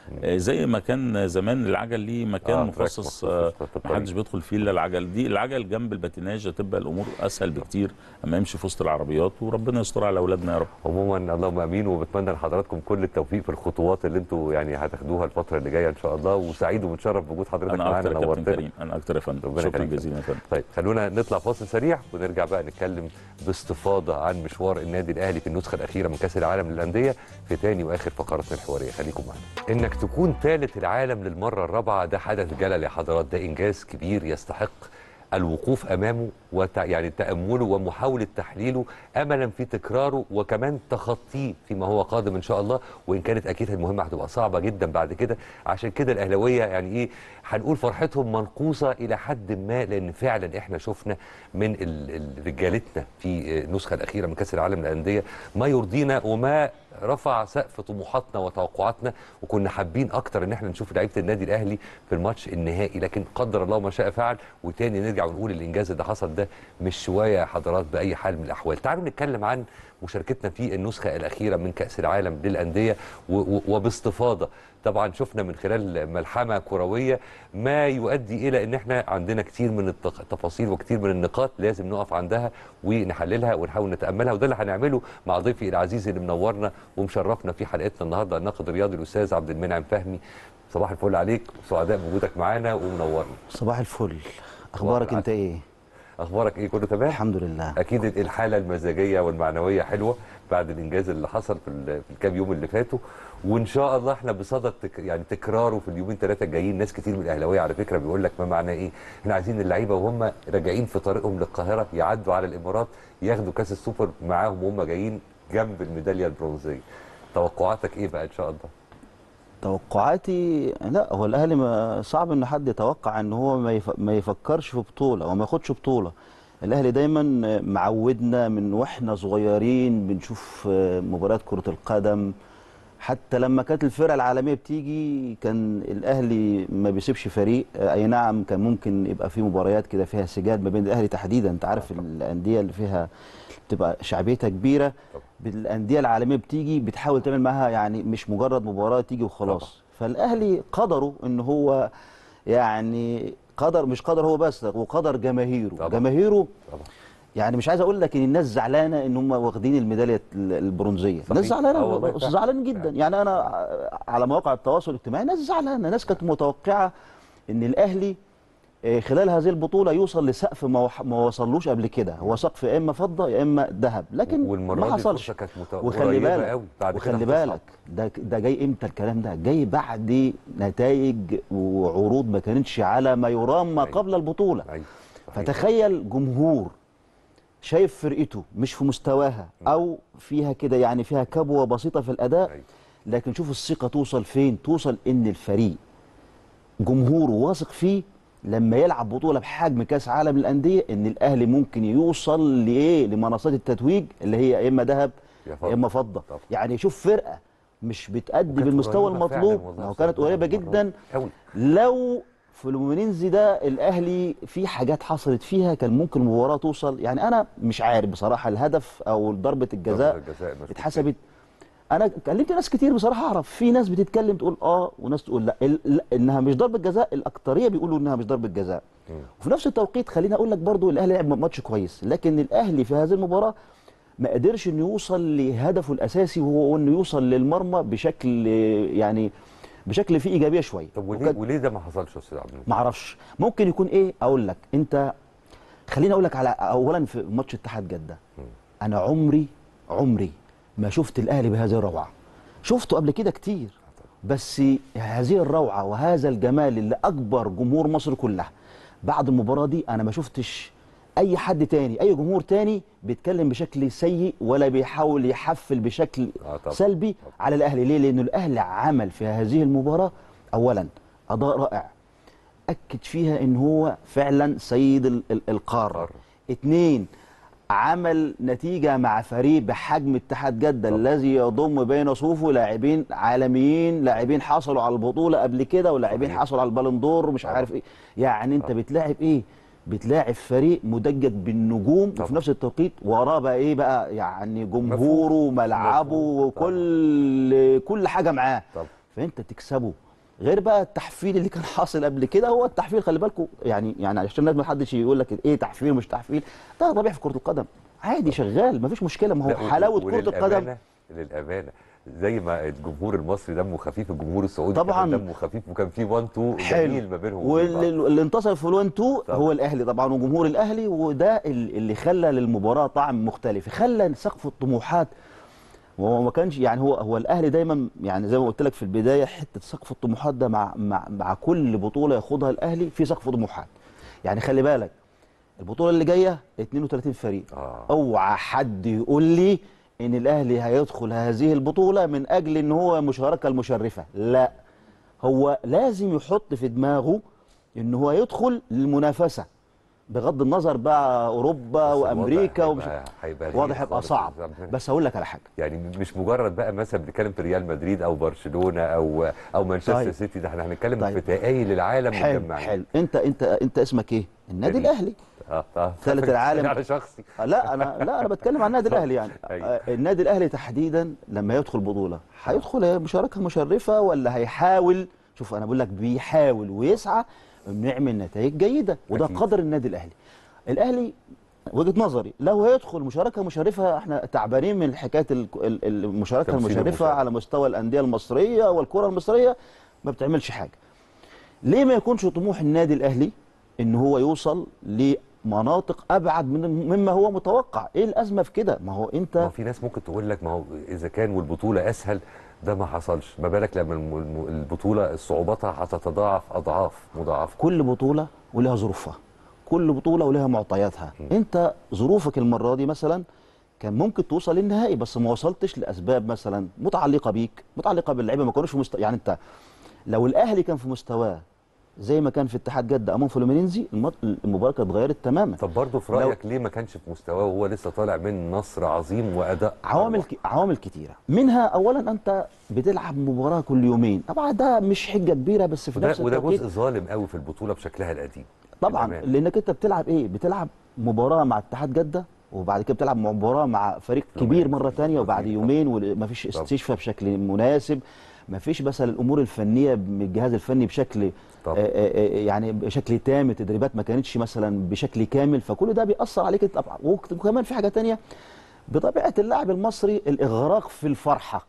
آه، زي ما كان زمان العجل ليه مكان آه، آه تراك مخصص مخصوص آه في الطريق. محدش بيدخل فيه الا العجل دي العجل جنب الباتيناج هتبقى الامور اسهل بكتير اما يمشي في وسط العربيات وربنا يستر على اولادنا يا رب عموما اللهم امين وبتمنى لحضراتكم كل التوفيق في الخطوات اللي انتوا يعني هتاخدوها الفتره اللي جايه ان شاء الله وسعيد ومتشرف بوجود حضرتك انا معانا اكتر يا كابتن نورتنا كريم انا اكتر يا فندم ربنا شكرا يخليك. جزيلا يا فندم طيب خلونا نطلع فاصل سريع ونرجع بقى نتكلم باستفاضه عن مشوار النادي الاهلي في النسخه الاخيره من كاس العالم للانديه في تاني واخر فقراتنا الحواريه خليكم معانا انك تكون ثالث العالم للمره الرابعه ده حدث جلل يا حضرات ده انجاز كبير يستحق الوقوف امامه وت... يعني تامله ومحاوله تحليله املا في تكراره وكمان تخطيه فيما هو قادم ان شاء الله وان كانت اكيد المهمه هتبقى صعبه جدا بعد كده عشان كده الاهلاويه يعني ايه هنقول فرحتهم منقوصه الى حد ما لان فعلا احنا شفنا من ال- ال- رجالتنا في النسخه الاخيره من كاس العالم للانديه ما يرضينا وما رفع سقف طموحاتنا وتوقعاتنا وكنا حابين اكتر ان احنا نشوف لعيبه النادي الاهلي في الماتش النهائي لكن قدر الله ما شاء فعل وتاني نرجع ونقول الانجاز اللي حصل ده مش شويه يا حضرات باي حال من الاحوال تعالوا نتكلم عن مشاركتنا في النسخه الاخيره من كاس العالم للانديه و- و- وباستفاضه طبعا شفنا من خلال ملحمه كرويه ما يؤدي الى ان احنا عندنا كتير من التق- التفاصيل وكتير من النقاط لازم نقف عندها ونحللها ونحاول نتاملها وده اللي هنعمله مع ضيفي العزيز اللي منورنا ومشرفنا في حلقتنا النهارده الناقد الرياضي الاستاذ عبد المنعم فهمي صباح الفل عليك سعداء بوجودك معانا ومنورنا صباح الفل اخبارك انت ايه اخبارك ايه كله تمام الحمد لله اكيد الحاله المزاجيه والمعنويه حلوه بعد الانجاز اللي حصل في ال- في الكام يوم اللي فاتوا وان شاء الله احنا بصدد تك يعني تكراره في اليومين ثلاثه الجايين ناس كتير من الاهلاويه على فكره بيقول لك ما معناه ايه احنا عايزين اللعيبه وهم راجعين في طريقهم للقاهره يعدوا على الامارات ياخدوا كاس السوبر معاهم وهم جايين جنب الميداليه البرونزيه توقعاتك ايه بقى ان شاء الله توقعاتي لا هو الاهلي ما صعب ان حد يتوقع ان هو ما, يف... ما يفكرش في بطوله وما ياخدش بطوله الاهلي دايما معودنا من واحنا صغيرين بنشوف مباريات كره القدم حتى لما كانت الفرق العالميه بتيجي كان الاهلي ما بيسيبش فريق اي نعم كان ممكن يبقى في مباريات كده فيها سجال ما بين الاهلي تحديدا انت عارف الانديه اللي فيها بتبقى شعبيتها كبيره الانديه العالميه بتيجي بتحاول تعمل معاها يعني مش مجرد مباراه تيجي وخلاص فالاهلي قدره ان هو يعني قدر مش قدر هو بس وقدر جماهيره طبعا. جماهيره طبعا. يعني مش عايز اقول لك ان الناس زعلانه ان هم واخدين الميداليه البرونزيه الناس زعلانه زعلانين جدا يعني انا على مواقع التواصل الاجتماعي ناس زعلانه ناس كانت متوقعه ان الاهلي خلال هذه البطوله يوصل لسقف ما ما وصلوش قبل كده هو سقف يا اما فضه يا اما ذهب لكن ما حصلش كانت وخلي بالك وخلي بالك ده ده جاي امتى الكلام ده جاي بعد نتائج وعروض ما كانتش على ما يرام ما قبل البطوله فتخيل جمهور شايف فرقته مش في مستواها او فيها كده يعني فيها كبوه بسيطه في الاداء لكن شوف الثقه توصل فين توصل ان الفريق جمهوره واثق فيه لما يلعب بطوله بحجم كاس عالم الانديه ان الاهلي ممكن يوصل لايه لمنصات التتويج اللي هي يا اما ذهب يا اما فضه طب. يعني شوف فرقه مش بتأدي بالمستوى المطلوب لو كانت قريبه جدا لو فلومينينزي ده الاهلي في حاجات حصلت فيها كان ممكن المباراه توصل يعني انا مش عارف بصراحه الهدف او ضربه الجزاء اتحسبت انا كلمت ناس كتير بصراحه اعرف في ناس بتتكلم تقول اه وناس تقول لا, لا انها مش ضربه جزاء الاكتريه بيقولوا انها مش ضربه جزاء وفي نفس التوقيت خليني اقول لك برضو الاهلي لعب ماتش كويس لكن الاهلي في هذه المباراه ما قدرش انه يوصل لهدفه الاساسي وهو انه يوصل للمرمى بشكل يعني بشكل فيه ايجابيه شويه طب وليه وليه ده ما حصلش يا استاذ عبد ما اعرفش ممكن يكون ايه اقول لك انت خليني اقول لك على اولا في ماتش اتحاد جده انا عمري عمري ما شفت الاهلي بهذه الروعه شفته قبل كده كتير بس هذه الروعه وهذا الجمال اللي اكبر جمهور مصر كلها بعد المباراه دي انا ما شفتش اي حد تاني اي جمهور تاني بيتكلم بشكل سيء ولا بيحاول يحفل بشكل آه سلبي على الاهلي ليه لانه الاهلي عمل في هذه المباراه اولا اداء رائع اكد فيها ان هو فعلا سيد القاره اتنين عمل نتيجة مع فريق بحجم اتحاد جدة الذي يضم بين صفوفه لاعبين عالميين لاعبين حصلوا على البطولة قبل كده ولاعبين حصلوا على البالندور ومش عارف ايه يعني انت بتلاعب ايه بتلاعب فريق مدجج بالنجوم طبعا. وفي نفس التوقيت وراه بقى ايه بقى يعني جمهوره وملعبه وكل كل حاجه معاه فانت تكسبه غير بقى التحفيل اللي كان حاصل قبل كده هو التحفيل خلي بالكم يعني يعني عشان الناس ما حدش يقول لك ايه تحفيل ومش تحفيل ده طبيعي في كره القدم عادي شغال مفيش مشكله ما لا، هو و- حلاوه كره القدم وللأمانة- للامانه زي ما الجمهور المصري دمه خفيف الجمهور السعودي طبعاً. كمان دمه خفيف وكان في 1 2 حلو. جميل ما بينهم وبين بعض. واللي اللي انتصر في الوان 2 هو الاهلي طبعا وجمهور الاهلي وده ال- اللي خلى للمباراه طعم مختلف خلى سقف الطموحات وهو ما كانش يعني هو هو الاهلي دايما يعني زي ما قلت لك في البدايه حته سقف الطموحات ده مع مع مع كل بطوله ياخدها الاهلي في سقف طموحات يعني خلي بالك البطوله اللي جايه 32 فريق آه. اوعى حد يقول لي ان الاهلي هيدخل هذه البطوله من اجل ان هو مشاركه المشرفه لا هو لازم يحط في دماغه ان هو يدخل للمنافسه بغض النظر بقى اوروبا بس وامريكا الوضع ومش هيبقى- هيبقى غير واضح هيبقى خالص صعب يا أستاذ بس هقول لك على حاجه يعني مش مجرد بقى مثلا بنتكلم في ريال مدريد او برشلونه او او مانشستر طيب. سيتي ده احنا هنتكلم طيب. في تقايل العالم حلو مجمعين حلو انت انت انت اسمك ايه النادي الاهلي اه اه ثالث العالم على شخصي آه، لا انا لا انا بتكلم عن النادي الاهلي يعني أيوة. آه، النادي الاهلي تحديدا لما يدخل بطوله هيدخل مشاركه مشرفه ولا هيحاول شوف انا بقول لك بيحاول ويسعى انه يعمل نتائج جيده وده أكيد. قدر النادي الاهلي الاهلي وجهه نظري لو هيدخل مشاركه مشرفه احنا تعبانين من حكايه ال- ال- المشاركه تمثيل المشرفه المشاركة. على مستوى الانديه المصريه والكره المصريه ما بتعملش حاجه ليه ما يكونش طموح النادي الاهلي ان هو يوصل لمناطق ابعد من مما هو متوقع ايه الازمه في كده ما هو ما انت هو في ناس ممكن تقول لك ما هو اذا كان والبطوله اسهل ده ما حصلش ما بالك لما الم- الم- البطوله صعوبتها هتتضاعف اضعاف مضاعفه كل بطوله ولها ظروفها كل بطوله ولها معطياتها انت ظروفك المره دي مثلا كان ممكن توصل للنهائي بس ما وصلتش لاسباب مثلا متعلقه بيك متعلقه باللعيبه ما كانوش في مست... يعني انت لو الاهلي كان في مستواه زي ما كان في اتحاد جده امام فلومينينزي الم- المباراه كانت اتغيرت تماما طب برضه في لو- رايك ليه ما كانش في مستواه وهو لسه طالع من نصر عظيم واداء عوامل ك... عوامل كتيره منها اولا انت بتلعب مباراه كل يومين طبعا ده مش حجه كبيره بس في وده, نفس وده التوقيت جزء ظالم قوي في البطوله بشكلها القديم طبعا للأمانة. لانك انت بتلعب ايه بتلعب مباراه مع اتحاد جده وبعد كده بتلعب مباراه مع فريق كبير مره تانية وبعد يومين ومفيش استشفاء بشكل مناسب مفيش مثلا الامور الفنيه من الجهاز الفني بشكل آه، آه، آه، يعني بشكل تام التدريبات ما كانتش مثلا بشكل كامل فكل ده بيأثر عليك انت طبعا وكمان في حاجه تانية بطبيعه اللاعب المصري الاغراق في الفرحه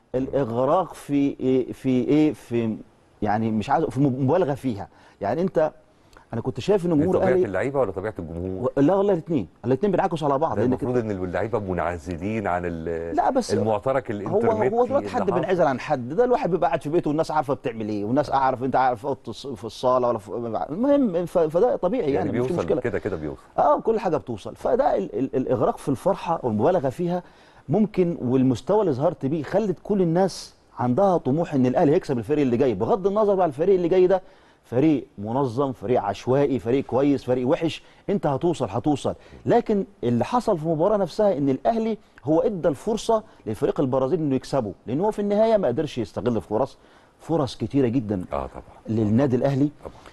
الاغراق في إيه في ايه في يعني مش عايز في مبالغه فيها يعني انت انا كنت شايف ان دي جمهور طبيعه الاهلي اللعيبه ولا طبيعه الجمهور؟ لا والله الاثنين الاثنين بينعكسوا على بعض ده لانك المفروض ان اللعيبه منعزلين عن ال- لا بس المعترك هو الانترنتي هو دلوقتي اللي حد حاصل. بينعزل عن حد ده الواحد بيبقى قاعد في بيته والناس عارفه بتعمل ايه والناس عارف انت عارف في أوضة الص- في الصاله ولا في المهم ف- فده طبيعي يعني, يعني مش بيوصل مشكله كده كده بيوصل اه كل حاجه بتوصل فده ال ال الاغراق في الفرحه والمبالغه فيها ممكن والمستوى اللي ظهرت بيه خلت كل الناس عندها طموح ان الاهلي هيكسب الفريق اللي جاي بغض النظر بقى الفريق اللي جاي ده فريق منظم فريق عشوائي فريق كويس فريق وحش انت هتوصل هتوصل لكن اللي حصل في المباراه نفسها ان الاهلي هو ادى الفرصه للفريق البرازيلي انه يكسبه لان هو في النهايه ما قدرش يستغل فرص فرص كتيره جدا اه طبعا للنادي الاهلي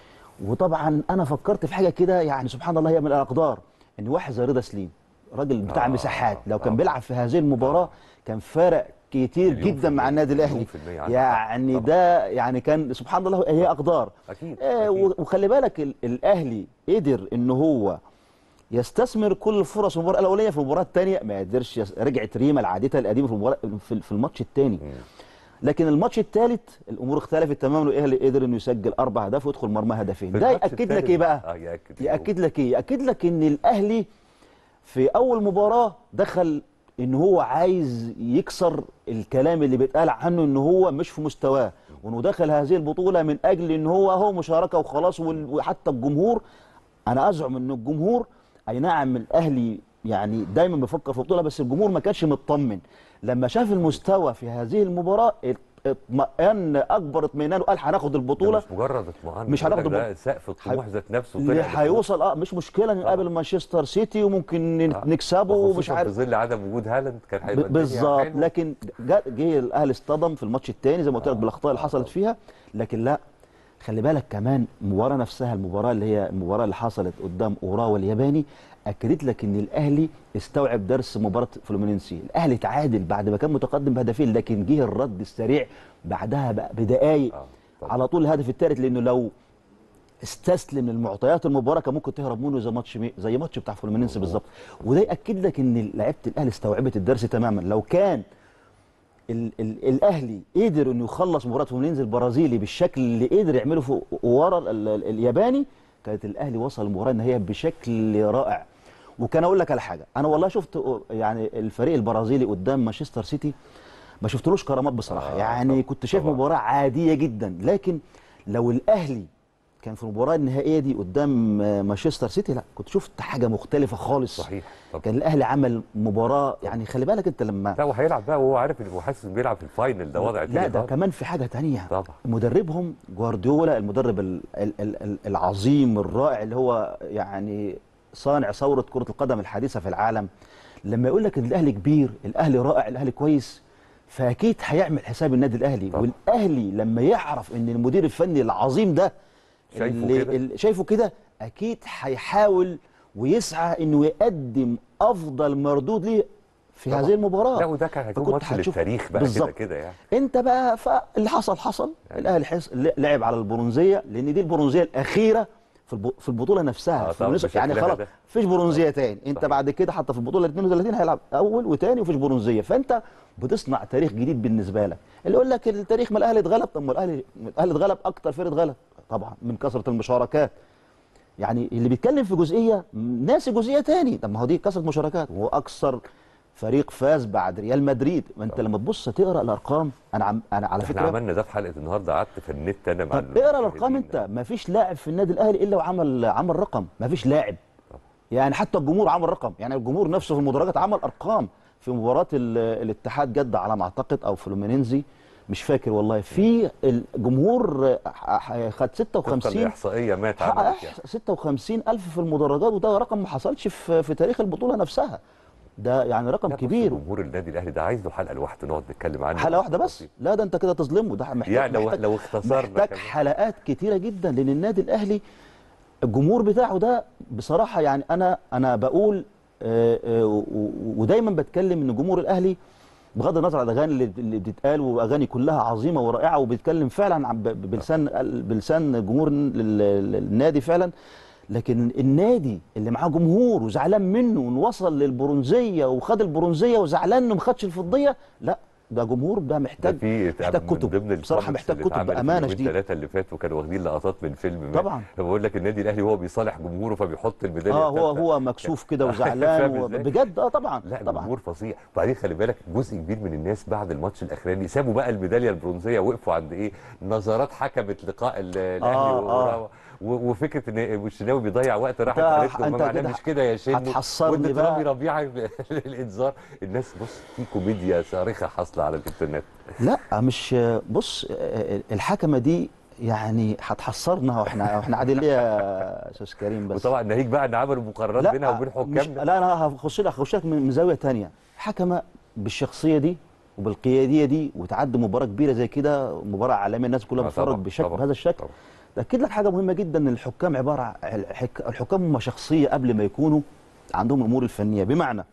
وطبعا انا فكرت في حاجه كده يعني سبحان الله هي من الاقدار ان واحد زي رضا سليم راجل بتاع آه، مساحات لو كان بيلعب في هذه المباراه كان فارق كتير مليون في جدا مع النادي الاهلي مليون في المية عندك يعني ده يعني كان سبحان الله هي اقدار اكيد آه و- وخلي بالك ال- الاهلي قدر ان هو يستثمر كل الفرص في المباراه الاوليه في المباراه الثانيه ما قدرش يس- رجعت ريما لعادتها القديمه في المباراه في, في الماتش الثاني لكن الماتش الثالث الامور اختلفت تماما والاهلي قدر انه يسجل اربع اهداف ويدخل مرمى هدفين في ده الماتش ياكد لك التالت ايه بقى اه ياكد ياكد لك ايه ياكد لك ان الاهلي في اول مباراه دخل ان هو عايز يكسر الكلام اللي بيتقال عنه ان هو مش في مستواه وانه دخل هذه البطوله من اجل ان هو هو مشاركه وخلاص وال- وحتى الجمهور انا ازعم ان الجمهور اي نعم الاهلي يعني دايما بيفكر في بطوله بس الجمهور ما كانش مطمن لما شاف المستوى في هذه المباراه اطمئن اكبر اطمئنان وقال هناخد البطوله مش مجرد اطمئنان مش بقول هناخد لك ده البطولة. سقف الطموح ذات نفسه اللي طلع لفوق. هيوصل اه مش مشكله نقابل مانشستر سيتي وممكن ن- آه. نكسبه ومش وخصوصاً عارف في ظل عدم وجود هالاند كان هيبقى ب- الدنيا بالظبط حلوة. لكن جا- جه الاهلي اصطدم في الماتش الثاني زي ما قلت لك بالاخطاء اللي حصلت فيها لكن لا خلي بالك كمان المباراه نفسها المباراه اللي هي المباراه اللي حصلت قدام اوراوا الياباني اكدت لك ان الاهلي استوعب درس مباراه فلومينينسي الاهلي تعادل بعد ما كان متقدم بهدفين لكن جه الرد السريع بعدها بقى بدقائق على طول الهدف الثالث لانه لو استسلم للمعطيات المباراه كان ممكن تهرب منه زي ماتش مي... زي ماتش بتاع فلومينينسي بالظبط وده ياكد لك ان لعيبه الاهلي استوعبت الدرس تماما لو كان ال ال الاهلي قدر انه يخلص مباراه فلومينينزي البرازيلي بالشكل اللي قدر يعمله في ورا ال ال الياباني كانت الاهلي وصل المباراه النهائيه بشكل رائع وكان اقول لك على حاجه انا والله شفت يعني الفريق البرازيلي قدام مانشستر سيتي ما شفتلوش كرامات بصراحه آه يعني كنت شايف مباراه عاديه جدا لكن لو الاهلي كان في المباراه النهائيه دي قدام مانشستر سيتي لا كنت شفت حاجه مختلفه خالص صحيح طبعا. كان الاهلي عمل مباراه يعني خلي بالك انت لما لا وهيلعب بقى وهو عارف انه حاسس انه بيلعب في الفاينل ده وضع لا ده كمان في حاجه تانية طبعا مدربهم جوارديولا المدرب ال ال ال العظيم الرائع اللي هو يعني صانع ثوره كره القدم الحديثه في العالم لما يقول لك ان الاهلي كبير الاهلي رائع الاهلي كويس فاكيد هيعمل حساب النادي الاهلي طبعا. والاهلي لما يعرف ان المدير الفني العظيم ده شايفه كده شايفه كده اكيد هيحاول ويسعى انه يقدم افضل مردود ليه في طبعا. هذه المباراه لا وده كان هيكون ماتش للتاريخ بقى كده كده يعني انت بقى فاللي حصل حصل يعني. الاهلي حس... لعب على البرونزيه لان دي البرونزيه الاخيره في الب... في البطوله نفسها آه في يعني خلاص مفيش برونزيه تاني انت صحيح. بعد كده حتى في البطوله 32 هيلعب اول وثاني ومفيش برونزيه فانت بتصنع تاريخ جديد بالنسبه لك اللي يقول لك التاريخ ما الاهلي اتغلب طب ما الاهلي الاهلي اتغلب اكتر فرقه اتغلب طبعا من كثره المشاركات يعني اللي بيتكلم في جزئيه ناسي جزئيه تاني طب ما هو دي كثره مشاركات وهو اكثر فريق فاز بعد ريال مدريد ما انت لما تبص تقرا الارقام انا عم انا على فكره احنا عملنا ده في حلقه النهارده قعدت في النت انا مع طب اقرا الارقام انت ما فيش لاعب في النادي الاهلي الا وعمل عمل رقم ما فيش لاعب يعني حتى الجمهور عمل رقم يعني الجمهور نفسه في المدرجات عمل ارقام في مباراه الاتحاد جده على ما اعتقد او فلومينينزي مش فاكر والله في الجمهور خد 56 الاحصائيه مات عملت يعني 56 الف في المدرجات وده رقم ما حصلش في, في تاريخ البطوله نفسها ده يعني رقم كبير جمهور النادي الاهلي ده عايز له حلقه لوحده نقعد نتكلم عنه حلقه واحده بس لا ده انت كده تظلمه ده محتاج يعني لو لو اختصرنا محتاج كمان. حلقات كتيره جدا لان النادي الاهلي الجمهور بتاعه ده بصراحه يعني انا انا بقول آآ آآ ودايما بتكلم ان جمهور الاهلي بغض النظر عن الاغاني اللي بتتقال واغاني كلها عظيمه ورائعه وبيتكلم فعلا بلسان بلسان جمهور النادي فعلا لكن النادي اللي معاه جمهور وزعلان منه انه وصل للبرونزيه وخد البرونزيه وزعلان انه ما خدش الفضيه لا ده جمهور ده محتاج ده محتاج كتب ضمن بصراحه محتاج كتب بامانه شديده الثلاثه اللي فاتوا كانوا واخدين لقطات من فيلم طبعا بقول لك النادي الاهلي هو بيصالح جمهوره فبيحط الميداليه اه هو هو مكسوف كده وزعلان بجد اه طبعا لا طبعا جمهور فظيع وبعدين خلي بالك جزء كبير من الناس بعد الماتش الاخراني سابوا بقى الميداليه البرونزيه وقفوا عند ايه نظرات حكمت لقاء الاهلي آه آه. وفكره ان الشناوي بيضيع وقت راحت قالت له معناه مش كده يا شنو هتحصرني بقى رامي ربيعه الانذار الناس بص في كوميديا صارخه حاصله على الانترنت لا مش بص الحكمه دي يعني هتحصرنا واحنا واحنا قاعدين ليه يا استاذ كريم بس وطبعا ناهيك بقى ان عملوا مقارنات بينها وبين حكامنا لا انا هخش لك هخش لك من زاويه ثانيه حكمه بالشخصيه دي وبالقياديه دي وتعدي مباراه كبيره زي كده مباراه عالميه الناس كلها بتتفرج بشكل بهذا الشكل طبعا. تاكد لك حاجه مهمه جدا ان الحكام عباره الحكام هم شخصيه قبل ما يكونوا عندهم الامور الفنيه بمعنى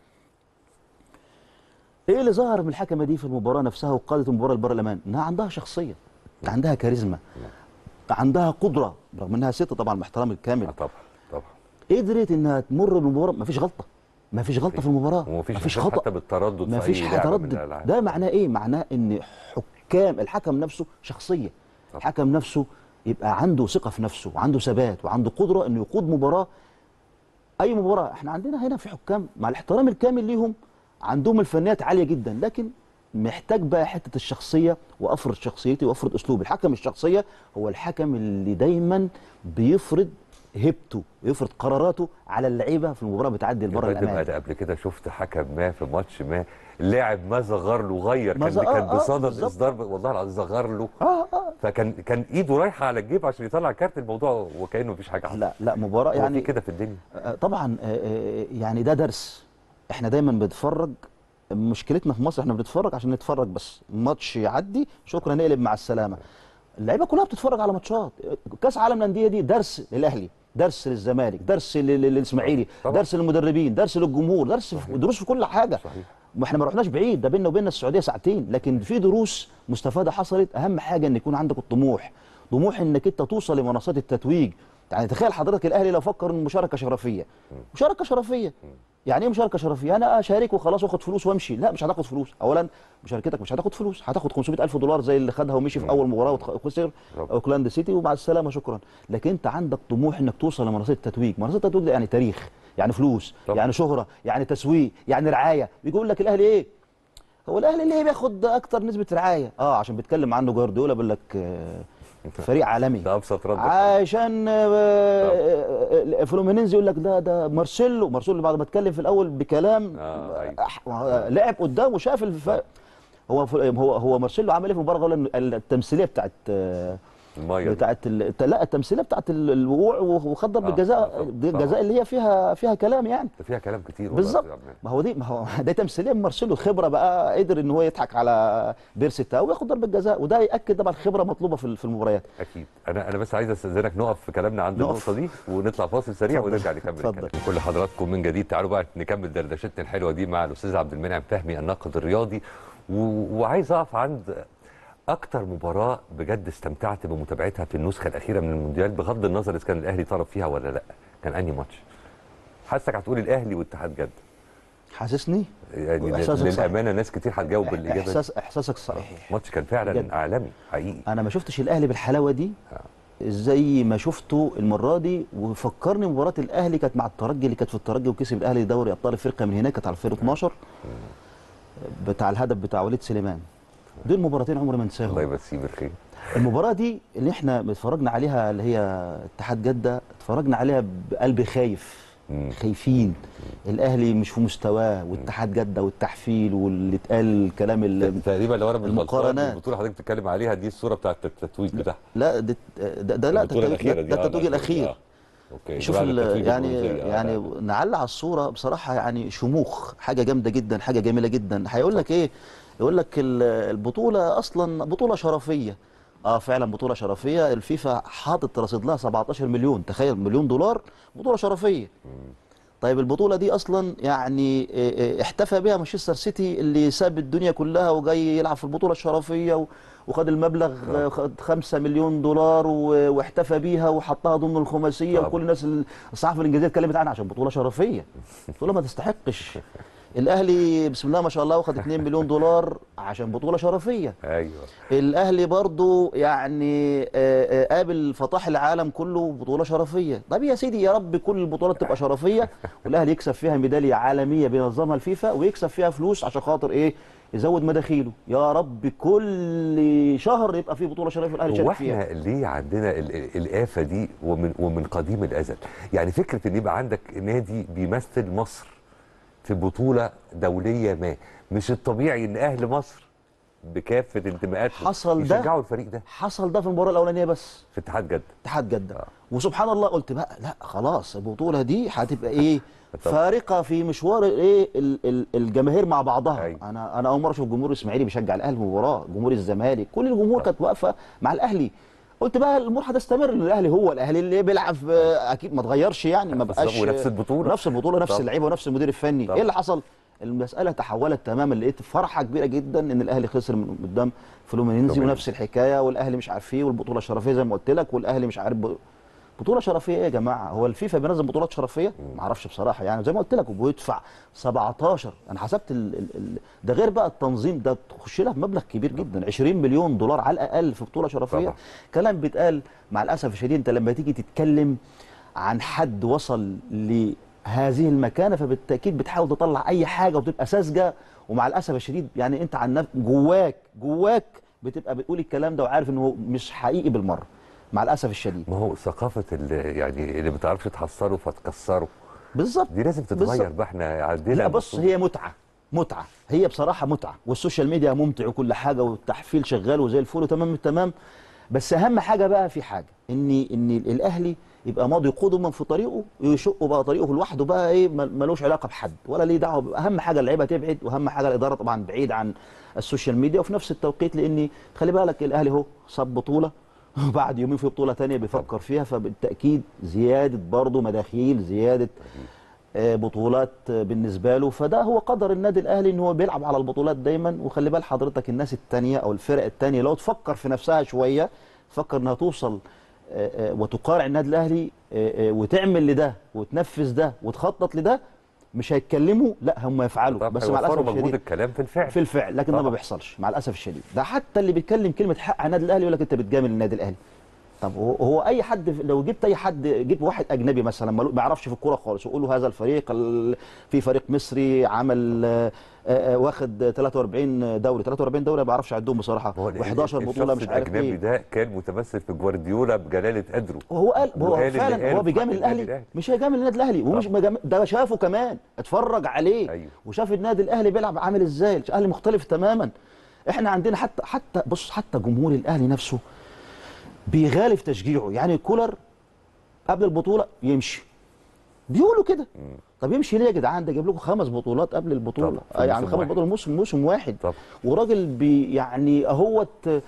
ايه اللي ظهر من الحكمه دي في المباراه نفسها وقادت المباراه للبرلمان انها عندها شخصيه عندها كاريزما عندها قدره رغم انها ست طبعا مع احترامي الكامل طبعا طبعا قدرت انها تمر بالمباراه ما فيش غلطه ما فيش غلطه في المباراه ما فيش خطا حتى بالتردد ما فيش تردد ده معناه ايه معناه ان حكام الحكم نفسه شخصيه طبعا. الحكم نفسه يبقى عنده ثقه في نفسه وعنده ثبات وعنده قدره انه يقود مباراه اي مباراه احنا عندنا هنا في حكام مع الاحترام الكامل ليهم عندهم الفنيات عاليه جدا لكن محتاج بقى حته الشخصيه وافرض شخصيتي وافرض اسلوبي الحكم الشخصيه هو الحكم اللي دايما بيفرض هيبته ويفرض قراراته على اللعيبه في المباراه بتعدي لبره الامان انا قبل كده شفت حكم ما في ماتش ما اللاعب ما صغر له غير كان زغ... كان آه بصدد اصدار والله العظيم صغر له آه آه. فكان كان ايده رايحه على الجيب عشان يطلع كارت الموضوع وكانه مفيش حاجه لا لا مباراه يعني كده في الدنيا طبعا يعني ده درس احنا دايما بنتفرج مشكلتنا في مصر احنا بنتفرج عشان نتفرج بس الماتش يعدي شكرا نقلب مع السلامه اللعيبه كلها بتتفرج على ماتشات كاس عالم الانديه دي درس للاهلي درس للزمالك درس لل- للاسماعيلي درس للمدربين درس للجمهور درس في دروس في كل حاجه صحيح. ما احنا ما رحناش بعيد ده بيننا وبين السعوديه ساعتين لكن في دروس مستفاده حصلت اهم حاجه ان يكون عندك الطموح طموح انك انت توصل لمنصات التتويج يعني تخيل حضرتك الاهلي لو فكر ان مشاركه شرفيه مشاركه شرفيه يعني ايه مشاركه شرفيه انا اشارك وخلاص واخد فلوس وامشي لا مش هتاخد فلوس اولا مشاركتك مش هتاخد فلوس هتاخد 500 الف دولار زي اللي خدها ومشي في اول مباراه وخسر اوكلاند سيتي ومع السلامه شكرا لكن انت عندك طموح انك توصل لمنصات التتويج منصات التتويج ده يعني تاريخ يعني فلوس طبعا. يعني شهره يعني تسويق يعني رعايه بيقول لك الاهلي ايه هو الاهلي ليه بياخد اكتر نسبه رعايه اه عشان بيتكلم عنه جوارديولا بيقول لك آه، فريق عالمي ده ابسط رد عشان آه، فلومينينز يقول لك ده ده مارسيلو مارسيلو بعد ما اتكلم في الاول بكلام آه لعب قدام وشاف الف... هو ف- هو هو مارسيلو عمل ايه في المباراه الأولى؟ التمثيليه بتاعت آه، الميه دي. بتاعت ال... لا التمثيليه بتاعت ال- الوقوع وخد ضربه جزاء الجزاء اللي هي فيها فيها كلام يعني ده فيها كلام كتير والله بالظبط يا عبد ما هو دي ما هو ده تمثيليه من مارسيلو الخبره بقى قدر ان هو يضحك على بيرسي تاو وياخد ضربه جزاء وده ياكد طبعا الخبره مطلوبه في في المباريات اكيد انا انا بس عايز استاذنك نقف في كلامنا عند نقف. النقطه دي ونطلع فاصل سريع اتفضل. ونرجع نكمل اتفضل. الكلام. كل حضراتكم من جديد تعالوا بقى نكمل دردشتنا الحلوه دي مع الاستاذ عبد المنعم فهمي الناقد الرياضي و... وعايز اقف عند اكتر مباراه بجد استمتعت بمتابعتها في النسخه الاخيره من المونديال بغض النظر اذا كان الاهلي طرف فيها ولا لا كان انهي ماتش حاسك هتقول الاهلي واتحاد جده حاسسني يعني إحساسك صحيح. للامانه ناس كتير هتجاوب بالاجابه دي. احساس احساسك صحيح ماتش كان فعلا بجد. عالمي حقيقي انا ما شفتش الاهلي بالحلاوه دي زي ما شفته المره دي وفكرني مباراه الاهلي كانت مع الترجي اللي كانت في الترجي وكسب الاهلي دوري ابطال افريقيا من هناك كانت على 2012 بتاع الهدف بتاع وليد سليمان دول مباراتين عمري ما انساهم الله يمسيه بالخير المباراه دي اللي احنا اتفرجنا عليها اللي هي اتحاد جده اتفرجنا عليها بقلب خايف خايفين الاهلي مش في مستواه واتحاد جده والتحفيل واللي اتقال الكلام ال- تقريبا لو انا مش غلطان المقارنات البطوله حضرتك بتتكلم عليها دي الصوره بتاعت التتويج بتاعها لا ده ده, ده لا البطولة ده الأخيرة دي، ده آه، التتويج الأخيرة. الاخير آه. اوكي شوف بعد ال- التتويج يعني البرونزية. آه، يعني لا. نعلق على الصوره بصراحه يعني شموخ حاجه جامده جدا حاجه جميله جدا هيقول لك ايه يقول لك ال- البطوله اصلا بطوله شرفيه اه فعلا بطوله شرفيه الفيفا حاطط رصيد لها 17 مليون تخيل مليون دولار بطوله شرفيه طيب البطوله دي اصلا يعني إيه إيه احتفى بها مانشستر سيتي اللي ساب الدنيا كلها وجاي يلعب في البطوله الشرفيه و- وخد المبلغ آه، خد 5 مليون دولار و- واحتفى بيها وحطها ضمن الخماسيه طبعا. وكل الناس الصحافه الانجليزيه اتكلمت عنها عشان بطوله شرفيه بطوله ما تستحقش الاهلي بسم الله ما شاء الله واخد 2 مليون دولار عشان بطوله شرفيه ايوه الاهلي برضو يعني آه، آه، قابل فطاح العالم كله بطوله شرفيه طب يا سيدي يا رب كل البطولات تبقى شرفيه والاهلي يكسب فيها ميداليه عالميه بينظمها الفيفا ويكسب فيها فلوس عشان خاطر ايه يزود مداخيله يا رب كل شهر يبقى في بطوله شرفيه الاهلي هو يشارك فيها احنا ليه عندنا ال- ال- الآفة دي ومن ومن قديم الأزل يعني فكرة ان يبقى عندك نادي بيمثل مصر في بطولة دولية ما مش الطبيعي ان اهل مصر بكافة انتماءاتهم حصل ده يشجعوا الفريق ده حصل ده في المباراه الاولانيه بس في اتحاد جدة اتحاد جده وسبحان الله قلت بقى لا خلاص البطوله دي هتبقى ايه فارقه في مشوار ايه ال- ال- الجماهير مع بعضها انا انا اول مره اشوف جمهور الاسماعيلي بيشجع الاهلي في مباراه جمهور الزمالك كل الجمهور كانت واقفه مع الاهلي قلت بقى الامور هتستمر لان الاهلي هو الاهلي اللي بيلعب آه، اكيد ما اتغيرش يعني ما بالظبط، بقاش ونفس البطولة. نفس البطوله نفس طبعا. اللعيبه ونفس المدير الفني طبعا. ايه اللي حصل المساله تحولت تماما لقيت فرحه كبيره جدا ان الاهلي خسر من قدام فلومينينزي فلومينينزي. ونفس الحكايه والاهلي مش عارف ايه والبطوله الشرفيه زي ما قلت لك والاهلي مش عارف ب... بطوله شرفيه ايه يا جماعه هو الفيفا بينظم بطولات شرفيه ما اعرفش بصراحه يعني زي ما قلت لك وبيدفع 17 انا حسبت ال... ال... ال... ده غير بقى التنظيم ده تخش لها بمبلغ كبير جدا 20 مليون دولار على الاقل في بطوله شرفيه طبعا. كلام بيتقال مع الاسف الشديد انت لما تيجي تتكلم عن حد وصل لهذه المكانه فبالتاكيد بتحاول تطلع اي حاجه وبتبقى ساذجه ومع الاسف الشديد يعني انت عن نفسك جواك جواك بتبقى بتقول الكلام ده وعارف انه مش حقيقي بالمره مع الاسف الشديد ما هو ثقافة اللي يعني اللي ما بتعرفش تحصره فتكسره بالظبط دي لازم تتغير بالظبط. بقى احنا عندنا لا بص المفروض- هي متعه متعه هي بصراحه متعه والسوشيال ميديا ممتع وكل حاجه والتحفيل شغال وزي الفل وتمام التمام بس اهم حاجه بقى في حاجه ان ان الاهلي يبقى ماضي قدما في طريقه يشق بقى طريقه لوحده بقى ايه مل- ملوش علاقه بحد ولا ليه دعوه اهم حاجه اللعيبه تبعد واهم حاجه الاداره طبعا بعيد عن السوشيال ميديا وفي نفس التوقيت لان خلي بالك الاهلي اهو صاب بطوله وبعد يومين في بطوله تانية بيفكر فيها فبالتاكيد زياده برضه مداخيل زياده آه، بطولات آه، بالنسبه له فده هو قدر النادي الاهلي ان هو بيلعب على البطولات دايما وخلي بال حضرتك الناس التانية او الفرق التانية لو تفكر في نفسها شويه تفكر انها توصل آه، آه، وتقارع النادي الاهلي آه، آه، وتعمل لده وتنفذ ده وتخطط لده مش هيتكلموا لا هم يفعلوا بس مع الاسف هيوفروا مجهود الشديد الكلام في الفعل في الفعل لكن ده ما طبعا. بيحصلش مع الاسف الشديد ده حتى اللي بيتكلم كلمه حق على النادي الاهلي يقول لك انت بتجامل النادي الاهلي طب هو- هو اي حد لو جبت اي حد جيب واحد اجنبي مثلا مالو- ما يعرفش في الكوره خالص وقول له هذا الفريق ال- في فريق مصري عمل آه، آه، واخد 43 دوري 43 دوري ما بعرفش اعدهم بصراحه و11 بطوله مش عارف الاجنبي ايه ده كان متمثل في جوارديولا بجلاله قدره وهو قال هو وقال اللي فعلا قاله هو في بيجامل حق النادي الاهلي الأهلي. مش هيجامل النادي الاهلي ومش مجام... ده شافه كمان اتفرج عليه أيوه. وشاف النادي الاهلي بيلعب عامل ازاي الاهلي مختلف تماما احنا عندنا حتى حتى بص حتى جمهور الاهلي نفسه بيغالي في تشجيعه يعني كولر قبل البطوله يمشي بيقولوا كده طب يمشي ليه يا جدعان ده جايب لكم خمس بطولات قبل البطوله طبعا، في آه يعني موسم خمس واحد. بطولات موسم موسم واحد طبعا. وراجل بي يعني اهوت آه،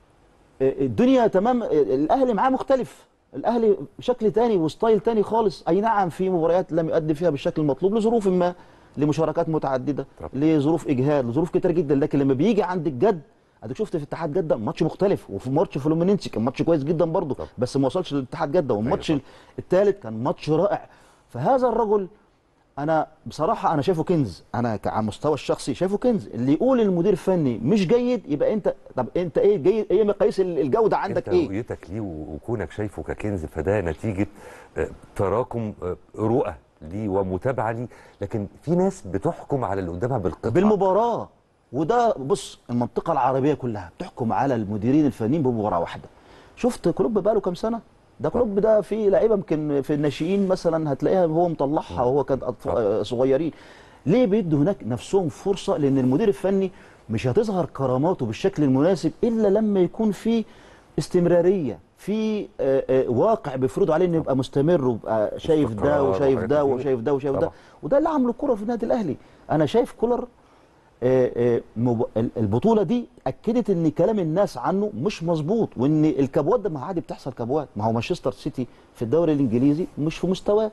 الدنيا تمام الاهلي معاه مختلف الاهلي بشكل تاني وستايل تاني خالص اي نعم في مباريات لم يؤدي فيها بالشكل المطلوب لظروف ما لمشاركات متعدده لظروف اجهاد لظروف كتير جدا لكن لما بيجي عند الجد اديك شفت في اتحاد جده ماتش مختلف وفي ماتش فلومينينسي كان ماتش كويس جدا برضه بس ما وصلش لاتحاد جده والماتش الثالث كان ماتش رائع فهذا الرجل انا بصراحه انا شايفه كنز انا ك- على المستوى الشخصي شايفه كنز اللي يقول المدير الفني مش جيد يبقى انت طب انت ايه جيد ايه مقاييس ال- الجوده عندك انت ايه رؤيتك ليه و- وكونك شايفه ككنز فده نتيجه آه، تراكم آه، رؤى ليه ومتابعه ليه لكن في ناس بتحكم على اللي قدامها بالقطعه بالمباراه وده بص المنطقه العربيه كلها بتحكم على المديرين الفنيين بمباراه واحده شفت كلوب بقاله كام سنه ده كلوب ده في لعيبه يمكن في الناشئين مثلا هتلاقيها هو مطلعها وهو كان أطف- آه، صغيرين ليه بيدوا هناك نفسهم فرصه لان المدير الفني مش هتظهر كراماته بالشكل المناسب الا لما يكون في استمراريه في آه، آه، واقع بيفرضوا عليه انه يبقى مستمر ويبقى شايف ده استقرار وشايف وحاجات ده كتير. وشايف ده وشايف ده طبعا. وده اللي عمله الكوره في النادي الاهلي انا شايف كولر آه، آه، مب- ال- البطوله دي اكدت ان كلام الناس عنه مش مظبوط وان الكبوات ده ما عادي بتحصل كبوات ما هو مانشستر سيتي في الدوري الانجليزي مش في مستواه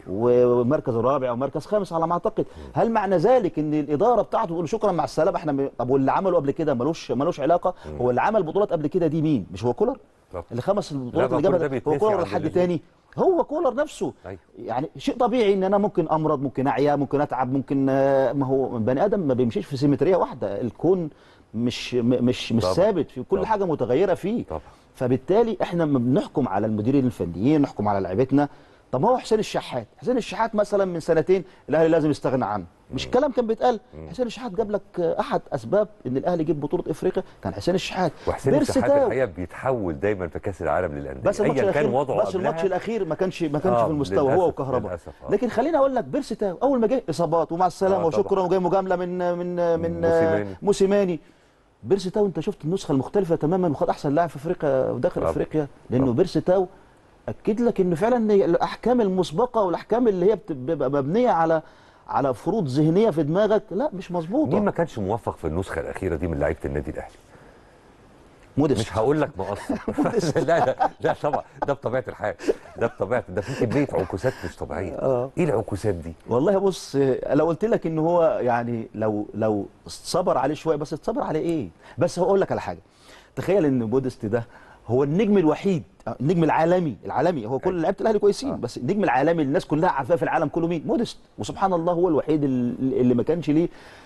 ومركز رابع او مركز خامس على ما اعتقد هل معنى ذلك ان الاداره بتاعته تقول شكرا مع السلامه احنا م... طب واللي عمله قبل كده ملوش ملوش علاقه هو اللي عمل بطولات قبل كده دي مين مش هو كولر اللي خمس البطولات لا، اللي ما كل ده جابها ده هو بيتنسي كولر ولا عند حد ال- تاني هو كولر نفسه يعني شيء طبيعي ان انا ممكن امرض ممكن اعيا ممكن اتعب ممكن آه، ما هو بني ادم ما بيمشيش في سيمتريه واحده الكون مش م- مش مش طبعا. ثابت في كل حاجه متغيره فيه طبعا. فبالتالي احنا لما بنحكم على المديرين الفنيين نحكم على لعيبتنا طب ما هو حسين الشحات حسين الشحات مثلا من سنتين الاهلي لازم يستغنى عنه مش الكلام كان بيتقال حسين الشحات جاب لك آه، احد اسباب ان الاهلي يجيب بطوله افريقيا كان حسين الشحات وحسين بيرسي الشحات تاو. الحقيقه بيتحول دايما في كاس العالم للانديه بس الماتش ايا كان الاخير وضعه بس الماتش قبلها الاخير ما كانش ما كانش آه، في المستوى للأسف، هو وكهرباء للأسف، آه. لكن خليني اقول لك بيرسي تاو اول ما جه اصابات ومع السلامه آه، وشكرا طبعا. وجاي مجامله من من من موسيماني. موسيماني بيرسي تاو انت شفت النسخه المختلفه تماما وخد احسن لاعب في افريقيا وداخل طبعا. افريقيا لانه بيرسي تاو اكد لك انه فعلا الاحكام المسبقه والاحكام اللي هي بتبقى مبنيه على على فروض ذهنيه في دماغك لا مش مظبوطه مين ما كانش موفق في النسخه الاخيره دي من لعيبه النادي الاهلي موديست مش هقول لك مقصر لا لا لا طبعا ده بطبيعه الحال ده بطبيعه ده في كميه عكوسات مش طبيعيه آه. ايه العكوسات دي والله بص لو قلت لك ان هو يعني لو لو صبر عليه شويه بس اتصبر عليه ايه بس هقول لك على حاجه تخيل ان بودست ده هو النجم الوحيد النجم العالمي العالمي هو كل لعيبه الاهلي كويسين بس النجم العالمي اللي الناس كلها عارفاه في العالم كله مين مودست وسبحان الله هو الوحيد اللي اللي ما كانش ليه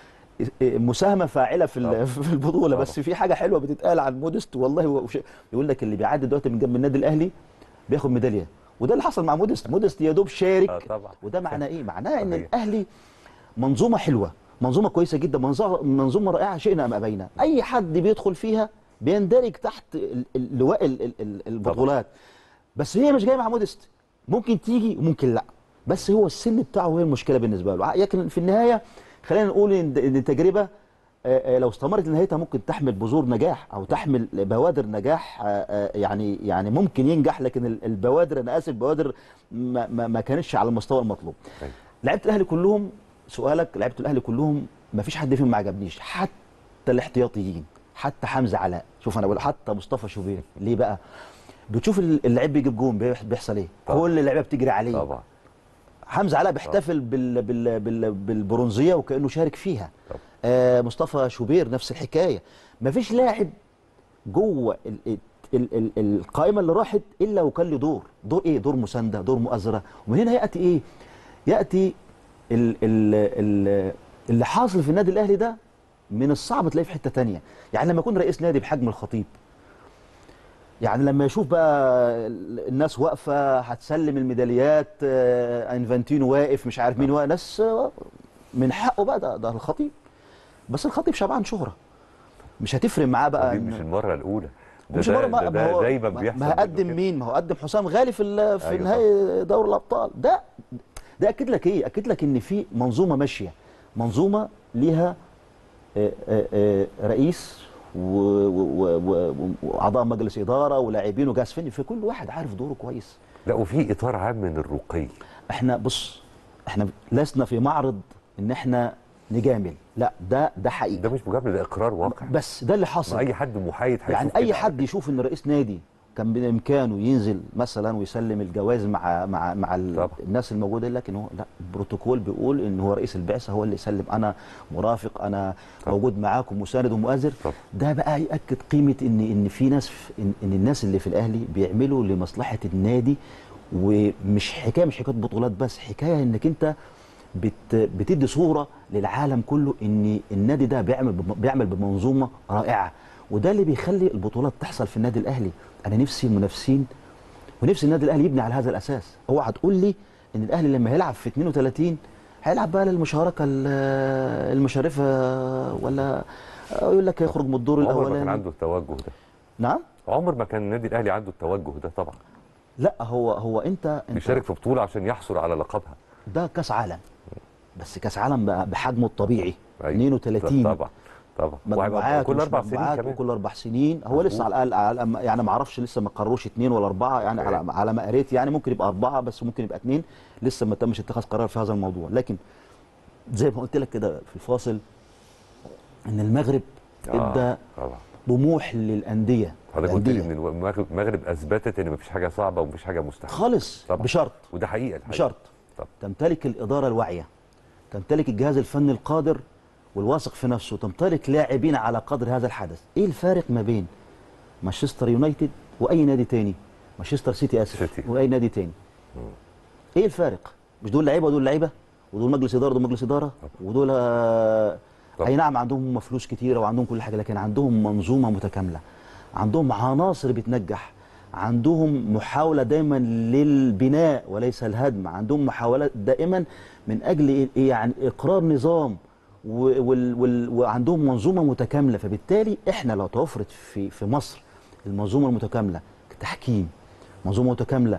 مساهمه فاعله في ال- في البطوله بس في حاجه حلوه بتتقال عن مودست والله هو شيء- يقول لك اللي بيعدي دلوقتي من جنب النادي الاهلي بياخد ميداليه وده اللي حصل مع مودست مودست يا دوب شارك آه، طبعا. وده معناه ايه معناه ان الاهلي منظومه حلوه منظومه كويسه جدا منظومه منظومه رائعه شئنا ام ابينا اي حد بيدخل فيها بيندرج تحت ال- ال- لواء ال- ال- ال- البطولات بس هي مش جايه مع مودست ممكن تيجي وممكن لا بس هو السن بتاعه هو المشكله بالنسبه له لكن في النهايه خلينا نقول ان إن التجربه آه، آه، لو استمرت لنهايتها ممكن تحمل بذور نجاح او تحمل بوادر نجاح آه، آه، يعني يعني ممكن ينجح لكن ال- البوادر انا اسف بوادر ما, ما, ما كانتش على المستوى المطلوب لعيبه الاهلي كلهم سؤالك لعيبه الاهلي كلهم ما فيش حد فيهم ما عجبنيش حتى الاحتياطيين حتى حمزه علاء شوف انا بقول حتى مصطفى شوبير ليه بقى بتشوف اللعيب بيجيب جون بيح- بيحصل ايه طبعا. كل اللعيبه بتجري عليه طبعا حمزه علاء بيحتفل بال بال بال بالبرونزيه وكانه شارك فيها آه مصطفى شوبير نفس الحكايه مفيش لاعب جوه ال ال ال ال القائمه اللي راحت الا وكان له دور دور ايه دور مسانده دور مؤازره ومن هنا ياتي ايه ياتي ال ال ال اللي حاصل في النادي الاهلي ده من الصعب تلاقيه في حته تانية يعني لما يكون رئيس نادي بحجم الخطيب يعني لما يشوف بقى الناس واقفه هتسلم الميداليات آه، انفانتينو واقف مش عارف مين واقف ناس آه، من حقه بقى ده, ده الخطيب بس الخطيب شبعان شهره مش هتفرق معاه بقى دي إن- مش المره الاولى ده مش ده- مرة ده, ما ده هو دايما ما- بيحصل ما هقدم مين ما هو قدم حسام غالي في ال- في أيوة نهائي دوري الابطال ده ده اكد لك ايه اكد لك ان في منظومه ماشيه منظومه ليها آه، آه، آه، رئيس و- و- و- و- واعضاء مجلس اداره ولاعبين وجهاز فني فكل واحد عارف دوره كويس لا وفي اطار عام من الرقي احنا بص احنا لسنا في معرض ان احنا نجامل لا ده ده حقيقي ده مش مجامله ده اقرار واقع بس ده اللي حصل ما اي حد محايد هيشوف يعني اي كده. حد يشوف ان رئيس نادي كان بامكانه ينزل مثلا ويسلم الجوائز مع مع مع ال- الناس الموجوده لكن هو لا البروتوكول بيقول ان هو رئيس البعثه هو اللي يسلم انا مرافق انا موجود معاكم مساند ومؤازر ده بقى ياكد قيمه ان ان في ناس ان, ان الناس اللي في الاهلي بيعملوا لمصلحه النادي ومش حكايه مش حكايه بطولات بس حكايه انك انت بت بتدي صوره للعالم كله ان النادي ده بيعمل بم- بيعمل بمنظومه رائعه وده اللي بيخلي البطولات تحصل في النادي الاهلي انا نفسي المنافسين ونفسي النادي الاهلي يبني على هذا الاساس اوعى تقول لي ان الاهلي لما هيلعب في 32 هيلعب بقى للمشاركه ال- المشرفه ولا يقول لك هيخرج من الدور عمر ما كان الاولاني عنده التوجه ده نعم عمر ما كان النادي الاهلي عنده التوجه ده طبعا لا هو هو انت انت بيشارك في بطوله عشان يحصل على لقبها ده كاس عالم بس كاس عالم بقى بحجمه الطبيعي أيوة. 32 طبعا طبعا وهيبقى مجموعات كل ومش اربع سنين مجموعات كمان وكل اربع سنين هو لسه على الاقل على الأقل- يعني ما اعرفش لسه ما قرروش اثنين ولا اربعه يعني على على ما قريت يعني ممكن يبقى اربعه بس ممكن يبقى اثنين لسه ما تمش اتخاذ قرار في هذا الموضوع لكن زي ما قلت لك كده في الفاصل ان المغرب آه، ادى طبعا طموح للانديه حضرتك قلت لي الأندية. ان المغرب المغرب اثبتت ان مفيش حاجه صعبه ومفيش حاجه مستحيله خالص طبعا. بشرط وده حقيقه الحقيقة. بشرط طبعا. تمتلك الاداره الواعيه تمتلك الجهاز الفني القادر والواثق في نفسه تمتلك لاعبين على قدر هذا الحدث ايه الفارق ما بين مانشستر يونايتد واي نادي تاني مانشستر سيتي اسف سيتي. واي نادي تاني ايه الفارق مش دول لعيبه ودول لعيبه ودول مجلس اداره ودول مجلس اداره ودول آه، اي نعم عندهم هم فلوس كتيره وعندهم كل حاجه لكن عندهم منظومه متكامله عندهم عناصر بتنجح عندهم محاوله دايما للبناء وليس الهدم عندهم محاولات دائما من اجل إيه- يعني اقرار نظام و- وال وال وعندهم منظومه متكامله فبالتالي احنا لو توفرت في في مصر المنظومه المتكامله تحكيم منظومه متكامله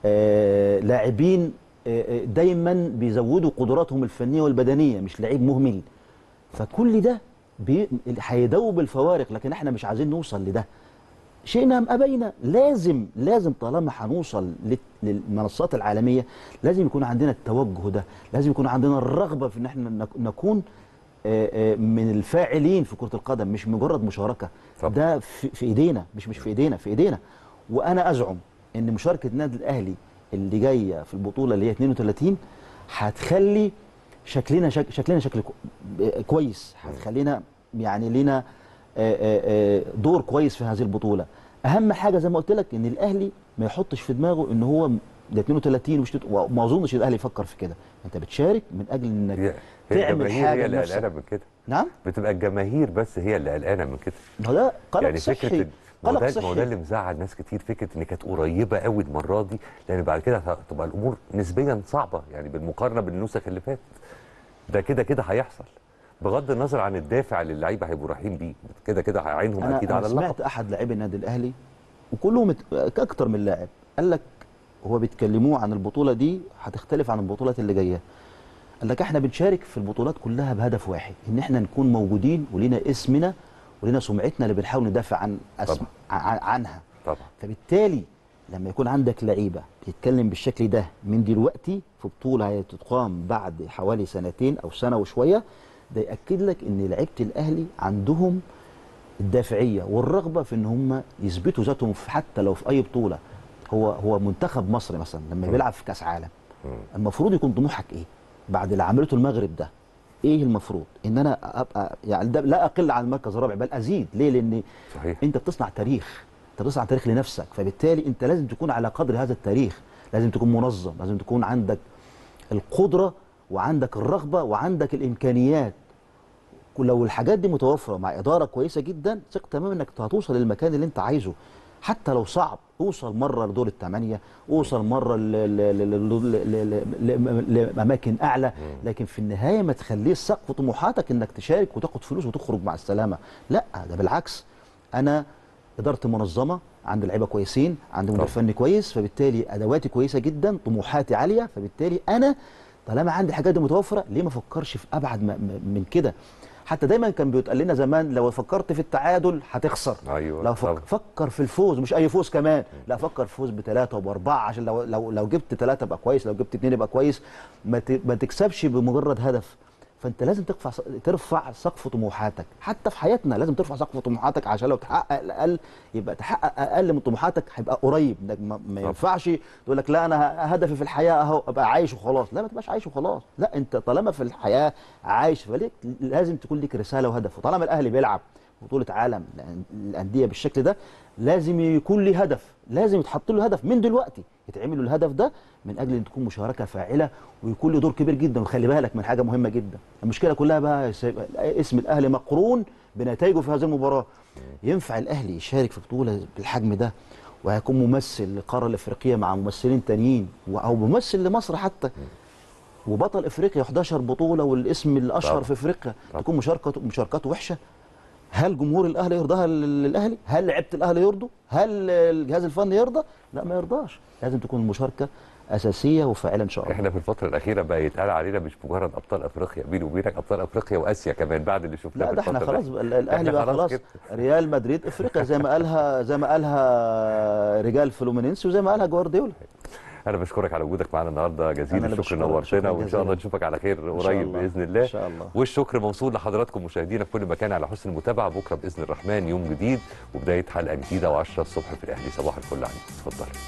آه لاعبين آه آه، دايما بيزودوا قدراتهم الفنيه والبدنيه مش لعيب مهمل فكل ده بي- هيدوب الفوارق لكن احنا مش عايزين نوصل لده شئنا ام ابينا لازم لازم طالما هنوصل لل- للمنصات العالميه لازم يكون عندنا التوجه ده لازم يكون عندنا الرغبه في ان احنا نك- نكون آه، آه، من الفاعلين في كره القدم مش مجرد مشاركه ده في, في ايدينا مش مش في ايدينا في ايدينا وانا ازعم ان مشاركه النادي الاهلي اللي جايه في البطوله اللي هي 32 هتخلي شكلنا شك شكلنا شكل كو- آه، كويس هتخلينا يعني لينا آه، آه، آه، دور كويس في هذه البطوله اهم حاجه زي ما قلت لك ان الاهلي ما يحطش في دماغه ان هو ده 32 ومش تت- وما اظنش الاهلي يفكر في كده انت بتشارك من اجل انك هي تعمل الجماهير حاجه هي اللي لنفسك. قلقانه من كده نعم بتبقى الجماهير بس هي اللي قلقانه من كده ما ده قلق يعني صحي فكره ال- ما هو قلق ده ما هو صحي. ده اللي مزعل ناس كتير فكره ان كانت قريبه قوي المره دي لان بعد كده هتبقى الامور نسبيا صعبه يعني بالمقارنه بالنسخ اللي فاتت ده كده كده هيحصل بغض النظر عن الدافع اللي اللعيبه هيبقوا رايحين بيه كده كده هيعينهم انا, اكيد أنا على اللقب سمعت احد لاعبي النادي الاهلي وكلهم ات- اكتر من لاعب قال لك هو بيتكلموه عن البطوله دي هتختلف عن البطولات اللي جايه قال لك احنا بنشارك في البطولات كلها بهدف واحد ان احنا نكون موجودين ولينا اسمنا ولينا سمعتنا اللي بنحاول ندافع عن اسم عن عنها طبعا فبالتالي لما يكون عندك لعيبه بتتكلم بالشكل ده من دلوقتي في بطوله هتقام بعد حوالي سنتين او سنه وشويه ده ياكد لك ان لعيبه الاهلي عندهم الدافعيه والرغبه في ان هم يثبتوا ذاتهم في حتى لو في اي بطوله هو هو منتخب مصر مثلا لما بيلعب في كاس عالم المفروض يكون طموحك ايه بعد اللي عملته المغرب ده ايه المفروض ان انا ابقى يعني ده لا اقل عن المركز الرابع بل ازيد ليه لان صحيح. انت بتصنع تاريخ انت بتصنع تاريخ لنفسك فبالتالي انت لازم تكون على قدر هذا التاريخ لازم تكون منظم لازم تكون عندك القدره وعندك الرغبه وعندك الامكانيات لو الحاجات دي متوفره مع اداره كويسه جدا ثق تماما انك هتوصل للمكان اللي انت عايزه حتى لو صعب اوصل مره لدور الثمانيه اوصل مره ل- ل- ل- ل- ل- ل- لاماكن اعلى لكن في النهايه ما تخليش سقف طموحاتك انك تشارك وتاخد فلوس وتخرج مع السلامه لا ده بالعكس انا ادارتي منظمه عندي لعيبه كويسين عندي مدير فني كويس فبالتالي ادواتي كويسه جدا طموحاتي عاليه فبالتالي انا طالما عندي الحاجات دي متوفره ليه ما افكرش في ابعد م- م- من كده حتى دايما كان بيتقال لنا زمان لو فكرت في التعادل هتخسر ايوه لو فك فكر في الفوز مش اي فوز كمان لا فكر في فوز بثلاثه وباربعه عشان لو لو لو جبت ثلاثه يبقى كويس لو جبت اثنين يبقى كويس ما ت- ما تكسبش بمجرد هدف فانت لازم ترفع ترفع سقف طموحاتك حتى في حياتنا لازم ترفع سقف طموحاتك عشان لو تحقق الاقل يبقى تحقق اقل من طموحاتك هيبقى قريب إنك ما, ما ينفعش تقول لك لا انا هدفي في الحياه اهو ابقى عايش وخلاص لا ما تبقاش عايش وخلاص لا انت طالما في الحياه عايش فليك لازم تكون لك رساله وهدف وطالما الاهلي بيلعب بطوله عالم الانديه بالشكل ده لازم يكون لي هدف لازم يتحط له هدف من دلوقتي يتعمل له الهدف ده من اجل ان تكون مشاركه فاعله ويكون له دور كبير جدا وخلي بالك من حاجه مهمه جدا المشكله كلها بقى يا سيد- اسم الاهلي مقرون بنتائجه في هذه المباراه ينفع الاهلي يشارك في بطوله بالحجم ده وهيكون ممثل للقاره الافريقيه مع ممثلين تانيين و- او ممثل لمصر حتى وبطل افريقيا 11 بطوله والاسم الاشهر طبعا. في افريقيا تكون مشاركته مشاركته وحشه هل جمهور الاهلي يرضاها لل- للاهلي هل لعيبه الاهلي يرضوا هل الجهاز الفني يرضى لا ما يرضاش لازم تكون المشاركه اساسيه وفاعله ان شاء الله احنا في الفتره الاخيره بقى يتقال علينا مش مجرد ابطال افريقيا بيني وبينك ابطال افريقيا واسيا كمان بعد اللي شفناه لا في ده احنا الفترة خلاص دي. بقى ال- الاهلي إحنا بقى خلاص كده. ريال مدريد افريقيا زي ما قالها زي ما قالها رجال فلومينينسي وزي ما قالها جوارديولا انا بشكرك على وجودك معانا النهارده أنا جزيل اللي الشكر بشكرك، نورتنا شكراً وان شاء الله جزيلاً. نشوفك على خير إن شاء قريب الله. باذن الله إن شاء الله. والشكر موصول لحضراتكم مشاهدينا في كل مكان على حسن المتابعه بكره باذن الرحمن يوم جديد وبدايه حلقه جديده و10 الصبح في الاهلي صباح الفل عليكم اتفضلوا